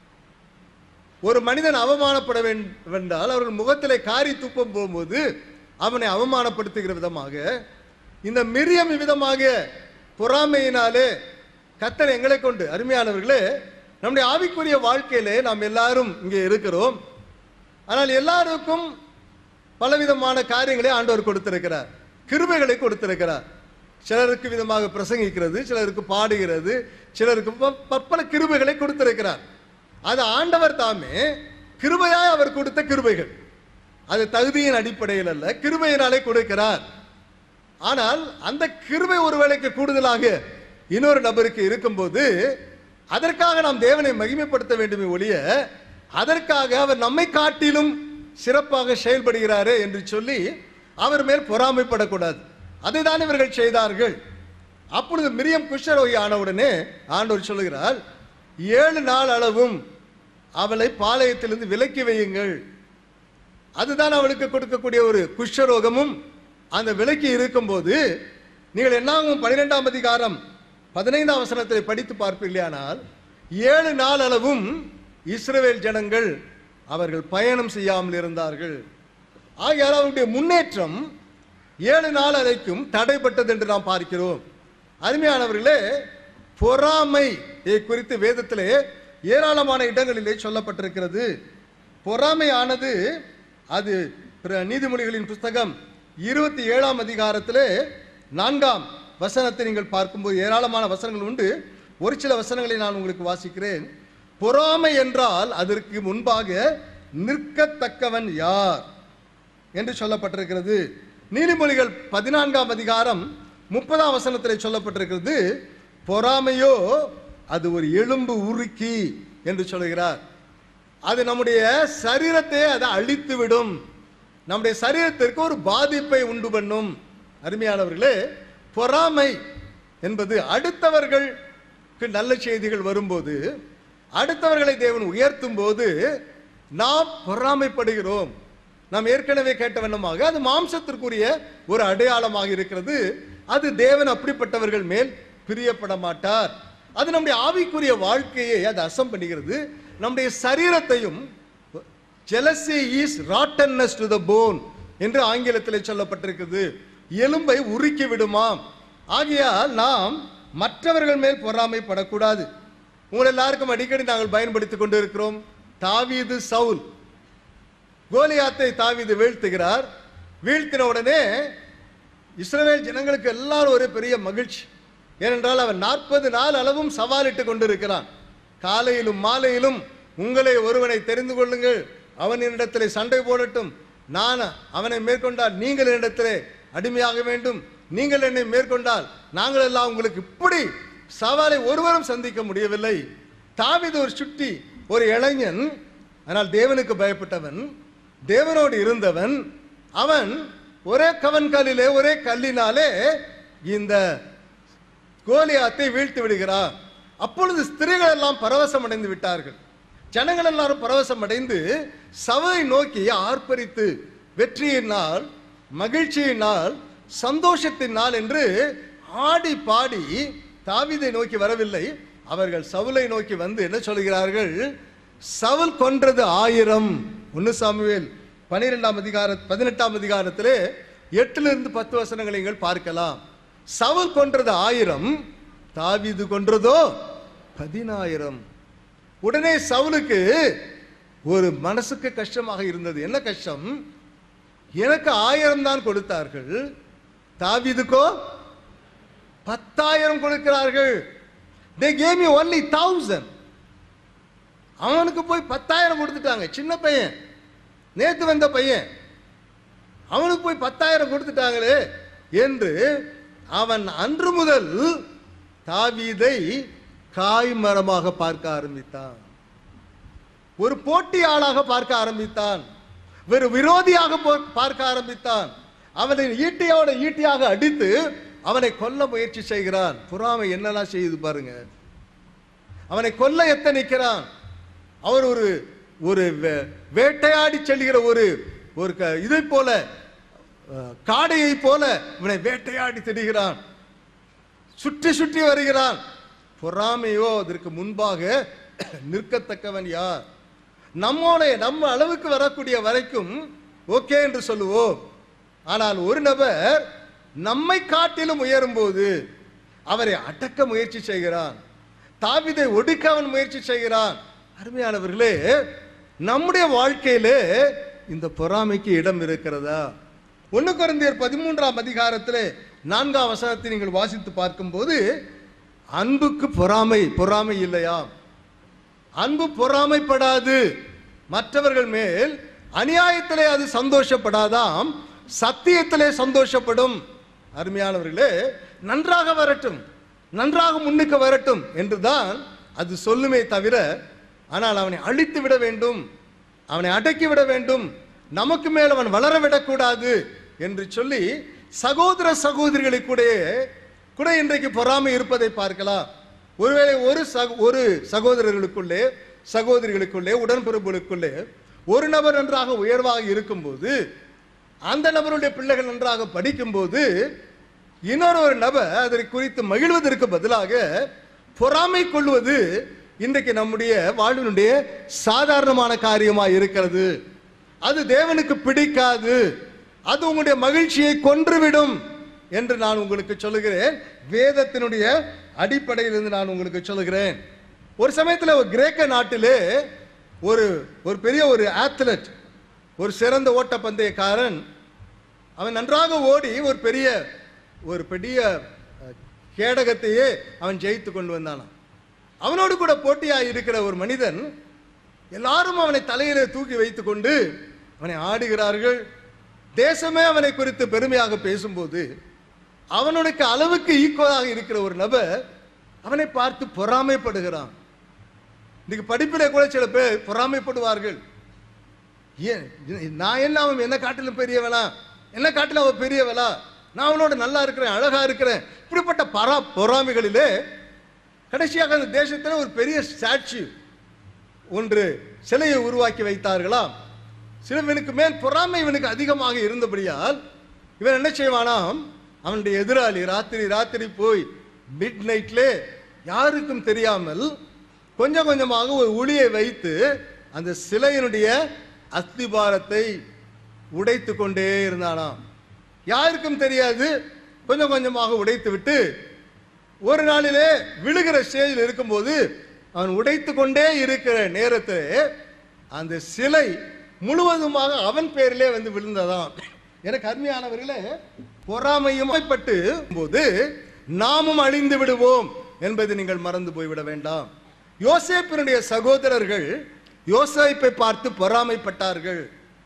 S1: ஒரு மனிதன் அவமானப்பட வேண்டால் அவர்கள் முகத்திலே காரி துப்பம் போகும்போது அவனை அவமானப்படுத்துகிற விதமாக இந்த மிரியம் விதமாக பொறாமையினாலே கத்தர் எங்களை கொண்டு அருமையானவர்களே நம்முடைய ஆவிக்குரிய வாழ்க்கையிலே நாம் எல்லாரும் இங்கே இருக்கிறோம் ஆனால் எல்லாருக்கும் பலவிதமான காரியங்களை ஆண்டவர் கொடுத்திருக்கிறார் கிருபைகளை கொடுத்திருக்கிறார் சிலருக்கு விதமாக பிரசங்கிக்கிறது சிலருக்கு பாடுகிறது சிலருக்கு ப- பற்பல கிருபைகளை கொடுத்திருக்கிறார் அது ஆண்டவர் தாமே கிருபையாய் அவர் கொடுத்த கிருபைகள் அது தகுதியின் அடிப்படையில் அல்ல கிருபையினாலே கொடுக்கிறார் ஆனால் அந்த கிருபை ஒருவேளைக்கு கூடுதலாக இன்னொரு நபருக்கு இருக்கும்போது அதற்காக நாம் தேவனை மகிமைப்படுத்த வேண்டுமே ஒழிய அதற்காக அவர் நம்மை காட்டிலும் சிறப்பாக செயல்படுகிறாரே என்று சொல்லி அவர் மேல் பொறாமைப்படக்கூடாது அதைதான் இவர்கள் செய்தார்கள் அப்பொழுது மிரியம் குஷ்டரோகி ஆனவுடனே ஆண்டவர் சொல்லுகிறார் ஏழு நாள் அளவும் அவளை பாளையத்திலிருந்து விலக்கி வையுங்கள் அதுதான் அவளுக்கு கொடுக்கக்கூடிய ஒரு குஷ்டரோகமும் அந்த விலக்கி இருக்கும்போது நீங்கள் என்னாகும் பன்னிரெண்டாம் அதிகாரம் பதினைந்தாம் வசனத்தை படித்து பார்ப்பீர்களானால் ஏழு நாள் அளவும் இஸ்ரவேல் ஜனங்கள் அவர்கள் பயணம் செய்யாமல் இருந்தார்கள் ஆகையால் அவருடைய முன்னேற்றம் ஏழு நாள் அதைக்கும் தடைப்பட்டது என்று நாம் பார்க்கிறோம் அருமையானவர்களே பொறாமை குறித்து வேதத்திலே ஏராளமான இடங்களிலே சொல்லப்பட்டிருக்கிறது பொறாமையானது அது பிற- நீதிமொழிகளின் புஸ்தகம் இருபத்தி ஏழாம் அதிகாரத்திலே நான்காம் வசனத்தை நீங்கள் பார்க்கும்போது ஏராளமான வசனங்கள் உண்டு ஒரு சில வசனங்களை நான் உங்களுக்கு வாசிக்கிறேன் பொறாமை என்றால் அதற்கு முன்பாக நிற்கத்தக்கவன் யார் என்று சொல்லப்பட்டிருக்கிறது நீதிமொழிகள் பதினான்காம் அதிகாரம் முப்பதாம் வசனத்திலே சொல்லப்பட்டிருக்கிறது பொறாமையோ அது ஒரு எலும்பு உருக்கி என்று சொல்கிறார் அது நம்முடைய சரீரத்தை அதை அழித்து விடும் நம்முடைய சரீரத்திற்கு ஒரு பாதிப்பை உண்டு பண்ணும் அருமையானவர்களே பொறாமை என்பது அடுத்தவர்களுக்கு நல்ல செய்திகள் வரும்போது அடுத்தவர்களை தேவன் உயர்த்தும் போது நாம் பொறாமைப்படுகிறோம் நாம் ஏற்கனவே கேட்ட வண்ணமாக அது மாம்சத்திற்குரிய ஒரு அடையாளமாக இருக்கிறது அது தேவன் அப்படிப்பட்டவர்கள் மேல் பிரியப்பட மாட்டார் அது நம்முடைய ஆவிக்குரிய வாழ்க்கையை அது அசம் பண்ணுகிறது நம்முடைய சரீரத்தையும் jealousy is rottenness to the bone என்று ஆங்கிலத்தில் சொல்லப்பட்டிருக்கிறது எலும்பை உருக்கி விடுமாம் ஆகையால் நாம் மற்றவர்கள் மேல் பொறாமைப்படக்கூடாது உங்கள் எல்லாருக்கும் அடிக்கடி நாங்கள் பயன்படுத்திக் கொண்டு இருக்கிறோம் தாவீது சவுல் கோலியாத்தை தாவீது வீழ்த்துகிறார் வீழ்த்தின உடனே இஸ்ரவேல் ஜனங்களுக்கு எல்லாரும் ஒரு பெரிய மகிழ்ச்சி ஏனென்றால் அவன் நாற்பது நாள் அளவும் சவாலிட்டு கொண்டிருக்கிறான் காலையிலும் மாலையிலும் உங்களை ஒருவனை தெரிந்து கொள்ளுங்கள் அவன் என்னிடத்திலே சண்டை போடட்டும் நான் அவனை மேற்கொண்டால் நீங்கள் என்னிடத்திலே அடிமையாக வேண்டும் நீங்கள் என்னை மேற்கொண்டால் நாங்கள் எல்லாம் உங்களுக்கு இப்படி சவாலை ஒருவரும் சந்திக்க முடியவில்லை தாவீது ஒரு சுட்டி ஒரு இளைஞன் ஆனால் தேவனுக்கு பயப்பட்டவன் தேவனோடு இருந்தவன் அவன் ஒரே கவன்காலிலே ஒரே கல்லினாலே இந்த கோலியாத்தை வீழ்த்தி விடுகிறார் அப்பொழுது ஸ்திரீகள் எல்லாம் பரவசம் அடைந்து விட்டார்கள் ஜனங்கள் எல்லாரும் பரவசம் அடைந்து சவை நோக்கி ஆர்ப்பரித்து வெற்றியினால் மகிழ்ச்சியினால் சந்தோஷத்தின் நாள் என்று ஆடி பாடி தாவீதை நோக்கி வரவில்லை அவர்கள் சவுலை நோக்கி வந்து என்ன சொல்கிறார்கள் சவுல் கொன்றது ஆயிரம் ஒன்னு சாமுவேல் பனிரெண்டாம் அதிகார பதினெட்டாம் அதிகாரத்திலே எட்டிலிருந்து பத்து வசனங்களை நீங்கள் பார்க்கலாம் சவுல் கொன்றது ஆயிரம் தாவீது கொன்றதோ பதினாயிரம் உடனே சவுலுக்கு ஒரு மனசுக்கு கஷ்டமாக இருந்தது என்ன கஷ்டம் எனக்கு ஆயிரம் தான் கொடுத்தார்கள் தாவீதுக்கோ பத்தாயிரம் கொடுக்கிறார்கள் they gave you only thousand அவனுக்கு போய் பத்தாயிரம் கொடுத்துட்டாங்க சின்ன பையன் நேத்து வந்த பையன் அவனுக்கு போய் பத்தாயிரம் கொடுத்துட்டாங்களே என்று அவன் அன்று முதல் தாவீதை காய்மரமாக பார்க்க ஆரம்பித்தான் ஒரு போட்டியாளாக பார்க்க ஆரம்பித்தான் ஒரு விரோதியாக போ- பார்க்க ஆரம்பித்தான் அவனை ஈட்டியோட ஈட்டியாக அடித்து அவனை கொல்ல முயற்சி செய்கிறான் பொறாமை என்னெல்லாம் செய்யுது பாருங்க அவனை கொல்ல எத்தனிக்கிறான் அவர் ஒரு ஒரு வே- வேட்டையாடி செல்கிற ஒரு ஒரு க- இதை போல அஹ், காடையை போல இவனை வேட்டையாடி திரிகிறான் சுற்றி சுற்றி வருகிறான் பொறாமையோ அதற்கு முன்பாக நிற்கத்தக்கவன் யார் நம்மோட நம்ம அளவுக்கு வரக்கூடிய வரைக்கும் ஓகே என்று சொல்லுவோம் ஆனால் ஒரு நபர் நம்மை காட்டிலும் உயரும்போது அவரை அடக்க முயற்சி செய்கிறான் தாவிதை ஒடுக்க அவன் முயற்சி செய்கிறான் அருமையானவர்களே நம்முடைய வாழ்க்கையிலே இந்த பொறாமைக்கு இடம் இருக்கிறதா ஒன்னு குறைந்தர் பதிமூன்றாம் அதிகாரத்திலே நான்காம் வசனத்தை நீங்கள் வாசித்து பார்க்கும்போது அன்புக்கு பொறாமை பொறாமை இல்லையா அன்பு பொறாமைப்படாது மற்றவர்கள் மேல் அநியாயத்திலே அது சந்தோஷப்படாதாம் சத்தியத்திலே சந்தோஷப்படும் அருமையானவர்களே நன்றாக வரட்டும் நன்றாக முன்னுக்கு வரட்டும் என்றுதான் அது சொல்லுமே தவிர ஆனால் அவனை அழித்து விட வேண்டும் அவனை அடக்கி விட வேண்டும் நமக்கு மேல் அவன் வளர விடக்கூடாது என்று சொல்லி சகோதர சகோதரிகளை கூட கூட இன்றைக்கு பொறாமை இருப்பதை பார்க்கலாம் ஒருவேளை ஒரு சக ஒரு சகோதரர்களுக்குள்ளே சகோதரிகளுக்குள்ளே உடன்பிறப்புகளுக்குள்ளே ஒரு நபர் நன்றாக உயர்வாக இருக்கும்போது அந்த நபருடைய பிள்ளைகள் நன்றாக படிக்கும்போது இன்னொரு ஒரு நபர் அதை குறித்து மகிழ்வதற்கு பதிலாக பொறாமை கொள்வது இன்றைக்கு நம்முடைய வாழ்வினுடைய சாதாரணமான காரியமாக இருக்கிறது அது தேவனுக்கு பிடிக்காது அது உங்களுடைய மகிழ்ச்சியை கொன்றுவிடும் என்று நான் உங்களுக்கு சொல்லுகிறேன் வேதத்தினுடைய அடிப்படையிலிருந்து நான் உங்களுக்கு சொல்லுகிறேன் ஒரு சமயத்தில் ஒரு கிரேக்க நாட்டிலே ஒரு ஒரு பெரிய ஒரு ஆத்லெட் ஒரு சிறந்த ஓட்டப்பந்தயக்காரன் அவன் நன்றாக ஓடி ஒரு பெரிய ஒரு பெரிய அஹ், கேடகத்தையே அவன் ஜெயித்து கொண்டு வந்தானாம் அவனோடு கூட போட்டியாக இருக்கிற ஒரு மனிதன் எல்லாரும் அவனை தலையிலே தூக்கி வைத்துக் கொண்டு அவனை ஆடுகிறார்கள் தேசமே அவனை குறித்து பெருமையாக பேசும்போது அவனுக்கு அளவுக்கு ஈக்குவலாக இருக்கிற ஒரு நபர் அவனை பார்த்து பொறாமைப்படுகிறான் இன்னைக்கு படிப்பிலே கூட சில பேர் பொறாமைப்படுவார்கள் ஏன் இது- நான் என்ன அவன் என்ன காட்டிலும் பெரியவனா என்ன காட்டிலும் அவன் பெரியவளா நான் அவனோட நல்லா இருக்கிறேன் அழகா இருக்கிறேன் இப்படிப்பட்ட பரா பொறாமைகளிலே கடைசியாக அந்த தேசத்தில் ஒரு பெரிய ஸ்டாச்சு ஒன்று சிலையை உருவாக்கி வைத்தார்களாம் சிலவனுக்கு மேல் பொறாமை இவனுக்கு அதிகமாக இருந்தபடியால் இவன் என்ன செய்வானாம் அவனுடைய எதிராளி ராத்திரி ராத்திரி போய் மிட் நைட்லே யாருக்கும் தெரியாமல் கொஞ்சம் கொஞ்சமாக ஒரு உளியை வைத்து அந்த சிலையினுடைய அஸ்திபாரத்தை உடைத்து கொண்டே இருந்தானாம் யாருக்கும் தெரியாது கொஞ்சம் கொஞ்சமாக உடைத்து விட்டு ஒரு நாளிலே விழுகிற ஸ்டேஜில் இருக்கும்போது அவன் உடைத்து கொண்டே இருக்கிற நேரத்தில் அந்த சிலை முழுவதுமாக அவன் பேரிலே வந்து விழுந்ததாம் எனக்கு அருமையானவர்களே பொறாமையும் பட்டு போது நாமும் அழிந்து விடுவோம் என்பதை நீங்கள் மறந்து போய்விட வேண்டாம் யோசேப்பினுடைய சகோதரர்கள் யோசேப்பை பார்த்து பொறாமைப்பட்டார்கள்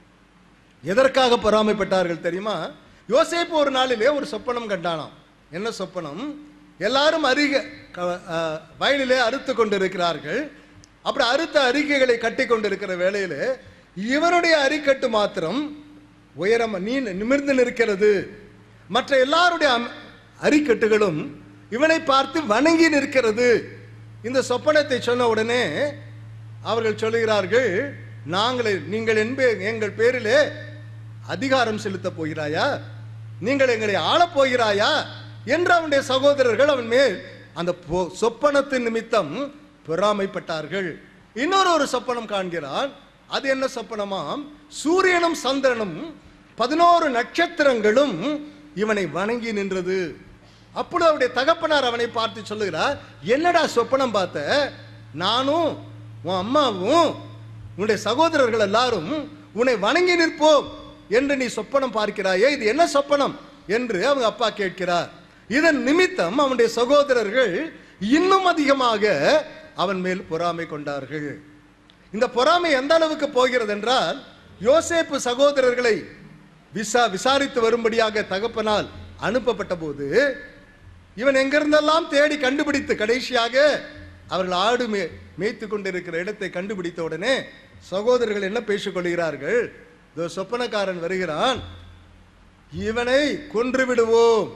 S1: எதற்காக பொறாமைப்பட்டார்கள் தெரியுமா யோசேப்பு ஒரு நாளிலே ஒரு சொப்பனம் கண்டானாம் என்ன சொப்பனம் எல்லாரும் அருக க- அஹ், வயலிலே அறுத்து கொண்டிருக்கிறார்கள் அப்படி அறுத்த அறிக்கைகளை கட்டி கொண்டிருக்கிற வேளையிலே இவனுடைய அரிக்கட்டு மாத்திரம் உயரம் நீ நிமிர்ந்து நிற்கிறது மற்ற எல்லாருடைய அம்- அரிக்கட்டுகளும் இவனை பார்த்து வணங்கி நிற்கிறது இந்த சொப்பனத்தை சொன்ன உடனே அவர்கள் சொல்லுகிறார்கள் நாங்களே நீங்கள் என்பே எங்கள் பேரிலே அதிகாரம் செலுத்தப் போகிறாயா நீங்கள் எங்களை ஆளப் போகிறாயா என்று அவனுடைய சகோதரர்கள் அவன் மேல் அந்த பொ- சொப்பனத்தின் நிமித்தம் பொறாமைப்பட்டார்கள் இன்னொரு ஒரு சொப்பனம் காண்கிறான் அது என்ன சொப்பனமாம் சூரியனும் சந்திரனும் பதினோரு நட்சத்திரங்களும் இவனை வணங்கி நின்றது அப்பொழுது அவருடைய தகப்பனார் அவனை பார்த்து சொல்லுகிறார் என்னடா சொப்பனம் பார்த்த நானும் உன் அம்மாவும் உன்னுடைய சகோதரர்கள் எல்லாரும் உன்னை வணங்கி நிற்போம் என்று நீ சொப்பனம் பார்க்கிறாயே இது என்ன சொப்பனம் என்று அவங்க அப்பா கேட்கிறார் இதன் நிமித்தம் அவனுடைய சகோதரர்கள் இன்னும் அதிகமாக அவன் மேல் பொறாமை கொண்டார்கள் இந்த பொறாமை எந்த அளவுக்கு போகிறது என்றால் யோசேப்பு சகோதரர்களை விசா விசாரித்து வரும்படியாக தகப்பனால் அனுப்பப்பட்ட போது இவன் எங்கிருந்தெல்லாம் தேடி கண்டுபிடித்து கடைசியாக அவர்கள் ஆடு மே மேய்த்து கொண்டிருக்கிற இடத்தை கண்டுபிடித்த உடனே சகோதரர்கள் என்ன பேசிக் கொள்கிறார்கள் இதோ சொப்பனக்காரன் வருகிறான் இவனை கொன்று விடுவோம்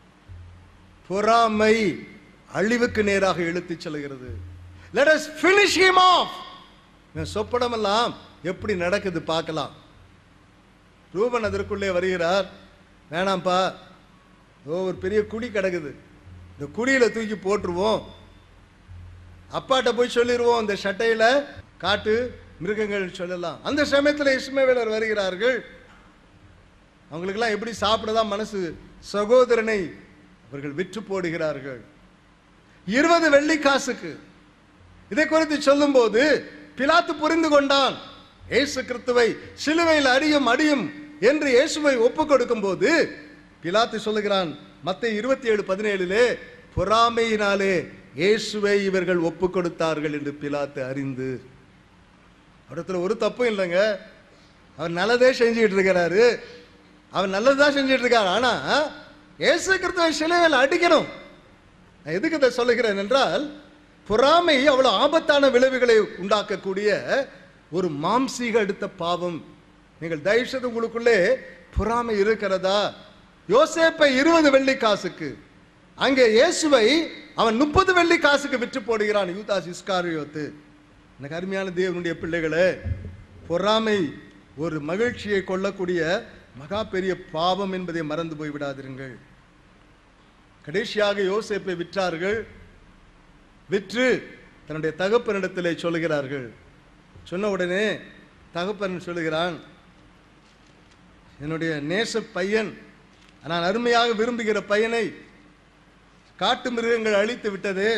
S1: பொறாமை அழிவுக்கு நேராக இழுத்துச் செல்கிறது let us finish him off இந்த சொப்பனமெல்லாம் எப்படி நடக்குது பார்க்கலாம் ரூபன் அதற்குள்ளே வருகிறார் வேணாம்ப்பா ஓ ஒரு பெரிய குழி கிடக்குது இந்த குழியில தூக்கி போட்டுருவோம் அப்பாட்ட போய் சொல்லிடுவோம் இந்த சட்டையில காட்டு மிருகங்கள் சொல்லலாம் அந்த சமயத்தில் இஸ்மவேலர் வருகிறார்கள் அவங்களுக்கெல்லாம் எப்படி சாப்பிடதான் மனசு சகோதரனை அவர்கள் விற்று போடுகிறார்கள் இருபது வெள்ளி காசுக்கு இதை குறித்து சொல்லும்போது பிலாத்து புரிந்து கொண்டான் இயேசு கிறிஸ்துவை சிலுவையில் அடியும் அடியும் என்று இயேசுவை ஒப்பு கொடுக்கும் போது பிலாத்து சொல்லுகிறான் மத்திய இருபத்தி ஏழு பதினேழிலே பொறாமையினாலே இயேசுவை இவர்கள் ஒப்பு கொடுத்தார்கள் என்று பிலாத்து அறிந்து இடத்துல ஒரு தப்பும் இல்லைங்க அவர் நல்லதே செஞ்சுக்கிட்டு இருக்கிறாரு அவர் நல்லதுதான் செஞ்சுட்டு இருக்காரு ஆனா இயேசு கிறிஸ்துவை சிலுவையில் அடிக்கணும் நான் எதுக்கு இதை சொல்லுகிறேன் என்றால் பொறாமை அவ்வளவு ஆபத்தான விளைவுகளை உண்டாக்கக்கூடிய ஒரு மாம்சீக எடுத்த பாவம் நீங்கள் தயவுசெய்து உங்களுக்குள்ளே பொறாமை இருக்கிறதா யோசேப்பை இருபது வெள்ளி காசுக்கு அங்கே இயேசுவை அவன் முப்பது வெள்ளி காசுக்கு விற்று போடுகிறான் யூதாஸ் இஸ்காரியோத்து எனக்கு அருமையான தேவனுடைய பிள்ளைகளே பொறாமை ஒரு மகிழ்ச்சியை கொள்ளக்கூடிய மகா பெரிய பாவம் என்பதை மறந்து போய் விடாதிருங்கள் கடைசியாக யோசேப்பை விற்றார்கள் விற்று தன்னுடைய தகப்பனிடத்திலே சொல்லுகிறார்கள் சொன்ன உடனே தகப்பன் சொல்லுகிறான் என்னுடைய நேச பையன் நான் அருமையாக விரும்புகிற பையனை காட்டு மிருகங்கள் அழித்து விட்டது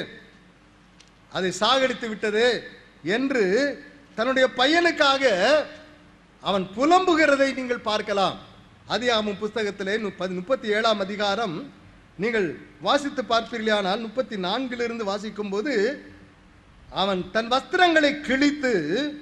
S1: அதை சாகடித்து விட்டது என்று தன்னுடைய பையனுக்காக அவன் புலம்புகிறதை நீங்கள் பார்க்கலாம் அதியாமும் புஸ்தகத்திலே முப்பது முப்பத்தி ஏழாம் அதிகாரம் நீங்கள் வாசித்து பார்ப்பீர்களானால் முப்பத்தி நான்கிலிருந்து வாசிக்கும் போது அவன் தன் வஸ்திரங்களை கிழித்து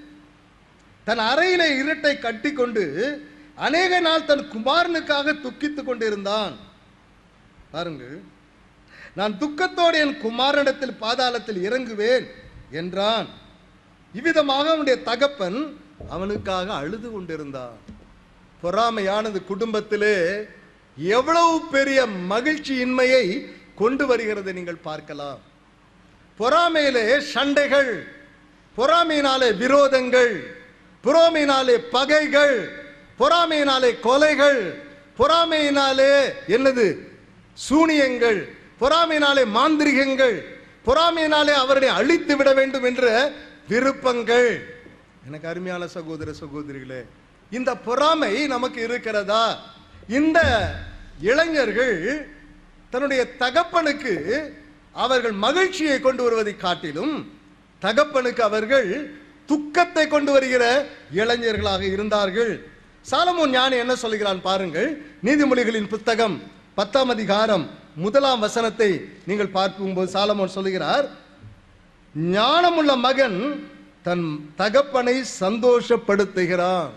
S1: தன் அறையிலே இருட்டை கட்டிக்கொண்டு அநேக நாள் தன் குமாரனுக்காக துக்கித்துக் கொண்டிருந்தான் பாருங்கள் நான் துக்கத்தோடு என் குமாரனிடத்தில் பாதாளத்தில் இறங்குவேன் என்றான் இவ்விதமாக அவனுடைய தகப்பன் அவனுக்காக அழுது கொண்டிருந்தான் பொறாமையானது குடும்பத்திலே எவ்வளவு பெரிய மகிழ்ச்சியின்மையை கொண்டு வருகிறதை நீங்கள் பார்க்கலாம் பொறாமையிலே சண்டைகள் பொறாமையினாலே விரோதங்கள் பொறாமையினாலே பகைகள் பொறாமையினாலே கொலைகள் பொறாமையினாலே என்னது சூனியங்கள் பொறாமையினாலே மாந்திரிகங்கள் பொறாமையினாலே அவரை அழித்து விட வேண்டும் என்ற விருப்பங்கள் எனக்கு அருமையான சகோதர சகோதரிகளே இந்த பொறாமை நமக்கு இருக்கிறதா இந்த இளைஞர்கள் தன்னுடைய தகப்பனுக்கு அவர்கள் மகிழ்ச்சியை கொண்டு வருவதை காட்டிலும் தகப்பனுக்கு அவர்கள் துக்கத்தை கொண்டு வருகிற இளைஞர்களாக இருந்தார்கள் சாலமோன் ஞானி என்ன சொல்கிறான் பாருங்கள் நீதிமொழிகளின் புத்தகம் பத்தாம் அதிகாரம் முதலாம் வசனத்தை நீங்கள் பார்க்கும்போது சாலமோன் சொல்லுகிறார் ஞானமுள்ள மகன் தன் தகப்பனை சந்தோஷப்படுத்துகிறான்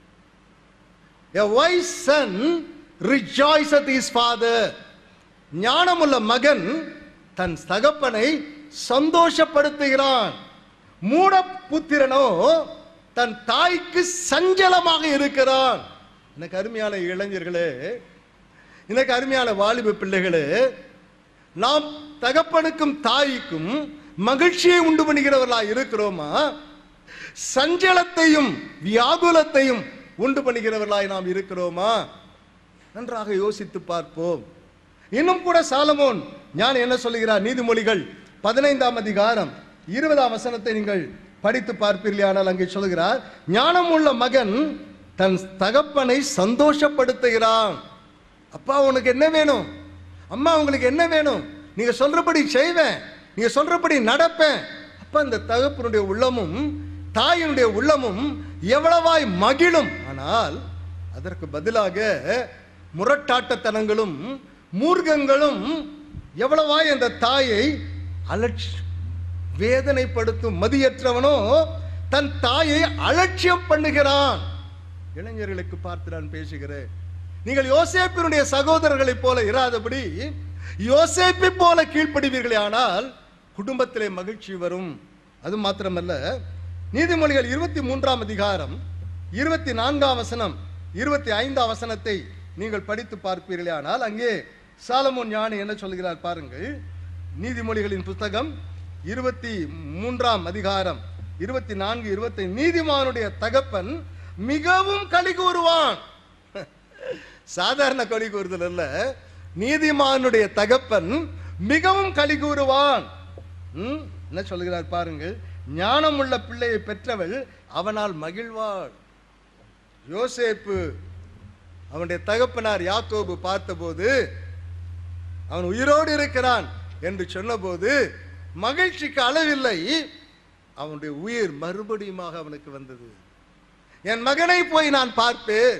S1: A wise son rejoiceth his father. ஞானமுள்ள மகன் தன் தகப்பனை சந்தோஷப்படுத்துகிறான் மூட புத்திரனோ தன் தாய்க்கு சஞ்சலமாக இருக்கிறான் எனக்கு அருமையான இளைஞர்களே எனக்கு அருமையான வாலிப பிள்ளைகளே நாம் தகப்பனுக்கும் தாய்க்கும் மகிழ்ச்சியை உண்டு பண்ணுகிறவர்களாக இருக்கிறோமா சஞ்சலத்தையும் வியாகுலத்தையும் உண்டு பண்ணுகிறவர்களாய் நாம் இருக்கிறோமா நன்றாக யோசித்து பார்ப்போம் இன்னும் கூட சாலமோன் ஞான் என்ன சொல்லுகிறார் நீதிமொழிகள் பதினைந்தாம் அதிகாரம் இருபதாம் வசனத்தை நீங்கள் படித்து பார்ப்பீர்களானால் அங்கே சொல்லுகிறார் ஞானம் உள்ள மகன் தன் தகப்பனை சந்தோஷப்படுத்துகிறான் அப்பா உனக்கு என்ன வேணும் அம்மா உங்களுக்கு என்ன வேணும் நீங்க சொல்றபடி செய்வேன் நீங்க சொல்றபடி நடப்பேன் அப்ப அந்த தகப்பனுடைய உள்ளமும் தாயினுடைய உள்ளமும் எவ்வளவாய் மகிழும் ஆனால் அதற்கு பதிலாக முரட்டாட்டத்தனங்களும் மூர்க்கங்களும் எவ்வளவாய் அந்த தாயை அலட்சி வேதனைப்படுத்தும் மதியற்றவனோ தன் தாயை அலட்சியம் பண்ணுகிறான் இளைஞர்களுக்கு பார்த்து நான் பேசுகிறேன் நீங்கள் யோசேப்பினுடைய சகோதரர்களைப் போல இராதபடி யோசேப்பை போல கீழ்ப்படிவீர்களே ஆனால் குடும்பத்திலே மகிழ்ச்சி வரும் அது மாத்திரமல்ல நீதிமொழிகள் இருபத்தி மூன்றாம் அதிகாரம் இருபத்தி நான்காம் வசனம் இருபத்தி ஐந்தாம் வசனத்தை நீங்கள் படித்து பார்ப்பீர்களே ஆனால் அங்கே சாலமோன் ஞானி என்ன சொல்கிறார் பாருங்கள் நீதிமொழிகளின் புஸ்தகம் இருபத்தி மூன்றாம் அதிகாரம் இருபத்தி நான்கு இருபத்தி நீதிமானுடைய தகப்பன் மிகவும் களி கூறுவான் சாதாரண களி கூறுதல் அல்ல நீதிமானுடைய தகப்பன் மிகவும் களி கூறுவான் ம், என்ன சொல்கிறார் பாருங்கள் ஞானம் உள்ள பிள்ளையை பெற்றவள் அவனால் மகிழ்வாள் யோசேப்பு அவனுடைய தகப்பனார் யாக்கோபு பார்த்தபோது அவன் உயிரோடு இருக்கிறான் என்று சொன்னபோது மகிழ்ச்சிக்கு அளவில்லை அவனுடைய உயிர் மறுபடியுமாக அவனுக்கு வந்தது என் மகனை போய் நான் பார்ப்பேன்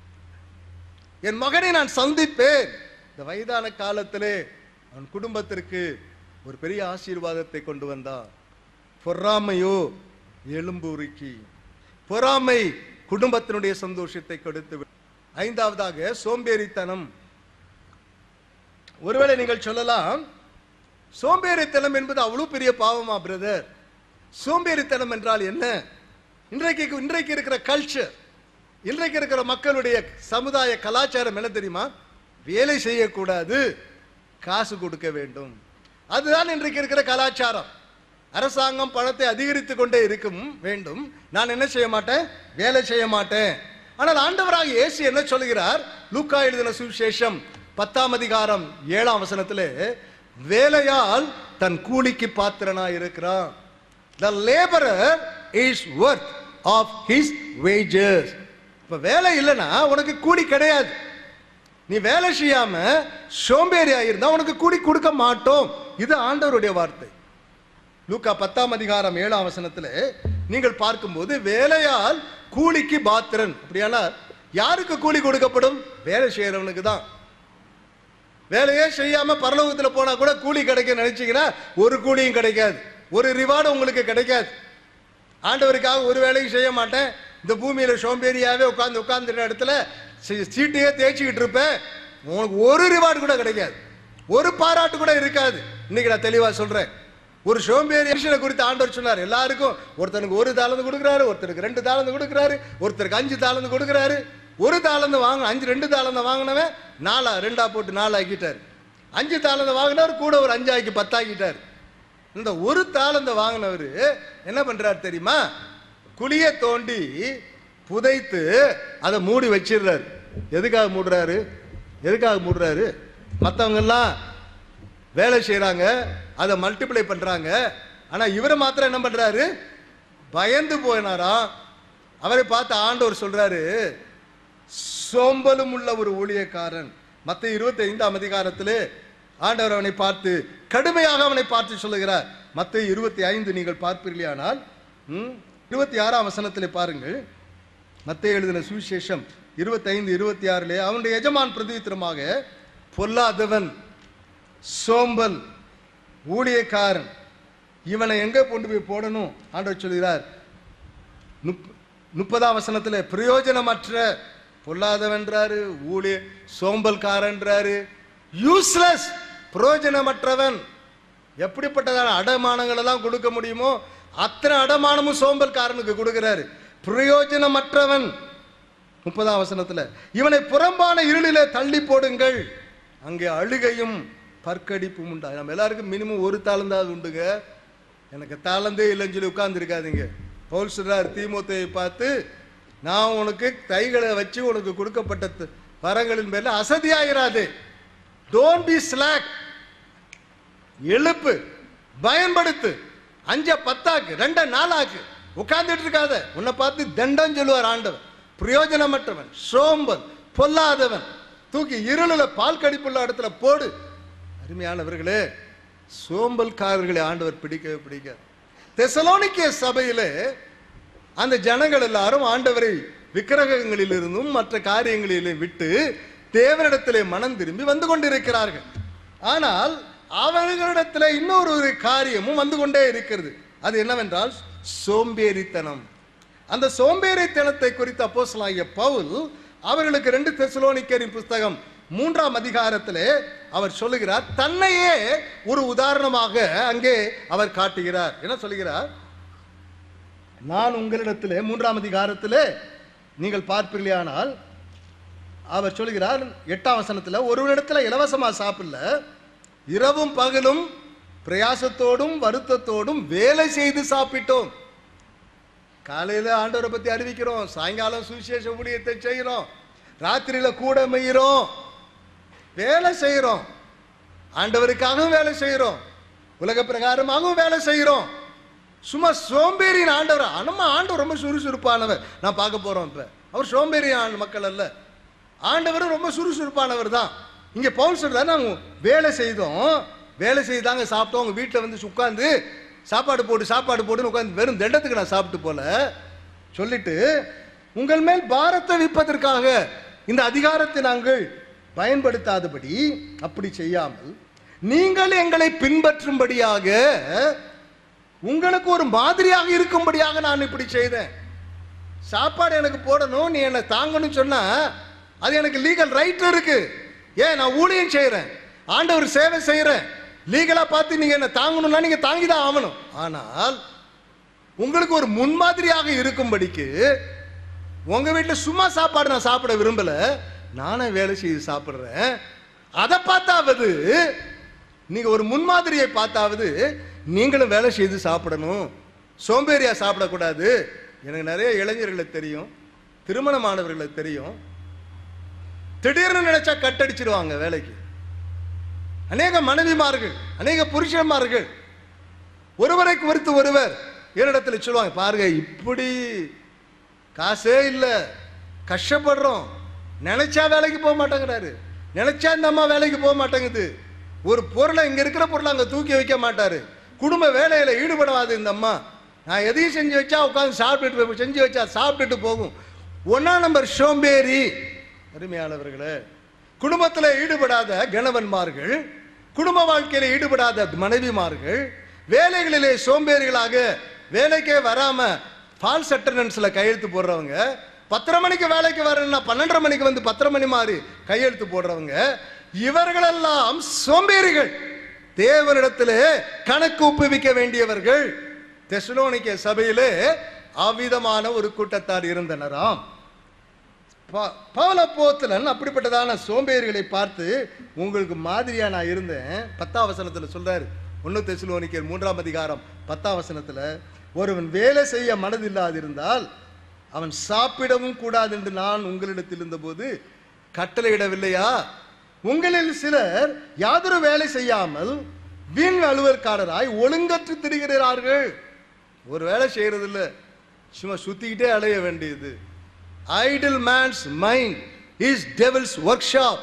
S1: என் மகனை நான் சந்திப்பேன் இந்த வயதான காலத்திலே அவன் குடும்பத்திற்கு ஒரு பெரிய ஆசீர்வாதத்தை கொண்டு வந்தான் பொறாமையோ எலும்புருக்கி பொறாமை குடும்பத்தினுடைய சந்தோஷத்தை கொடுத்து விடும். ஐந்தாவதாக சோம்பேறித்தனம் ஒருவேளை நீங்கள் சொல்லலாம் சோம்பேறித்தனம் என்பது அவ்வளவு பெரிய பாவமா பிரதர் சோம்பேறித்தனம் என்றால் என்ன இன்றைக்கு இன்றைக்கு இருக்கிற கல்ச்சர் இன்றைக்கு இருக்கிற மக்களுடைய சமுதாய கலாச்சாரம் என்ன தெரியுமா வேலை செய்யக்கூடாது காசு கொடுக்க வேண்டும் அதுதான் இன்றைக்கு இருக்கிற கலாச்சாரம் அரசாங்கம் பணத்தை அதிகரித்து கொண்டே இருக்கும் வேண்டும் நான் என்ன செய்ய மாட்டேன் வேலை செய்ய மாட்டேன் ஆனால் ஆண்டவராக இயேசு என்ன சொல்கிறார் லூக்கா எழுதின சுவிசேஷம் பத்தாம் அதிகாரம் ஏழாம் வசனத்திலே வேலையால் தன் கூலிக்கு பாத்திரனா இருக்கிறான் the laborer is worth of his wages இப்ப வேலை இல்லைன்னா உனக்கு கூலி கிடையாது நீ வேலை செய்யாம சோம்பேறியா இருந்தா உனக்கு கூலி கொடுக்க மாட்டோம் இது ஆண்டவருடைய வார்த்தை லூக்கா பத்தாம் அதிகாரம் ஏழாம் வசனத்துல நீங்கள் பார்க்கும்போது வேலையால் கூலிக்கு பாத்திரன் அப்படியானால் யாருக்கு கூலி கொடுக்கப்படும் வேலை செய்யறவனுக்கு தான் வேலையே செய்யாம பரலோகத்துல போனா கூட கூலி கிடைக்க நினைச்சீங்கன்னா ஒரு கூலியும் கிடைக்காது ஒரு ரிவார்டு உங்களுக்கு கிடைக்காது ஆண்டவருக்காக ஒரு வேலையும் செய்ய மாட்டேன் இந்த பூமியில சோம்பேறியாவே உட்கார்ந்து உட்கார்ந்துற இடத்துல சீ- சீட்டையே தேய்ச்சிக்கிட்டு இருப்பேன் உனக்கு ஒரு ரிவார்டு கூட கிடைக்காது ஒரு பாராட்டு கூட இருக்காது இன்னைக்கு நான் தெளிவா சொல்றேன் ஒரு சோம்பேறி மனுஷனை குறித்து ஆண்டவர் சொன்னார் எல்லாருக்கும் ஒருத்தனுக்கு ஒரு தாளந்து கொடுக்குறாரு ஒருத்தருக்கு ரெண்டு தாளந்து கொடுக்குறாரு ஒருத்தருக்கு அஞ்சு தாளந்து கொடுக்குறாரு ஒரு தாளந்து வாங்க அஞ்சு ரெண்டு தாளந்த வாங்கினவன் நாலா ரெண்டா போட்டு நாலு ஆக்கிட்டாரு அஞ்சு தாளந்த வாங்கினவர் கூட ஒரு அஞ்சு ஆக்கி பத்தாக்கிட்டாரு இந்த ஒரு தாளந்த வாங்கினவர் என்ன பண்றாரு தெரியுமா குழியை தோண்டி புதைத்து அதை மூடி வச்சிடுறாரு எதுக்காக மூடுறாரு எதுக்காக மூடுறாரு மற்றவங்க எல்லாம் வேலை செய்றாங்க அதை மல்டிப்ளை பண்றாங்க ஆனா இவரை மாத்திரம் என்ன பண்றாரு பயந்து போயினாராம் அவரை பார்த்து ஆண்டவர் சொல்றாரு சோம்பலும் உள்ள ஒரு ஊழியக்காரன் மத்த இருபத்தி ஐந்தாம் அதிகாரத்திலே ஆண்டவர் அவனை பார்த்து கடுமையாக அவனை பார்த்து சொல்லுகிறார் மத்த இருபத்தி ஐந்து நீங்கள் பார்ப்பீர்களானால் இருபத்தி ஆறாம் வசனத்திலே பாருங்கள் மத்திய எழுதின சுவிசேஷம் இருபத்தைந்து இருபத்தி ஆறிலே அவனுடைய எஜமான் பிரதித்திரமாக பொல்லாதவன் சோம்பல் ஊழியக்காரன் இவனை எங்க கொண்டு போய் போடணும் ஆண்டவர் சொல்கிறார் முப்- முப்பதாம் வசனத்துல பிரயோஜனமற்ற பொல்லாதவன்றாரு ஊழிய சோம்பல்காரன்றாரு யூஸ்லெஸ் பிரயோஜனமற்றவன் எப்படிப்பட்டதான அடமானங்கள் எல்லாம் கொடுக்க முடியுமோ அத்தனை அடமானமும் சோம்பல்காரனுக்கு கொடுக்கிறாரு பிரயோஜனமற்றவன் முப்பதாம் வசனத்துல இவனை புறம்பான இருளிலே தள்ளி போடுங்கள் அங்கே அழுகையும் பற்கடிப்பும் உண்டா நம்ம எல்லாருக்கும் மினிமம் ஒரு தாளந்தாவது உண்டுங்க எனக்கு தாளந்தே இல்லைன்னு சொல்லி உட்கார்ந்துருக்காதீங்க பவுல் சொல்றார் தீமோத்தேயை பார்த்து நான் உனக்கு கைகளை வச்சு உனக்கு கொடுக்கப்பட்ட த- வரங்களின் பேர்ல அசதியாயிராது டோன்ட் பி ஸ்லாக் எழுப்பு பயன்படுத்து அஞ்ச பத்தாக்கு ரெண்ட நாளாக்கு உட்கார்ந்துட்டு இருக்காத உன்னை பார்த்து தண்டம் சொல்லுவார் ஆண்டவன் பிரயோஜனமற்றவன் சோம்பல் பொல்லாதவன் தூக்கி இருளில் பால் கடிப்புள்ள இடத்துல போடு அருமையானவர்களே சோம்பல்காரர்களை ஆண்டவர் பிடிக்கவே பிடிக்காது தெசலோனிக்கே சபையிலே அந்த ஜனங்கள் எல்லாரும் ஆண்டவரை விக்கிரகங்களிலிருந்தும் மற்ற காரியங்களிலும் விட்டு தேவனிடத்திலே மனம் திரும்பி வந்து கொண்டிருக்கிறார்கள் ஆனால் அவர்களிடத்தில் இன்னொரு ஒரு காரியமும் வந்து கொண்டே இருக்கிறது அது என்னவென்றால் சோம்பேறித்தனம் அந்த சோம்பேறித்தனத்தை குறித்து அப்போஸ்தலனாகிய பவுல் அவர்களுக்கு ரெண்டு தெசலோனிக்கரின் புஸ்தகம் மூன்றாம் அதிகாரத்திலே அவர் சொல்லுகிறார் தன்னையே ஒரு உதாரணமாக அங்கே அவர் காட்டுகிறார் என்ன சொல்லுகிறார் நான் உங்களிடத்திலே மூன்றாம் அதிகாரத்திலே நீங்கள் பார்ப்பீர்களானால் அவர் சொல்கிறார் எட்டாம் வசனத்துல ஒருவரிடத்துல இலவசமா சாப்பிடல இரவும் பகலும் பிரயாசத்தோடும் வருத்தத்தோடும் வேலை செய்து சாப்பிட்டோம் காலையில ஆண்டவரை பத்தி அறிவிக்கிறோம் சாயங்காலம் சுவிசேஷ ஊழியத்தை செய்கிறோம் ராத்திரியில கூட மெய்கிறோம் வேலை செய்கிறோம் ஆண்டவருக்காகவும் வேலை செய்கிறோம் உலக பிரகாரமாகவும் வேலை செய்கிறோம் சும்மா சோம்பேறியின் ஆண்டவர் நம்ம ஆண்டவர் ரொம்ப சுறுசுறுப்பானவர் நான் பார்க்க போறோம் இப்ப அவர் சோம்பேறி ஆண் மக்கள் அல்ல ஆண்டவர் ரொம்ப சுறுசுறுப்பானவர் தான் இங்க பவுல் சொல்றாரு நாங்க வேலை செய்தோம் வேலை செய்தாங்க சாப்பிட்டோம் உங்க வீட்டில் வந்து உட்காந்து சாப்பாடு போட்டு சாப்பாடு போட்டுன்னு உட்காந்து வெறும் தண்டத்துக்கு நான் சாப்பிட்டு போல சொல்லிட்டு உங்கள் மேல் பாரத்தை விற்பதற்காக இந்த அதிகாரத்தை நாங்கள் பயன்படுத்தாதபடி அப்படி செய்யாமல் நீங்கள் எங்களை பின்பற்றும்படியாக உங்களுக்கு ஒரு மாதிரியாக இருக்கும்படியாக நான் இப்படி செய்தேன் சாப்பாடு எனக்கு போடணும் நீ என்னை தாங்கணும்னு சொன்னா அது எனக்கு லீகல் ரைட் இருக்கு ஏன் நான் ஊழியம் செய்கிறேன் ஆண்டவர் சேவை செய்கிறேன் லீகலா பார்த்து நீங்க என்ன தாங்கணும்னா நீங்க தாங்கி தான் ஆகணும் ஆனால் உங்களுக்கு ஒரு முன்மாதிரியாக இருக்கும்படிக்கு உங்க வீட்டில் சும்மா சாப்பாடு நான் சாப்பிட விரும்பல நானே வேலை செய்து சாப்பிடுறேன் அதை பார்த்தாவது நீங்க ஒரு முன்மாதிரியை பார்த்தாவது நீங்களும் வேலை செய்து சாப்பிடணும் சோம்பேறியா சாப்பிடக்கூடாது எனக்கு நிறைய இளைஞர்களை தெரியும் திருமணமானவர்களை தெரியும் திடீர்னு நினைச்சா கட்டடிச்சிருவாங்க வேலைக்கு அநேக மனைவிமார்கள் அநேக புருஷன்மார்கள் ஒருவரை குறித்து ஒருவர் என்னிடத்தில் சொல்லுவாங்க பாருங்க இப்படி காசே இல்லை கஷ்டப்படுறோம் நினைச்சா வேலைக்கு போக மாட்டேங்கிறாரு நினைச்சா இந்த அம்மா வேலைக்கு போக மாட்டேங்குது ஒரு பொருளை இங்க இருக்கிற பொருளை அங்க தூக்கி வைக்க மாட்டாரு குடும்ப வேலையில ஈடுபடாது இந்த அம்மா நான் எதையும் செஞ்சு வச்சா உட்காந்து சாப்பிட்டுட்டு போய் செஞ்சு வச்சா சாப்பிட்டுட்டு போகும் ஒன்னா நம்பர் சோம்பேறி அருமையானவர்களே குடும்பத்தில் ஈடுபடாத கணவன்மார்கள் குடும்ப வாழ்க்கையில ஈடுபடாத மனைவிமார்கள் வேலைகளிலே சோம்பேறிகளாக வேலைக்கே வராம ஃபால்ஸ் அட்டண்டன்ஸ்ல கையெழுத்து போடுறவங்க பத்தரை மணிக்கு வேலைக்கு வரணும்னா பன்னெண்டரை மணிக்கு வந்து பத்தரை மணி மாதிரி கையெழுத்து போடுறவங்க இவர்களெல்லாம் சோம்பேறிகள் தேவனிடத்திலே கணக்கு ஒப்புவிக்க வேண்டியவர்கள் தெசலோனிக்க சபையிலே அவ்விதமான ஒரு கூட்டத்தார் இருந்தனராம் ப- பவுல போத்தலன் அப்படிப்பட்டதான சோம்பேறிகளை பார்த்து உங்களுக்கு மாதிரியா நான் இருந்தேன் பத்தாம் வசனத்துல சொல்றாரு ஒன்னு தெசுலோனிக்கர் மூன்றாம் அதிகாரம் பத்தாம் வசனத்துல ஒருவன் வேலை செய்ய மனதில்லாதிருந்தால் அவன் சாப்பிடவும் கூடாது என்று நான் உங்களிடத்தில் இருந்தபோது கட்டளையிடவில்லையா உங்களில் சிலர் யாதொரு வேலை செய்யாமல் வீண் அலுவல்காரராய் ஒழுங்கற்று திரிகிறார்கள் ஒரு வேலை செய்யறது இல்ல சும்மா சுத்திக்கிட்டே அலைய வேண்டியது idle man's mind is devil's workshop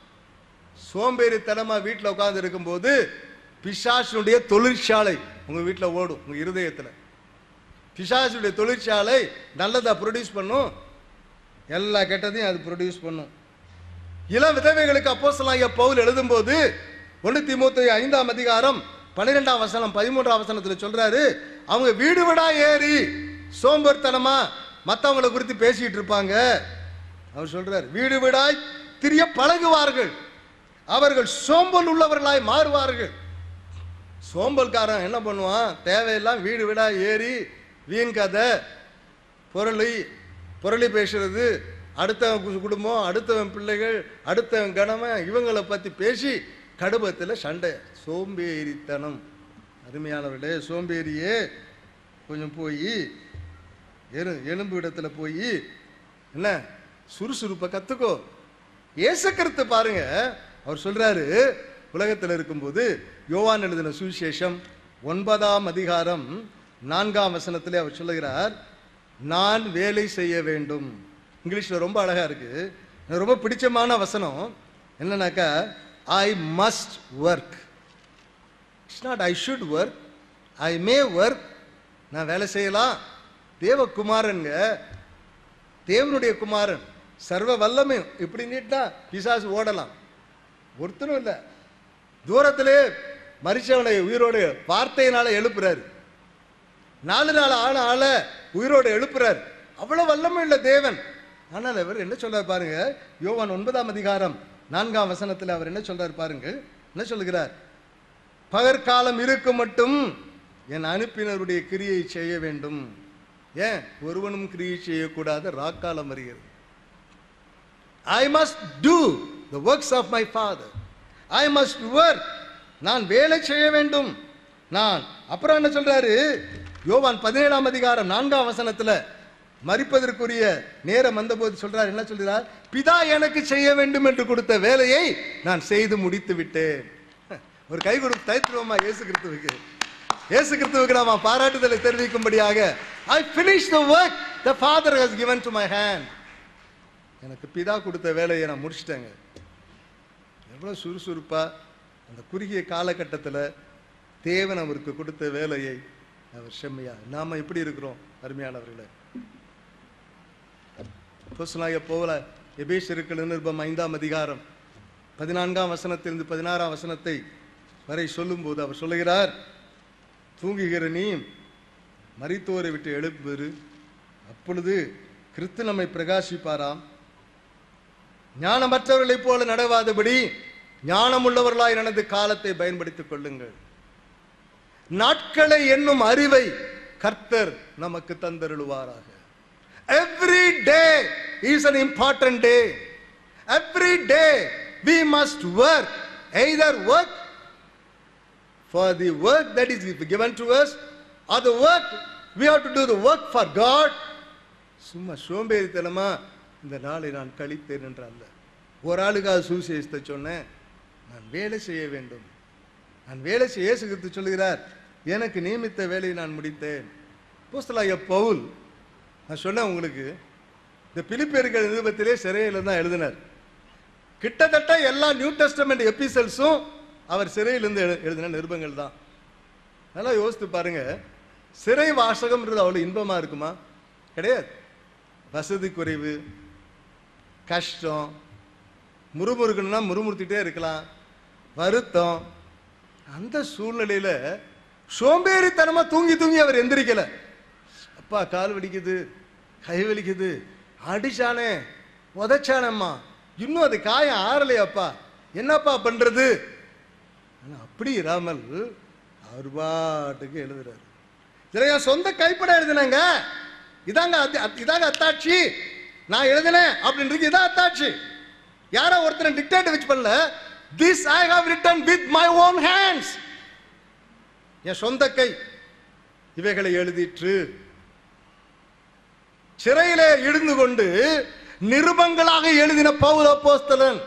S1: சோம்பேறித்தனமா வீட்டில் உட்கார்ந்து இருக்கும்போது பிசாசுடைய தொழிற்சாலை உங்க வீட்டில் ஓடும் உங்க இருதயத்துல பிசாசுடைய தொழிற்சாலை நல்லதா ப்ரொடியூஸ் பண்ணும் எல்லா கெட்டதையும் அது ப்ரொடியூஸ் பண்ணும் இளம் விதவைகளுக்கு அப்போஸ்தலனாகிய பவுல் எழுதும்போது ஒன்று தீமோத்தேயு ஐந்தாம் அதிகாரம் பன்னிரெண்டாம் வசனம் பதிமூன்றாம் வசனத்துல சொல்றாரு அவங்க வீடு வீடா ஏறி சோம்பேறித்தனமா மற்றவங்களை குறித்து பேசிட்டு இருப்பாங்க அவர் சொல்றார் வீடு வீடாய் திரிய பழகுவார்கள் அவர்கள் சோம்பல் உள்ளவர்களாய் மாறுவார்கள் சோம்பல்காரன் என்ன பண்ணுவான் தேவையெல்லாம் வீடு வீடா ஏறி வீண் கதை பொருளை பொருளை பேசுறது அடுத்தவன் கு- குடும்பம் அடுத்தவன் பிள்ளைகள் அடுத்தவன் கணவன் இவங்களை பற்றி பேசி கடுபத்தில் சண்டை சோம்பேறித்தனம் அருமையானவர்களே சோம்பேறியே கொஞ்சம் போய் எரு எலும்பு இடத்துல போய் என்ன சுறுசுறுப்பை கற்றுக்கோ ஏசக்கருத்து பாருங்க அவர் சொல்றாரு உலகத்தில் இருக்கும்போது யோவான் எழுதின சுவிசேஷம் ஒன்பதாம் அதிகாரம் நான்காம் வசனத்திலே அவர் சொல்லுகிறார் நான் வேலை செய்ய வேண்டும் இங்கிலீஷ்ல ரொம்ப அழகா இருக்கு எனக்கு ரொம்ப பிடிச்சமான வசனம் என்னன்னாக்கா I must work it's not I should work I may work நான் வேலை செய்யலாம் தேவகுமாரனுங்க தேவனுடைய குமாரன் சர்வ வல்லமையும் இப்படி நீட்டா பிசாசு ஓடலாம் ஒருத்தரும் இல்லை தூரத்திலே மரிச்சவனை உயிரோடு வார்த்தையினால எழுப்புறாரு நாலு நாள் ஆன ஆளை உயிரோடு எழுப்புறாரு அவ்வளவு வல்லமை உள்ள தேவன் ஆனால் அவர் என்ன சொல்றாரு பாருங்க யோவான் ஒன்பதாம் அதிகாரம் நான்காம் வசனத்தில் அவர் என்ன சொல்றாரு பாருங்க என்ன சொல்லுகிறார் பகற்காலம் இருக்கும் மட்டும் என் அனுப்பினருடைய கிரியை செய்ய வேண்டும் ஏன் ஒருவனும் கிரியை செய்யக்கூடாத ராக்காலம் வருகிறது I must do the works of my father I must work நான் வேலை செய்ய வேண்டும் நான் அப்புறம் என்ன சொல்றாரு யோவான் பதினேழாம் அதிகாரம் நான்காம் வசனத்துல மறிப்பதற்குரிய நேரம் வந்தபோது சொல்றார் என்ன சொல்றார் பிதா எனக்கு செய்ய வேண்டும் என்று கொடுத்த வேலையை நான் செய்து முடித்து விட்டேன் ஒரு கை கொடுத்து தைத்துருவோமா இயேசு கிறிஸ்துவுக்கு இயேசு கிறிஸ்துவுக்கு நாம பாராட்டுதலை தெரிவிக்கும்படியாக ஐ finish the work the father has given to my hand எனக்கு பிதா கொடுத்த வேலையை நான் முடிச்சிட்டேங்க எவ்வளோ சுறுசுறுப்பா அந்த குறுகிய காலகட்டத்தில் தேவன் அவருக்கு கொடுத்த வேலையை அவர் செம்மையா நாம எப்படி இருக்கிறோம் அருமையானவர்களே அப்போஸ்தலனாகிய போல எபேசியருக்கு நிருபம் ஐந்தாம் அதிகாரம் பதினான்காம் வசனத்திலிருந்து பதினாறாம் வசனத்தை வரை சொல்லும்போது அவர் சொல்லுகிறார் தூங்குகிற நீ மரித்தோரை விட்டு எழுப்புரு அப்பொழுது கிறிஸ்து நம்மை பிரகாசிப்பாராம் ஞானமற்றவர்களைப் போல நடவாதபடி ஞானமுள்ளவர்களாய் நடந்து காலத்தை பயன்படுத்திக் கொள்ளுங்கள் நாட்களை என்னும் அறிவை கர்த்தர் நமக்கு தந்தருளுவாராக every day is an important day every day we must work either work for the work that is given to us or the work we have to do the work for God சும்மா சோம்பேறித்தனமா இந்த நாளை நான் கழித்தேன் என்று அல்ல ஒரு ஆளுக்காக சுவிசேஷத்தை சொன்னேன் நான் வேலை செய்ய வேண்டும் நான் வேலை செய்ய இயேசு கிறிஸ்து சொல்லுகிறார் எனக்கு நியமித்த வேலையை நான் முடித்தேன் போஸ்தலாகிய பவுல் நான் சொன்னேன் உங்களுக்கு இந்த பிலிப்பேர்கள் நிருபத்திலே சிறையில் தான் எழுதினார் கிட்டத்தட்ட எல்லா நியூ டெஸ்டமெண்ட் எபிசல்ஸும் அவர் சிறையிலிருந்து எழு எழுதின நிருபங்கள் தான் நல்லா யோசித்து பாருங்க சிறை வாசகம்ன்றது அவ்வளோ இன்பமா இருக்குமா கிடையாது வசதி குறைவு கஷ்டம் முறுமுறுக்கணும்னா முறுமுறுத்திட்டே இருக்கலாம் வருத்தம் அந்த சூழ்நிலையில சோம்பேறித்தனமா தூங்கி தூங்கி அவர் எந்திரிக்கல அப்பா கால் வலிக்குது கை வலிக்குது அடிச்சானே உதைச்சானம்மா இன்னும் அது காயம் ஆறலையாப்பா என்னப்பா பண்றது ஆனா அப்படி இராமல் அவர் பாட்டுக்கு எழுதுறாரு இதுல என் சொந்த கைப்பட எழுதினேங்க இதாங்க அத்தி- அத்தி- இதாங்க அத்தாட்சி நான் எழுதினேன் அப்படின்றது இதான் அத்தாட்சி யாரோ ஒருத்தர் டிக்டேட் வச்சு பண்ணல this I have written with my own hands என் சொந்த கை இவைகளை எழுதிற்று சிறையிலே இருந்து கொண்டு நிருபங்களாக எழுதின பவுல் அப்போஸ்தலன்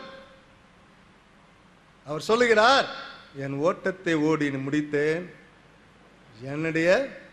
S1: அவர் சொல்லுகிறார் என் ஓட்டத்தை ஓடி முடித்தேன் என்னுடைய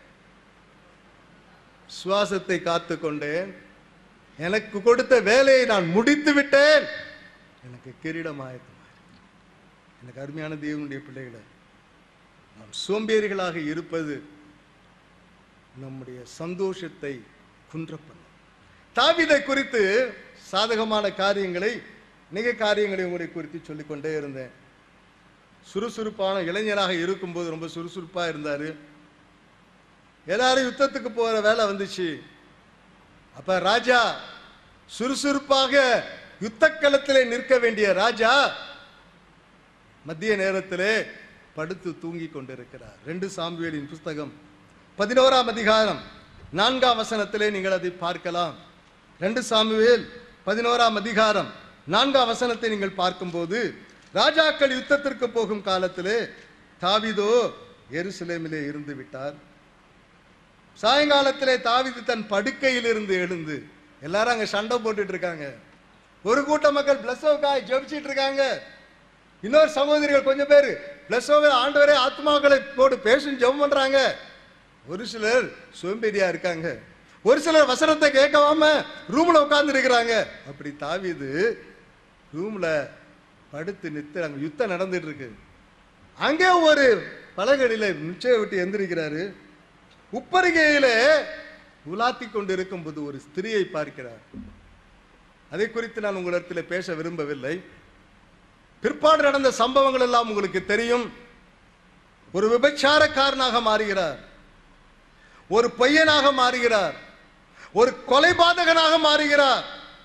S1: சுவாசத்தை காத்து கொண்டேன் எனக்கு கொடுத்த வேலையை நான் முடித்து விட்டேன் எனக்கு கிரீடம் ஆயத்தமாயிருக்கிறது. எனக்கு அருமையான தேவனுடைய பிள்ளைகளை நாம் சோம்பேறிகளாக இருப்பது நம்முடைய சந்தோஷத்தை குன்ற பண்ணும் தாவீதை குறித்து சாதகமான காரியங்களை நிக காரியங்களை உங்களை குறித்து சொல்லிக்கொண்டே இருந்தேன் சுறுசுறுப்பான இளைஞராக இருக்கும்போது ரொம்ப சுறுசுறுப்பா இருந்தாரு எல்லாரும் யுத்தத்துக்கு போற வேலை வந்துச்சு அப்ப ராஜா சுறுசுறுப்பாக யுத்தக்களத்திலே நிற்க வேண்டிய ராஜா மத்திய நேரத்திலே படுத்து தூங்கி கொண்டிருக்கிறார் ரெண்டு சாமுவேலின் புஸ்தகம் பதினோராம் அதிகாரம் நான்காம் வசனத்திலே நீங்கள் அதை பார்க்கலாம் ரெண்டு சாமுவேல் பதினோராம் அதிகாரம் நான்காம் வசனத்தை நீங்கள் பார்க்கும்போது ராஜாக்கள் யுத்தத்திற்கு போகும் காலத்திலே தாவீதோ எருசலேமிலே இருந்து விட்டார் சாயங்காலத்திலே தாவீது தன் படுக்கையிலிருந்து எழுந்து எல்லாரும் அங்க சண்டை போட்டுட்டு இருக்காங்க ஒரு கூட்ட மக்கள் பிளஸ்ஸோக்காய் ஜெபிச்சிட்டு இருக்காங்க இன்னொரு சகோதரிகள் கொஞ்சம் பேர் பிளஸ்ஸோவை ஆண்டவரே ஆத்மாக்களை போட்டு பேசும் ஜெபம் பண்றாங்க ஒரு சிலர் சோம்பேறியா இருக்காங்க ஒரு சிலர் வசனத்தை கேட்காம ரூம்ல உட்கார்ந்து இருக்கிறாங்க அப்படி தாவீது ரூம்ல படுத்து நித்து அங்க யுத்தம் நடந்துட்டு இருக்கு அங்கே ஒரு பலகடியில நிச்சய விட்டு எந்திரிக்கிறாரு உப்பரிகையிலே உலாத்தி கொண்டு இருக்கும்போது ஒரு ஸ்திரியை பார்க்கிறார் அதை குறித்து நான் உங்களிடத்தில் பேச விரும்பவில்லை பிற்பாடு நடந்த சம்பவங்கள் எல்லாம் உங்களுக்கு தெரியும் ஒரு விபச்சாரக்காரனாக மாறுகிறார் ஒரு பொய்யனாக மாறுகிறார் ஒரு கொலைபாதகனாக மாறுகிறார்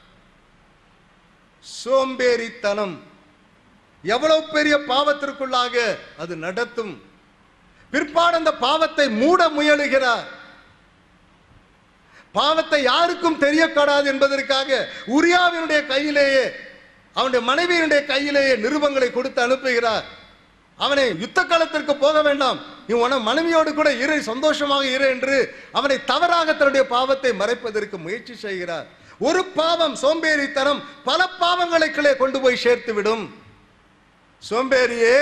S1: சோம்பேறித்தனம் எவ்வளவு பெரிய பாவத்திற்குள்ளாக அது நடத்தும் பிற்பாடு அந்த பாவத்தை மூட முயலுகிறார் பாவத்தை யாருக்கும் தெரியக்கூடாது என்பதற்காக உரியாவினுடைய கையிலேயே அவனுடைய மனைவியினுடைய கையிலேயே நிருபங்களை கொடுத்து அனுப்புகிறார் அவனை யுத்த காலத்திற்கு போக வேண்டாம் நீ உன மனைவியோடு கூட இரு சந்தோஷமாக இரு என்று அவனை தவறாக தன்னுடைய பாவத்தை மறைப்பதற்கு முயற்சி செய்கிறார் ஒரு பாவம் சோம்பேறித்தனம் பல பாவங்களை கிளே கொண்டு போய் சேர்த்து விடும் சோம்பேறியே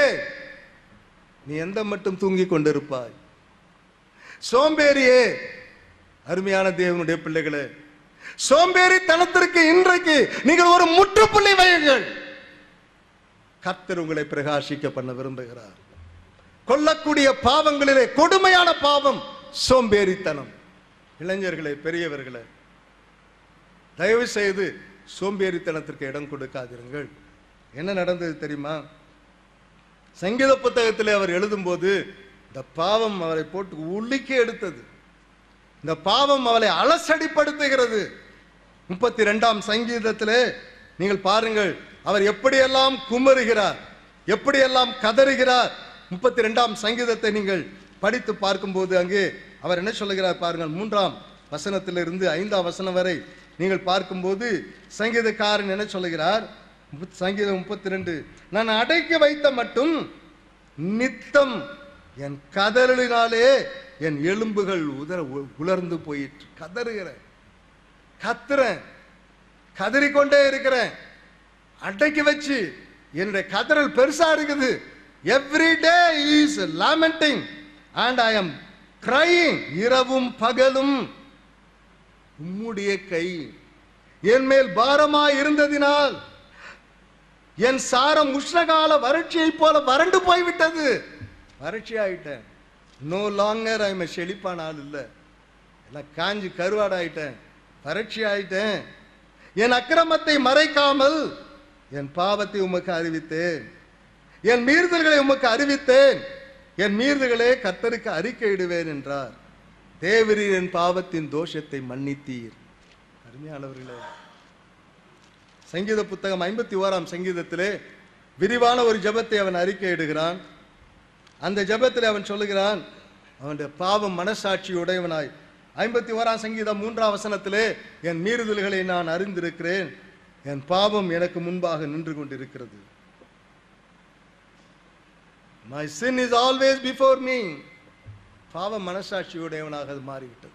S1: நீ எந்த மட்டும் தூங்கிக் கொண்டிருப்பாய் சோம்பேறியே அருமையான தேவனுடைய பிள்ளைகளே சோம்பேறித்தனத்திற்கு இன்றைக்கு நீங்கள் ஒரு முற்றுப்புள்ளி வையுங்கள் கர்த்தர் உங்களை பிரகாசிக்க பண்ண விரும்புகிறார் கொல்லக்கூடிய பாவங்களிலே கொடுமையான பாவம் சோம்பேறித்தனம் இளைஞர்களே பெரியவர்களே தயவு செய்து சோம்பேறித்தனத்திற்கு இடம் கொடுக்காதிருங்கள் என்ன நடந்தது தெரியுமா சங்கீத புத்தகத்திலே அவர் எழுதும்போது இந்த பாவம் அவரை போட்டு உலுக்கி எடுத்தது இந்த பாவம் அவளை அலசடிப்படுத்துகிறது முப்பத்தி ரெண்டாம் சங்கீதத்திலே நீங்கள் பாருங்கள் அவர் எப்படியெல்லாம் குமருகிறார் எப்படியெல்லாம் கதறுகிறார் முப்பத்தி ரெண்டாம் சங்கீதத்தை நீங்கள் படித்து பார்க்கும்போது அங்கே அவர் என்ன சொல்லுகிறார் பாருங்கள் மூன்றாம் வசனத்திலிருந்து ஐந்தாம் வசனம் வரை நீங்கள் பார்க்கும்போது சங்கீதக்காரன் என்ன சொல்லுகிறார் முப்பத்- சங்கீதம் முப்பத்தி ரெண்டு நான் அடக்கி வைத்த மட்டும் நித்தம் என் கதறலினாலே என் எலும்புகள் உதற உ- உலர்ந்து போயிற்று கதறுகிறேன் கத்துறேன் கதறிக்கொண்டே இருக்கிறேன் அடக்கி வச்சு என்னுடைய கதறல் பெருசா இருக்குது every day is lamenting and I am crying இரவும் பகலும் உம்முடைய கை என் மேல் பாரமா இருந்ததினால் என் சாரம் உஷ்ணகால வறட்சியை போல வறண்டு போய்விட்டது வறட்சி ஆயிட்டேன் நோ லாங்கர் ஐ செழிப்பான ஆள் இல்லை எல்லாம் காஞ்சி கருவாடாயிட்டேன் வறட்சி ஆயிட்டேன் என் அக்கிரமத்தை மறைக்காமல் என் பாவத்தை உமக்கு அறிவித்தேன் என் மீறுதல்களை உமக்கு அறிவித்தேன் என் மீறுதல்களே கர்த்தருக்கு அறிக்கையிடுவேன் என்றார் தேவரீர் என் பாவத்தின் தோஷத்தை மன்னித்தீர் அருமையானவர்களே சங்கீத புத்தகம் ஐம்பத்தி ஓராம் சங்கீதத்திலே விரிவான ஒரு ஜெபத்தை அவன் அறிக்கையிடுகிறான் அந்த ஜெபத்தில் அவன் சொல்லுகிறான் அவனுடைய பாவம் மனசாட்சி உடையவனாய் ஐம்பத்தி ஓராம் சங்கீதம் மூன்றாம் வசனத்திலே என் மீறுதல்களை நான் அறிந்திருக்கிறேன் என் பாவம் எனக்கு முன்பாக நின்று கொண்டிருக்கிறது my sin is always before me பாவம் மனசாட்சி உடையவனாக அது மாறிவிட்டது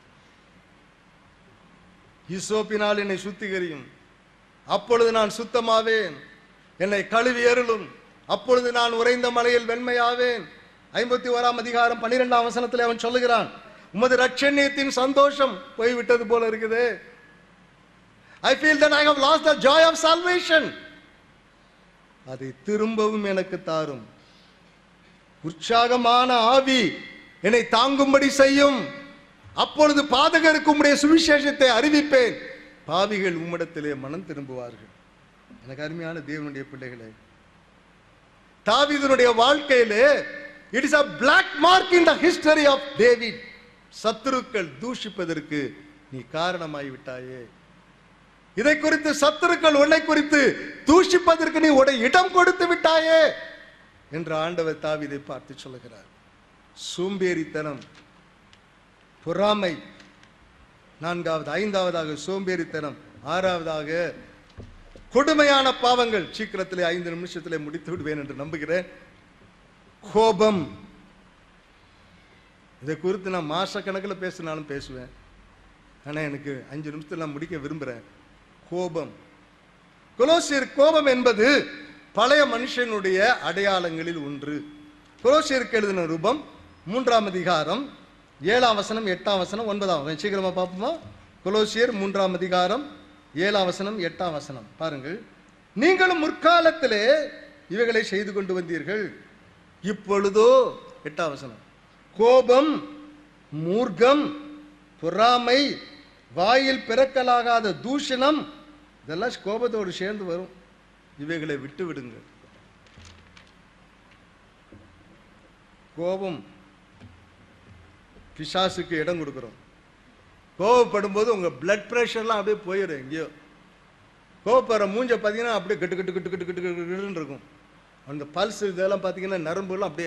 S1: ஈசோப்பினால் என்னை சுத்திகரியும் அப்பொழுது நான் சுத்தமாவேன் என்னை கழுவி எருளும் அப்பொழுது நான் உறைந்த மலையில் வெண்மையாவேன் ஐம்பத்தி ஓராம் அதிகாரம் பன்னிரெண்டாம் வசனத்தில் அவன் சொல்லுகிறான் உமது ரட்சண்யத்தின் சந்தோஷம் போய்விட்டது போல இருக்குது I feel that I have lost the joy of salvation அதை திரும்பவும் எனக்கு தாரும் உற்சாகமான ஆவி என்னை தாங்கும்படி செய்யும் அப்பொழுது பாதகருக்கு உம்முடைய சுவிசேஷத்தை அறிவிப்பேன் பாவிகள் உம்மிடத்திலே மனம் திரும்புவார்கள் எனக்கு அருமையான தேவனுடைய பிள்ளைகளே தாவீதுனுடைய வாழ்க்கையிலே it is a black mark in the history of David சத்துருக்கள் தூஷிப்பதற்கு நீ காரணமாய் விட்டாயே இதை குறித்து சத்துருக்கள் உன்னை குறித்து தூஷிப்பதற்கு நீ உடைய இடம் கொடுத்து விட்டாயே என்று ஆண்டவர் தாவீதை பார்த்து சொல்லுகிறார் சோம்பேறித்தனம் பொறாமை நான்காவது ஐந்தாவதாக சோம்பேறித்தனம் ஆறாவதாக கொடுமையான பாவங்கள் சீக்கிரத்திலே ஐந்து நிமிஷத்திலே முடித்து விடுவேன் என்று நம்புகிறேன் கோபம் இதை குறித்து நான் மாசக்கணக்கில் பேசினாலும் பேசுவேன் ஆனால் எனக்கு அஞ்சு நிமிஷத்தில் நான் முடிக்க விரும்புகிறேன் கோபம் கொலோசியர் கோபம் என்பது பழைய மனுஷனுடைய அடையாளங்களில் ஒன்று கொலோசியருக்கு எழுதின ரூபம் மூன்றாம் அதிகாரம் ஏழாம் வசனம் எட்டாம் வசனம் ஒன்பதாம் வசனம். சீக்கிரமா பார்ப்போமா கொலோசியர் மூன்றாம் அதிகாரம் ஏழாம் வசனம் எட்டாம் வசனம் பாருங்கள் நீங்களும் முற்காலத்திலே இவைகளை செய்து கொண்டு வந்தீர்கள் இப்பொழுதோ எட்டாம் வசனம் கோபம் மூர்க்கம் பொறாமை வாயில் பிறக்கலாகாத தூஷணம் இதெல்லாம் கோபத்தோடு சேர்ந்து வரும் இவைகளை விட்டு விடுங்கள் கோபம் பிசாசுக்கு இடம் கொடுக்குறோம் கோவப்படும் போது உங்க பிளட் ப்ரெஷர்லாம் அப்படியே போயிடும் எங்கேயோ கோவப்படுற மூஞ்ச பார்த்தீங்கன்னா அப்படியே கட்டு கட்டு கட்டு கட்டு கட்டு கட்டு கட்டுன்னு இருக்கும் அந்த பல்ஸ் இதெல்லாம் பார்த்தீங்கன்னா நரம்புலாம் அப்படியே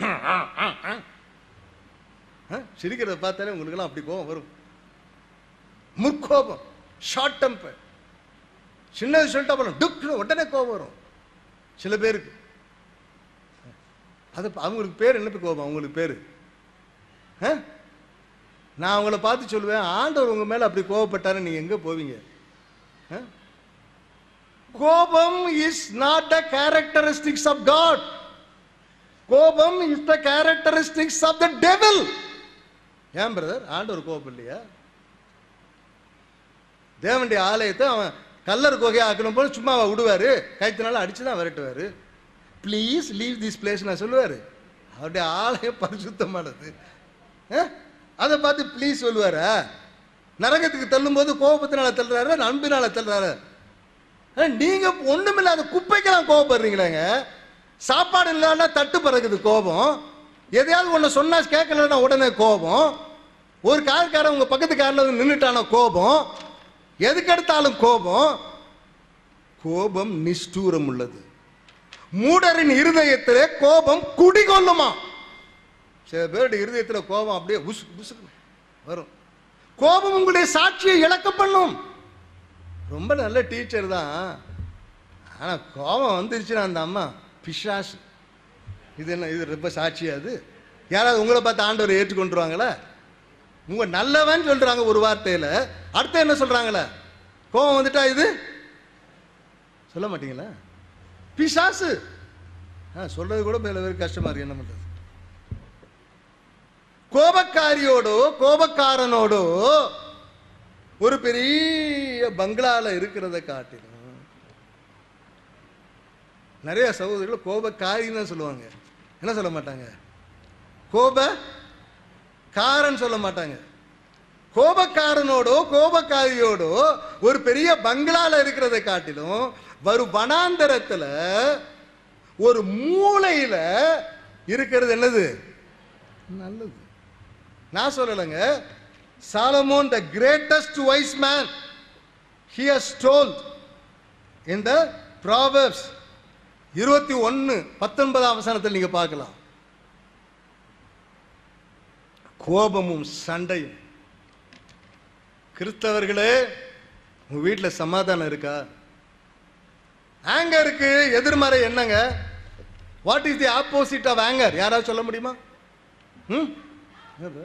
S1: ஆ, சிரிக்கிறத பார்த்தாலே உங்களுக்கெல்லாம் அப்படி கோவம் வரும் முற்கோபம் ஷார்ட் டெம்பர் சின்னது சொல்லிட்டா போல டுக்னு உடனே கோபம் வரும் சில பேருக்கு அது அவங்களுக்கு பேர் என்ன கோபம் அவங்களுக்கு பேர் நான் அவங்கள பார்த்து சொல்லுவேன் ஆண்டவர் உங்க மேல அப்படி கோபப்பட்டாரு நீங்க எங்க போவீங்க ஆ? கோபம் is not the characteristics of God கோபம் is the characteristics of the devil ஏன் பிரதர் ஆண்டவர் கோபம் இல்லையா தேவனுடைய ஆலயத்தை அவன் கல்லர் குகையை ஆக்கணும் போல சும்மா அவன் விடுவாரு கைத்தினால அடிச்சு தான் விரட்டுவாரு ப்ளீஸ் லீவ் திஸ் பிளேஸ் நான் சொல்லுவாரு அவருடைய ஆலயம் பரிசுத்தமானது அஹ்? அதை பார்த்து ப்ளீஸ் சொல்லுவாரா நரகத்துக்கு தள்ளும்போது கோபத்தினால தள்ளுறாரு அன்பினால தள்ளுறாரு அஹ், நீங்க ஒண்ணுமில்லாத குப்பைக்கெல்லாம் கோபப்படுறீங்களேங்க சாப்பாடு இல்லைன்னா தட்டு பறக்குது கோபம் எதையாவது ஒன்று சொன்னா கேட்கலன்னா உடனே கோபம் ஒரு கார்காரன் உங்க பக்கத்து காரில் வந்து நின்றுட்டான கோபம் எதுக்கெடுத்தாலும் கோபம் கோபம் நிஷ்டூரம் உள்ளது மூடரின் இருதயத்திலே கோபம் குடிகொள்ளுமா சில பேருடைய இருதயத்துல கோபம் அப்படியே உசு உசு வரும் கோபம் உங்களுடைய சாட்சியை இழக்க பண்ணும் ரொம்ப நல்ல டீச்சர் தான் ஆனா கோபம் வந்துருச்சுன்னா அந்த அம்மா பிசாசு இது என்ன இது ரொம்ப சாட்சியா அது யாராவது உங்களை பார்த்து ஆண்டவர் ஏற்றுக்கொண்டுருவாங்களா உங்க நல்லவன் சொல்றாங்க ஒரு வார்த்தையில அடுத்து என்ன சொல்றாங்களே கோபம் வந்துட்டா இது சொல்ல மாட்டீங்களா பிசாசு ஆ சொல்றது கூட மேல பேருக்கு கஷ்டமா இருக்கு என்ன பண்றது கோபக்காரியோடோ கோபக்காரனோடோ ஒரு பெரிய பங்களால இருக்கிறத காட்டிலும் நிறைய சகோதரிகள் கோபக்காரின்னு தான் சொல்லுவாங்க என்ன சொல்ல மாட்டாங்க கோப காரன் சொல்ல மாட்டாங்க கோபக்காரனோடோ கோபக்காரியோடோ ஒரு பெரிய பங்களால இருக்கிறதை காட்டிலும் வரும் வனாந்தரத்துல ஒரு மூலையில இருக்கிறது என்னது நல்லது நான் சொல்லலைங்க Solomon the greatest wise man he has told in the proverbs இருபத்தி ஒன்று பத்தொன்பதாம் வசனத்தில் நீங்க பார்க்கலாம் கோபமும் சண்டையும் கிறிஸ்தவர்களே உங்க வீட்டில் சமாதானம் இருக்கா ஆங்கருக்கு எதிர்மறை என்னங்க what is the opposite of anger யாராவது சொல்ல முடியுமா ம் என்னது?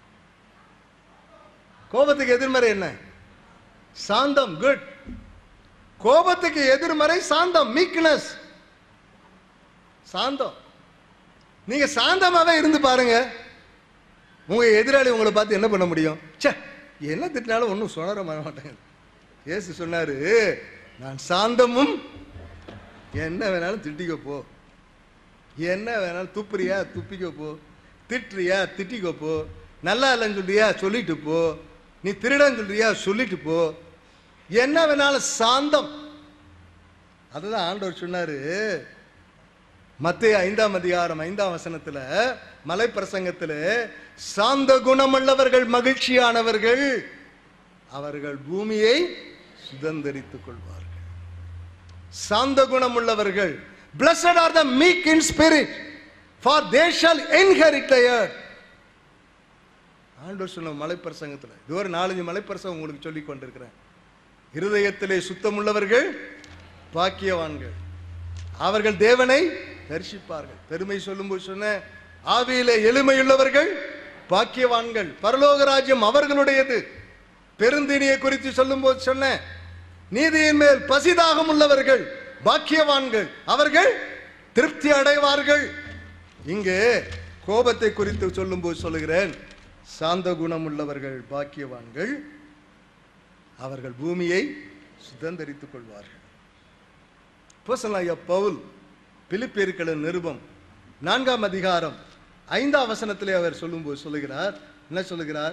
S1: கோபத்துக்கு எதிர்மறை என்ன சாந்தம் குட் கோபத்துக்கு எதிர்மறை சாந்தம் மீக்னஸ் சாந்தம் நீங்க சாந்தமாவே இருந்து பாருங்க உங்க எதிராளி உங்களை பார்த்து என்ன பண்ண முடியும் ச்சே என்ன திட்டினாலும் ஒன்றும் சுணர மாட்டாங்க இயேசு சொன்னாரு நான் சாந்தமும் என்ன வேணாலும் திட்டிக்கோ போ என்ன வேணாலும் துப்புறியா துப்பிக்கோ போ திட்டுறியா திட்டிக்கோ போ நல்லா இல்லைன்னு சொல்றியா சொல்லிட்டு போ நீ திருடன்னு சொல்றியா சொல்லிட்டு போ என்ன வேணாலும் சாந்தம் அதுதான் ஆண்டவர் சொன்னாரு மத்திய ஐந்தாம் அதிகாரம் ஐந்தாம் வசனத்துல மலை பிரசங்கத்துல சாந்த குணமுள்ளவர்கள் மகிழ்ச்சியானவர்கள் அவர்கள் பூமியை சுதந்தரித்துக் கொள்வார்கள் சாந்த குணமுள்ளவர்கள் blessed are the meek in spirit for they shall inherit the earth ஆண்டவர் சொன்ன மலைப்பிரசங்கத்தில் இது ஒரு நாலஞ்சு மலைப்பிரசங்கம் உங்களுக்கு சொல்லிக் கொண்டிருக்கிறேன் இருதயத்திலே சுத்தமுள்ளவர்கள் பாக்கியவான்கள் அவர்கள் தேவனை தரிசிப்பார்கள் பெருமை சொல்லும்போது சொன்ன ஆவியிலே எளிமையுள்ளவர்கள் பாக்கியவான்கள் பரலோக ராஜ்யம் அவர்களுடையது பெருந்தினியை குறித்து சொல்லும்போது சொன்ன நீதியின் மேல் பசிதாகம் உள்ளவர்கள் பாக்கியவான்கள் அவர்கள் திருப்தி அடைவார்கள் இங்கே கோபத்தை குறித்து சொல்லும்போது சொல்லுகிறேன் சாந்த குணம் உள்ளவர்கள் பாக்கியவான்கள் அவர்கள் பூமியை சுதந்தரித்துக் கொள்வார்கள் அப்போஸ்தலனாகிய பவுல் பிலிப்பியர்களின் நிருபம் நான்காம் அதிகாரம் ஐந்தாம் வசனத்திலே அவர் சொல்லும்போது சொல்லுகிறார் என்ன சொல்லுகிறார்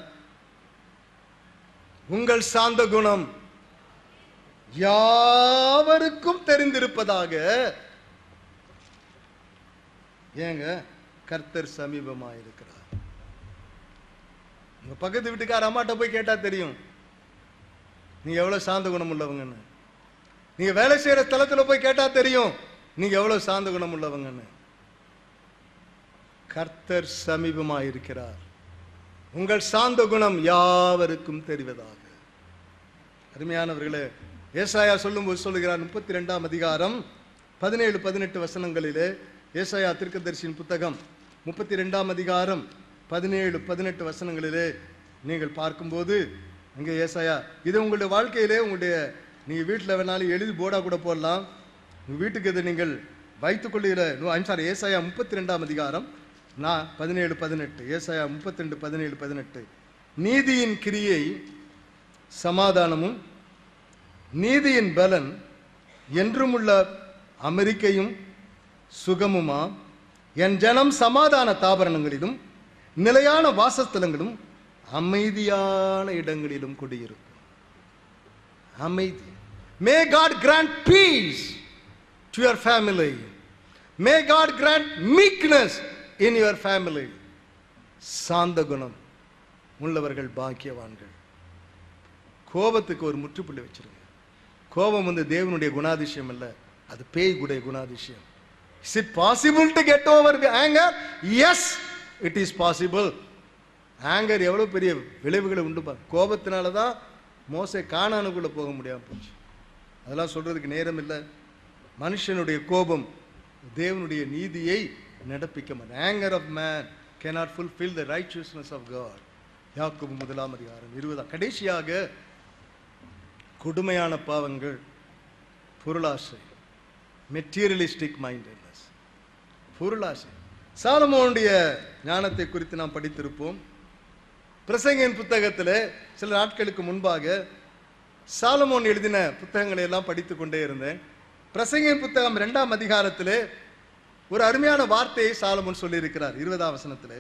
S1: உங்கள் சாந்த குணம் யாவருக்கும் தெரிந்திருப்பதாக ஏங்க கர்த்தர் சமீபமாயிருக்கிறார் உங்க பக்கத்து வீட்டுக்கார அம்மாட்ட போய் கேட்டா தெரியும் நீங்க எவ்வளவு சாந்த குணம் உள்ளவங்கன்னு நீங்க வேலை செய்யற ஸ்தலத்துல போய் கேட்டா தெரியும் நீங்க எவ்வளவு சாந்த குணம் உள்ளவங்கன்னு கர்த்தர் சமீபமாயிருக்கிறார் உங்கள் சாந்த குணம் யாவருக்கும் தெரிவதாக அருமையானவர்களே ஏசாயா சொல்லும்போது சொல்லுகிறார் முப்பத்தி ரெண்டாம் அதிகாரம் பதினேழு பதினெட்டு வசனங்களிலே ஏசாயா தீர்க்கதரிசியின் புத்தகம் முப்பத்தி ரெண்டாம் அதிகாரம் பதினேழு பதினெட்டு வசனங்களிலே நீங்கள் பார்க்கும்போது அங்கே ஏசாயா இது உங்களுடைய வாழ்க்கையிலே உங்களுடைய நீங்கள் வீட்டில் வேணாலும் எழுதி போர்டாக கூட போடலாம் உங்கள் வீட்டுக்கு இதை நீங்கள் வைத்துக்கொள்ளுகிற ஐம் சாரி ஏசாயா முப்பத்தி ரெண்டாம் அதிகாரம் நான் பதினேழு பதினெட்டு ஏசாயா முப்பத்தி ரெண்டு பதினேழு பதினெட்டு நீதியின் கிரியை சமாதானமும் நீதியின் பலன் என்றுமுள்ள அமெரிக்கையும் சுகமுமா என் ஜனம் சமாதான தாபரணங்களிலும் நிலையான வாசஸ்தலங்களும் அமைதியான இடங்களிலும் குடியிருக்கும் அமைதி may God grant peace to your family may God grant meekness in your family சாந்த குணம் உள்ளவர்கள் பாக்கியவான்கள் கோபத்துக்கு ஒரு முற்றுப்புள்ளி வச்சிருங்க கோபம் வந்து தேவனுடைய குணாதிசயம் அல்ல அது பேய் குடைய குணாதிசயம் is it possible to get over the anger yes it is possible anger எவ்வளவு பெரிய விளைவுகளை உண்டு பா கோபத்தினால தான் மோசை காணானுக்குள்ள போக முடியாம போச்சு அதெல்லாம் சொல்றதுக்கு நேரம் இல்லை மனுஷனுடைய கோபம் தேவனுடைய நீதியை நடப்பிக்க மாட்டேன் anger of man cannot fulfill the righteousness of God யாக்கோபு முதலாம் அதிகாரம் இருபதாம் கடைசியாக கொடுமையான பாவங்கள் பொருளாசை மெட்டீரியலிஸ்டிக் மைண்டட்னஸ் பொருளாசை சாலமோனுடைய ஞானத்தை குறித்து நாம் படித்திருப்போம் பிரசங்கின் புத்தகத்தில் சில நாட்களுக்கு முன்பாக சாலமோன் எழுதின புத்தகங்களை எல்லாம் படித்து கொண்டே இருந்தேன் பிரசங்கின் புத்தகம் இரண்டாம் அதிகாரத்திலே ஒரு அருமையான வார்த்தையை சாலமோன் சொல்லியிருக்கிறார் இருபதாம் வசனத்திலே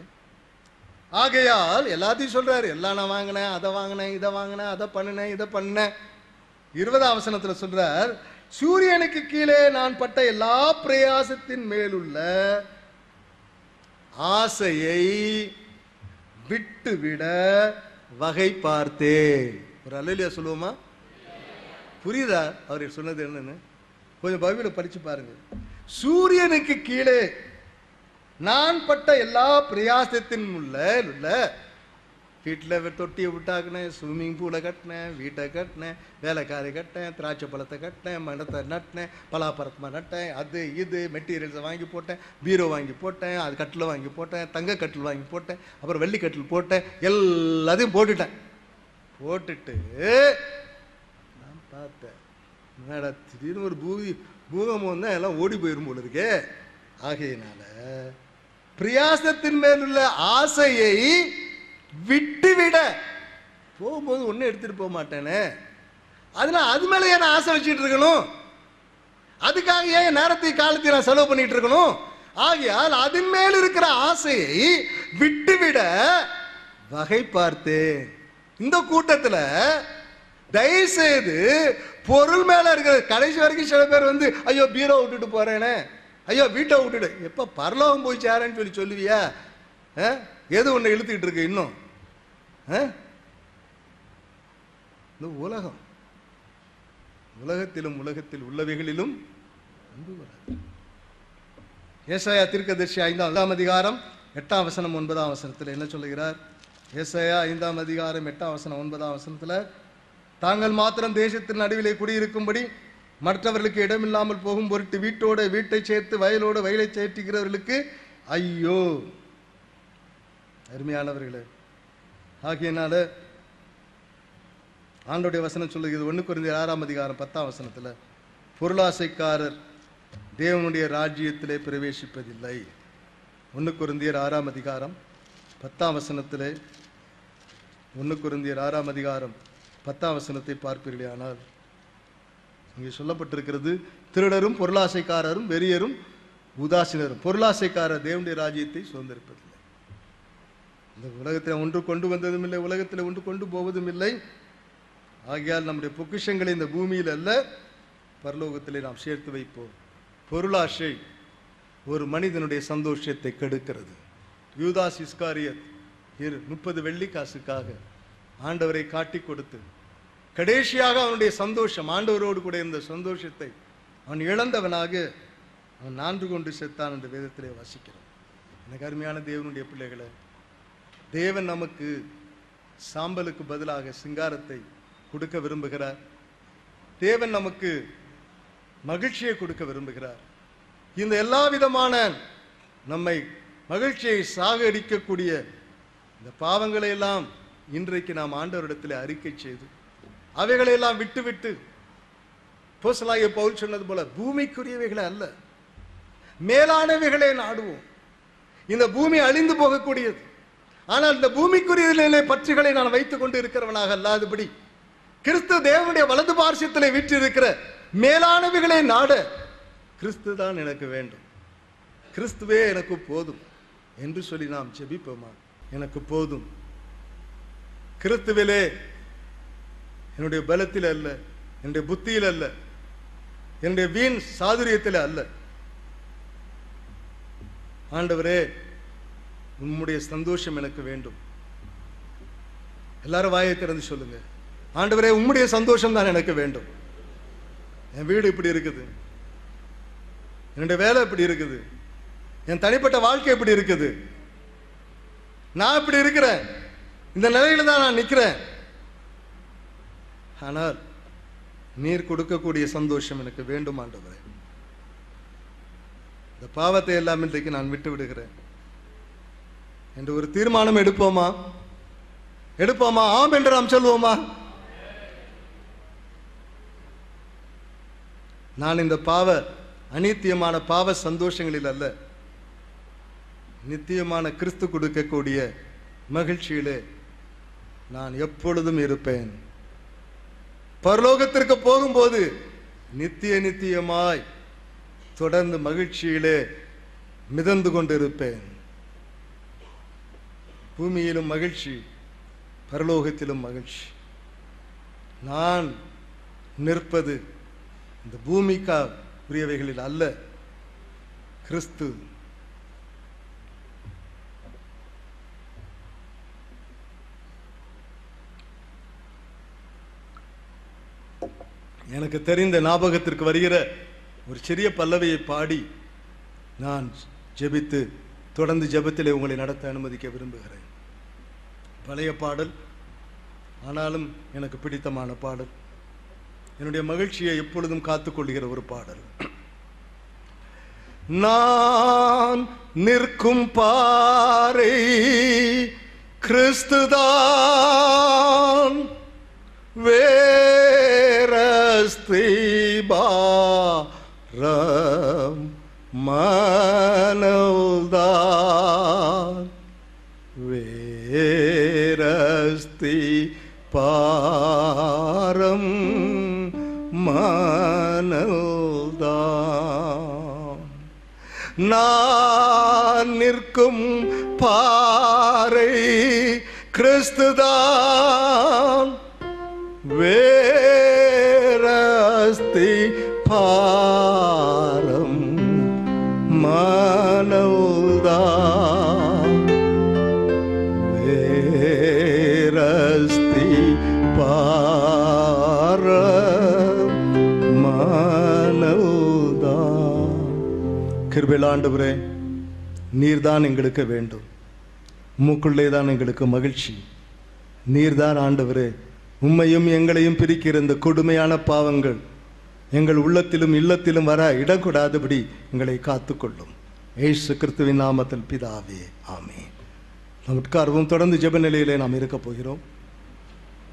S1: ஆகையால் எல்லாத்தையும் சொல்றாரு எல்லாம் நான் வாங்கினேன் அதை வாங்கினேன் இதை வாங்கினேன் அதை பண்ணினேன் இதை பண்ணேன் இருபதாம் வசனத்துல சொல்றார் சூரியனுக்கு கீழே நான் பட்ட எல்லா பிரயாசத்தின் மேலுள்ள ஆசையை விட்டுவிட வகை பார்த்தேன் ஒரு அலையிலியா சொல்லுவோமா புரியுதா அவர் சொன்னது என்னன்னு கொஞ்சம் பைபிளை படிச்சு பாருங்க சூரியனுக்கு கீழே நான் பட்ட எல்லா பிரயாசத்தின் உள்ள உள்ள வீட்டில் தொட்டியை விட்டாக்குனேன் ஸ்விம்மிங் பூலை கட்டினேன் வீட்டை கட்டினேன் வேலைக்காரி கட்டினேன் திராட்சை பழத்தை கட்டினேன் மரத்தை நட்டினேன் பலாப்பழத்தை நட்டேன் அது இது மெட்டீரியல்ஸை வாங்கி போட்டேன் பீரோ வாங்கி போட்டேன் அது கட்டில் வாங்கி போட்டேன் தங்க கட்டில் வாங்கி போட்டேன் அப்புறம் வெள்ளி கட்டில் போட்டேன் எல்லாத்தையும் போட்டுட்டேன் போட்டுட்டு நான் பார்த்தேன் என்னடா திடீர்னு ஒரு பூமி பூகம்பம் வந்தால் எல்லாம் ஓடி போயிரும் போல இருக்கே ஆகையினால பிரியாசத்தின் மேலுள்ள ஆசையை விட்டுவிட போகும்போது ஒன்றும் எடுத்துட்டு போக மாட்டேனே அதனால அது மேலே ஏன் நான் ஆசை வச்சுட்டு இருக்கணும் அதுக்காக ஏன் நேரத்தை காலத்தை நான் செலவு பண்ணிட்டு இருக்கணும் ஆகையால் அதன் மேல் இருக்கிற ஆசையை விட்டுவிட வகை பார்த்தேன் இந்த கூட்டத்துல தயவு செய்து பொருள் மேல இருக்கிற கடைசி வரைக்கும் சில பேர் வந்து ஐயோ பீரோ விட்டுட்டு போறேனே ஐயோ வீட்டை விட்டுட்டு எப்ப பரலோகம் போய் சேரேன்னு சொல்லி சொல்லுவியா ஆ? எது ஒன்று இழுத்துக்கிட்டு இருக்கு இன்னும் ஆ? இந்த உலகம் உலகத்திலும் உலகத்தில் உள்ளவைகளிலும் அன்பு வராது ஏசாயா தீர்க்கதரிசி ஐந்தாம் அதிகாரம் எட்டாம் வசனம் ஒன்பதாம் வசனத்தில் என்ன சொல்லுகிறார் ஏசாயா ஐந்தாம் அதிகாரம் எட்டாம் வசனம் ஒன்பதாம் வசனத்தில் தாங்கள் மாத்திரம் தேசத்தின் நடுவிலே குடியிருக்கும்படி மற்றவர்களுக்கு இடமில்லாமல் போகும் பொருட்டு வீட்டோட வீட்டை சேர்த்து வயலோட வயலை சேர்த்துகிறவர்களுக்கு ஐயோ அருமையானவர்களே ஆகியனால ஆண்டோடைய வசனம் சொல்லுகிறது ஒன்று குறைந்த ஆறாம் அதிகாரம் பத்தாம் வசனத்தில் பொருளாசைக்காரர் தேவனுடைய ராஜ்யத்திலே பிரவேசிப்பதில்லை ஒன்று குருந்தியர் ஆறாம் அதிகாரம் பத்தாம் வசனத்திலே ஒன்று குருந்தியர் ஆறாம் அதிகாரம் பத்தாம் வசனத்தை பார்ப்பீர்களே ஆனால் இங்கே சொல்லப்பட்டிருக்கிறது திருடரும் பொருளாசைக்காரரும் வெறியரும் உதாசீனரும் பொருளாசைக்காரர் தேவனுடைய ராஜ்யத்தை சுதந்திரிப்பதில்லை இந்த உலகத்தில் ஒன்று கொண்டு வந்ததும் இல்லை உலகத்தில் ஒன்று கொண்டு போவதும் இல்லை ஆகையால் நம்முடைய பொக்கிஷங்களை இந்த பூமியில் அல்ல பரலோகத்திலே நாம் சேர்த்து வைப்போம் பொருளாசை ஒரு மனிதனுடைய சந்தோஷத்தை கெடுக்கிறது யூதாஸ் இஸ்காரியத் இரு முப்பது வெள்ளி காசுக்காக ஆண்டவரை காட்டி கொடுத்து கடைசியாக அவனுடைய சந்தோஷம் ஆண்டவரோடு கூட இருந்த சந்தோஷத்தை அவன் இழந்தவனாக அவன் நான்கு கொண்டு செத்தான் என்ற வேதத்திலே வாசிக்கிறோம் எனக்கு அருமையான தேவனுடைய பிள்ளைகளை தேவன் நமக்கு சாம்பலுக்கு பதிலாக சிங்காரத்தை கொடுக்க விரும்புகிறார் தேவன் நமக்கு மகிழ்ச்சியை கொடுக்க விரும்புகிறார் இந்த எல்லா விதமான நம்மை மகிழ்ச்சியை சாகடிக்கக்கூடிய இந்த பாவங்களை எல்லாம் இன்றைக்கு நாம் ஆண்டவரிடத்தில் அறிக்கை செய்து அவைகளை எல்லாம் விட்டுவிட்டு போசலாகிய பவுல் சொன்னது போல பூமிக்குரியவைகளை அல்ல மேலானவைகளை நாடுவோம் இந்த பூமி அழிந்து போகக்கூடியது ஆனால் இந்த பூமிக்குரியதிலே பற்றுகளை நான் வைத்துக் கொண்டு இருக்கிறவனாக அல்லாதபடி கிறிஸ்து தேவனுடைய வலது பார்சியத்திலே விற்றிருக்கிற மேலானவைகளை நாட கிறிஸ்து தான் எனக்கு வேண்டும் கிறிஸ்துவே எனக்கு போதும் என்று சொல்லி நாம் ஜெபிப்போமா எனக்கு போதும் கிறிஸ்துவிலே என்னுடைய பலத்தில் அல்ல என்னுடைய புத்தியில் அல்ல என்னுடைய வீண் சாதுரியத்தில் அல்ல ஆண்டவரே உம்முடைய சந்தோஷம் எனக்கு வேண்டும் எல்லாரும் வாயை திறந்து சொல்லுங்க ஆண்டவரே உம்முடைய சந்தோஷம் தான் எனக்கு வேண்டும் என் வீடு இப்படி இருக்குது என்னுடைய வேலை இப்படி இருக்குது என் தனிப்பட்ட வாழ்க்கை இப்படி இருக்குது நான் இப்படி இருக்கிறேன் இந்த நிலையில தான் நான் நிற்கிறேன் ஆனால் நீர் கொடுக்கக்கூடிய சந்தோஷம் எனக்கு வேண்டும் ஆண்டவரே இந்த பாவத்தை எல்லாம் இன்றைக்கு நான் விட்டு விடுகிறேன் என்று ஒரு தீர்மானம் எடுப்போமா எடுப்போமா ஆம் என்று நாம் சொல்லுவோமா நான் இந்த பாவ அநித்தியமான பாவ சந்தோஷங்களில் அல்ல நித்தியமான கிறிஸ்து கொடுக்கக்கூடிய மகிழ்ச்சியிலே நான் எப்பொழுதும் இருப்பேன் பரலோகத்திற்கு போகும்போது நித்திய நித்தியமாய் தொடர்ந்து மகிழ்ச்சியிலே மிதந்து கொண்டிருப்பேன் பூமியிலும் மகிழ்ச்சி பரலோகத்திலும் மகிழ்ச்சி நான் நிற்பது இந்த பூமிக்கா உரியவைகளில் அல்ல கிறிஸ்து எனக்கு தெரிந்த ஞாபகத்திற்கு வருகிற ஒரு சிறிய பல்லவியை பாடி நான் ஜெபித்து தொடர்ந்து ஜெபத்திலே உங்களை நடத்த அனுமதிக்க விரும்புகிறேன் பழைய பாடல் ஆனாலும் எனக்கு பிடித்தமான பாடல் என்னுடைய மகிழ்ச்சியை எப்பொழுதும் காத்துக்கொள்கிற ஒரு பாடல் நான் நிற்கும் பாறை கிறிஸ்துதான் வேரஸ்திபாரம் மனோதான் வேரஸ்தி பாரம் மனோதான் நான் நிற்கும் பாறை கிறிஸ்துதான் வேரஸ்தி பாரம் மனோதான் வேரஸ்தி பாரம் மனோதான் கிருபையில் ஆண்டவரே நீர்தான் எங்களுக்கு வேண்டும் உம்முக்குள்ளே தான் எங்களுக்கு மகிழ்ச்சி நீர்தான் ஆண்டவரே உம்மையும் எங்களையும் பிரிக்கிற இந்த கொடுமையான பாவங்கள் எங்கள் உள்ளத்திலும் இல்லத்திலும் வர இடம் கொடாதபடி எங்களை காத்துக்கொள்ளும் ஏசு கிறிஸ்துவின் நாமத்தில் பிதாவே ஆமே நாம் உட்கார்வோம் தொடர்ந்து ஜெப நிலையிலே நாம் இருக்க போகிறோம்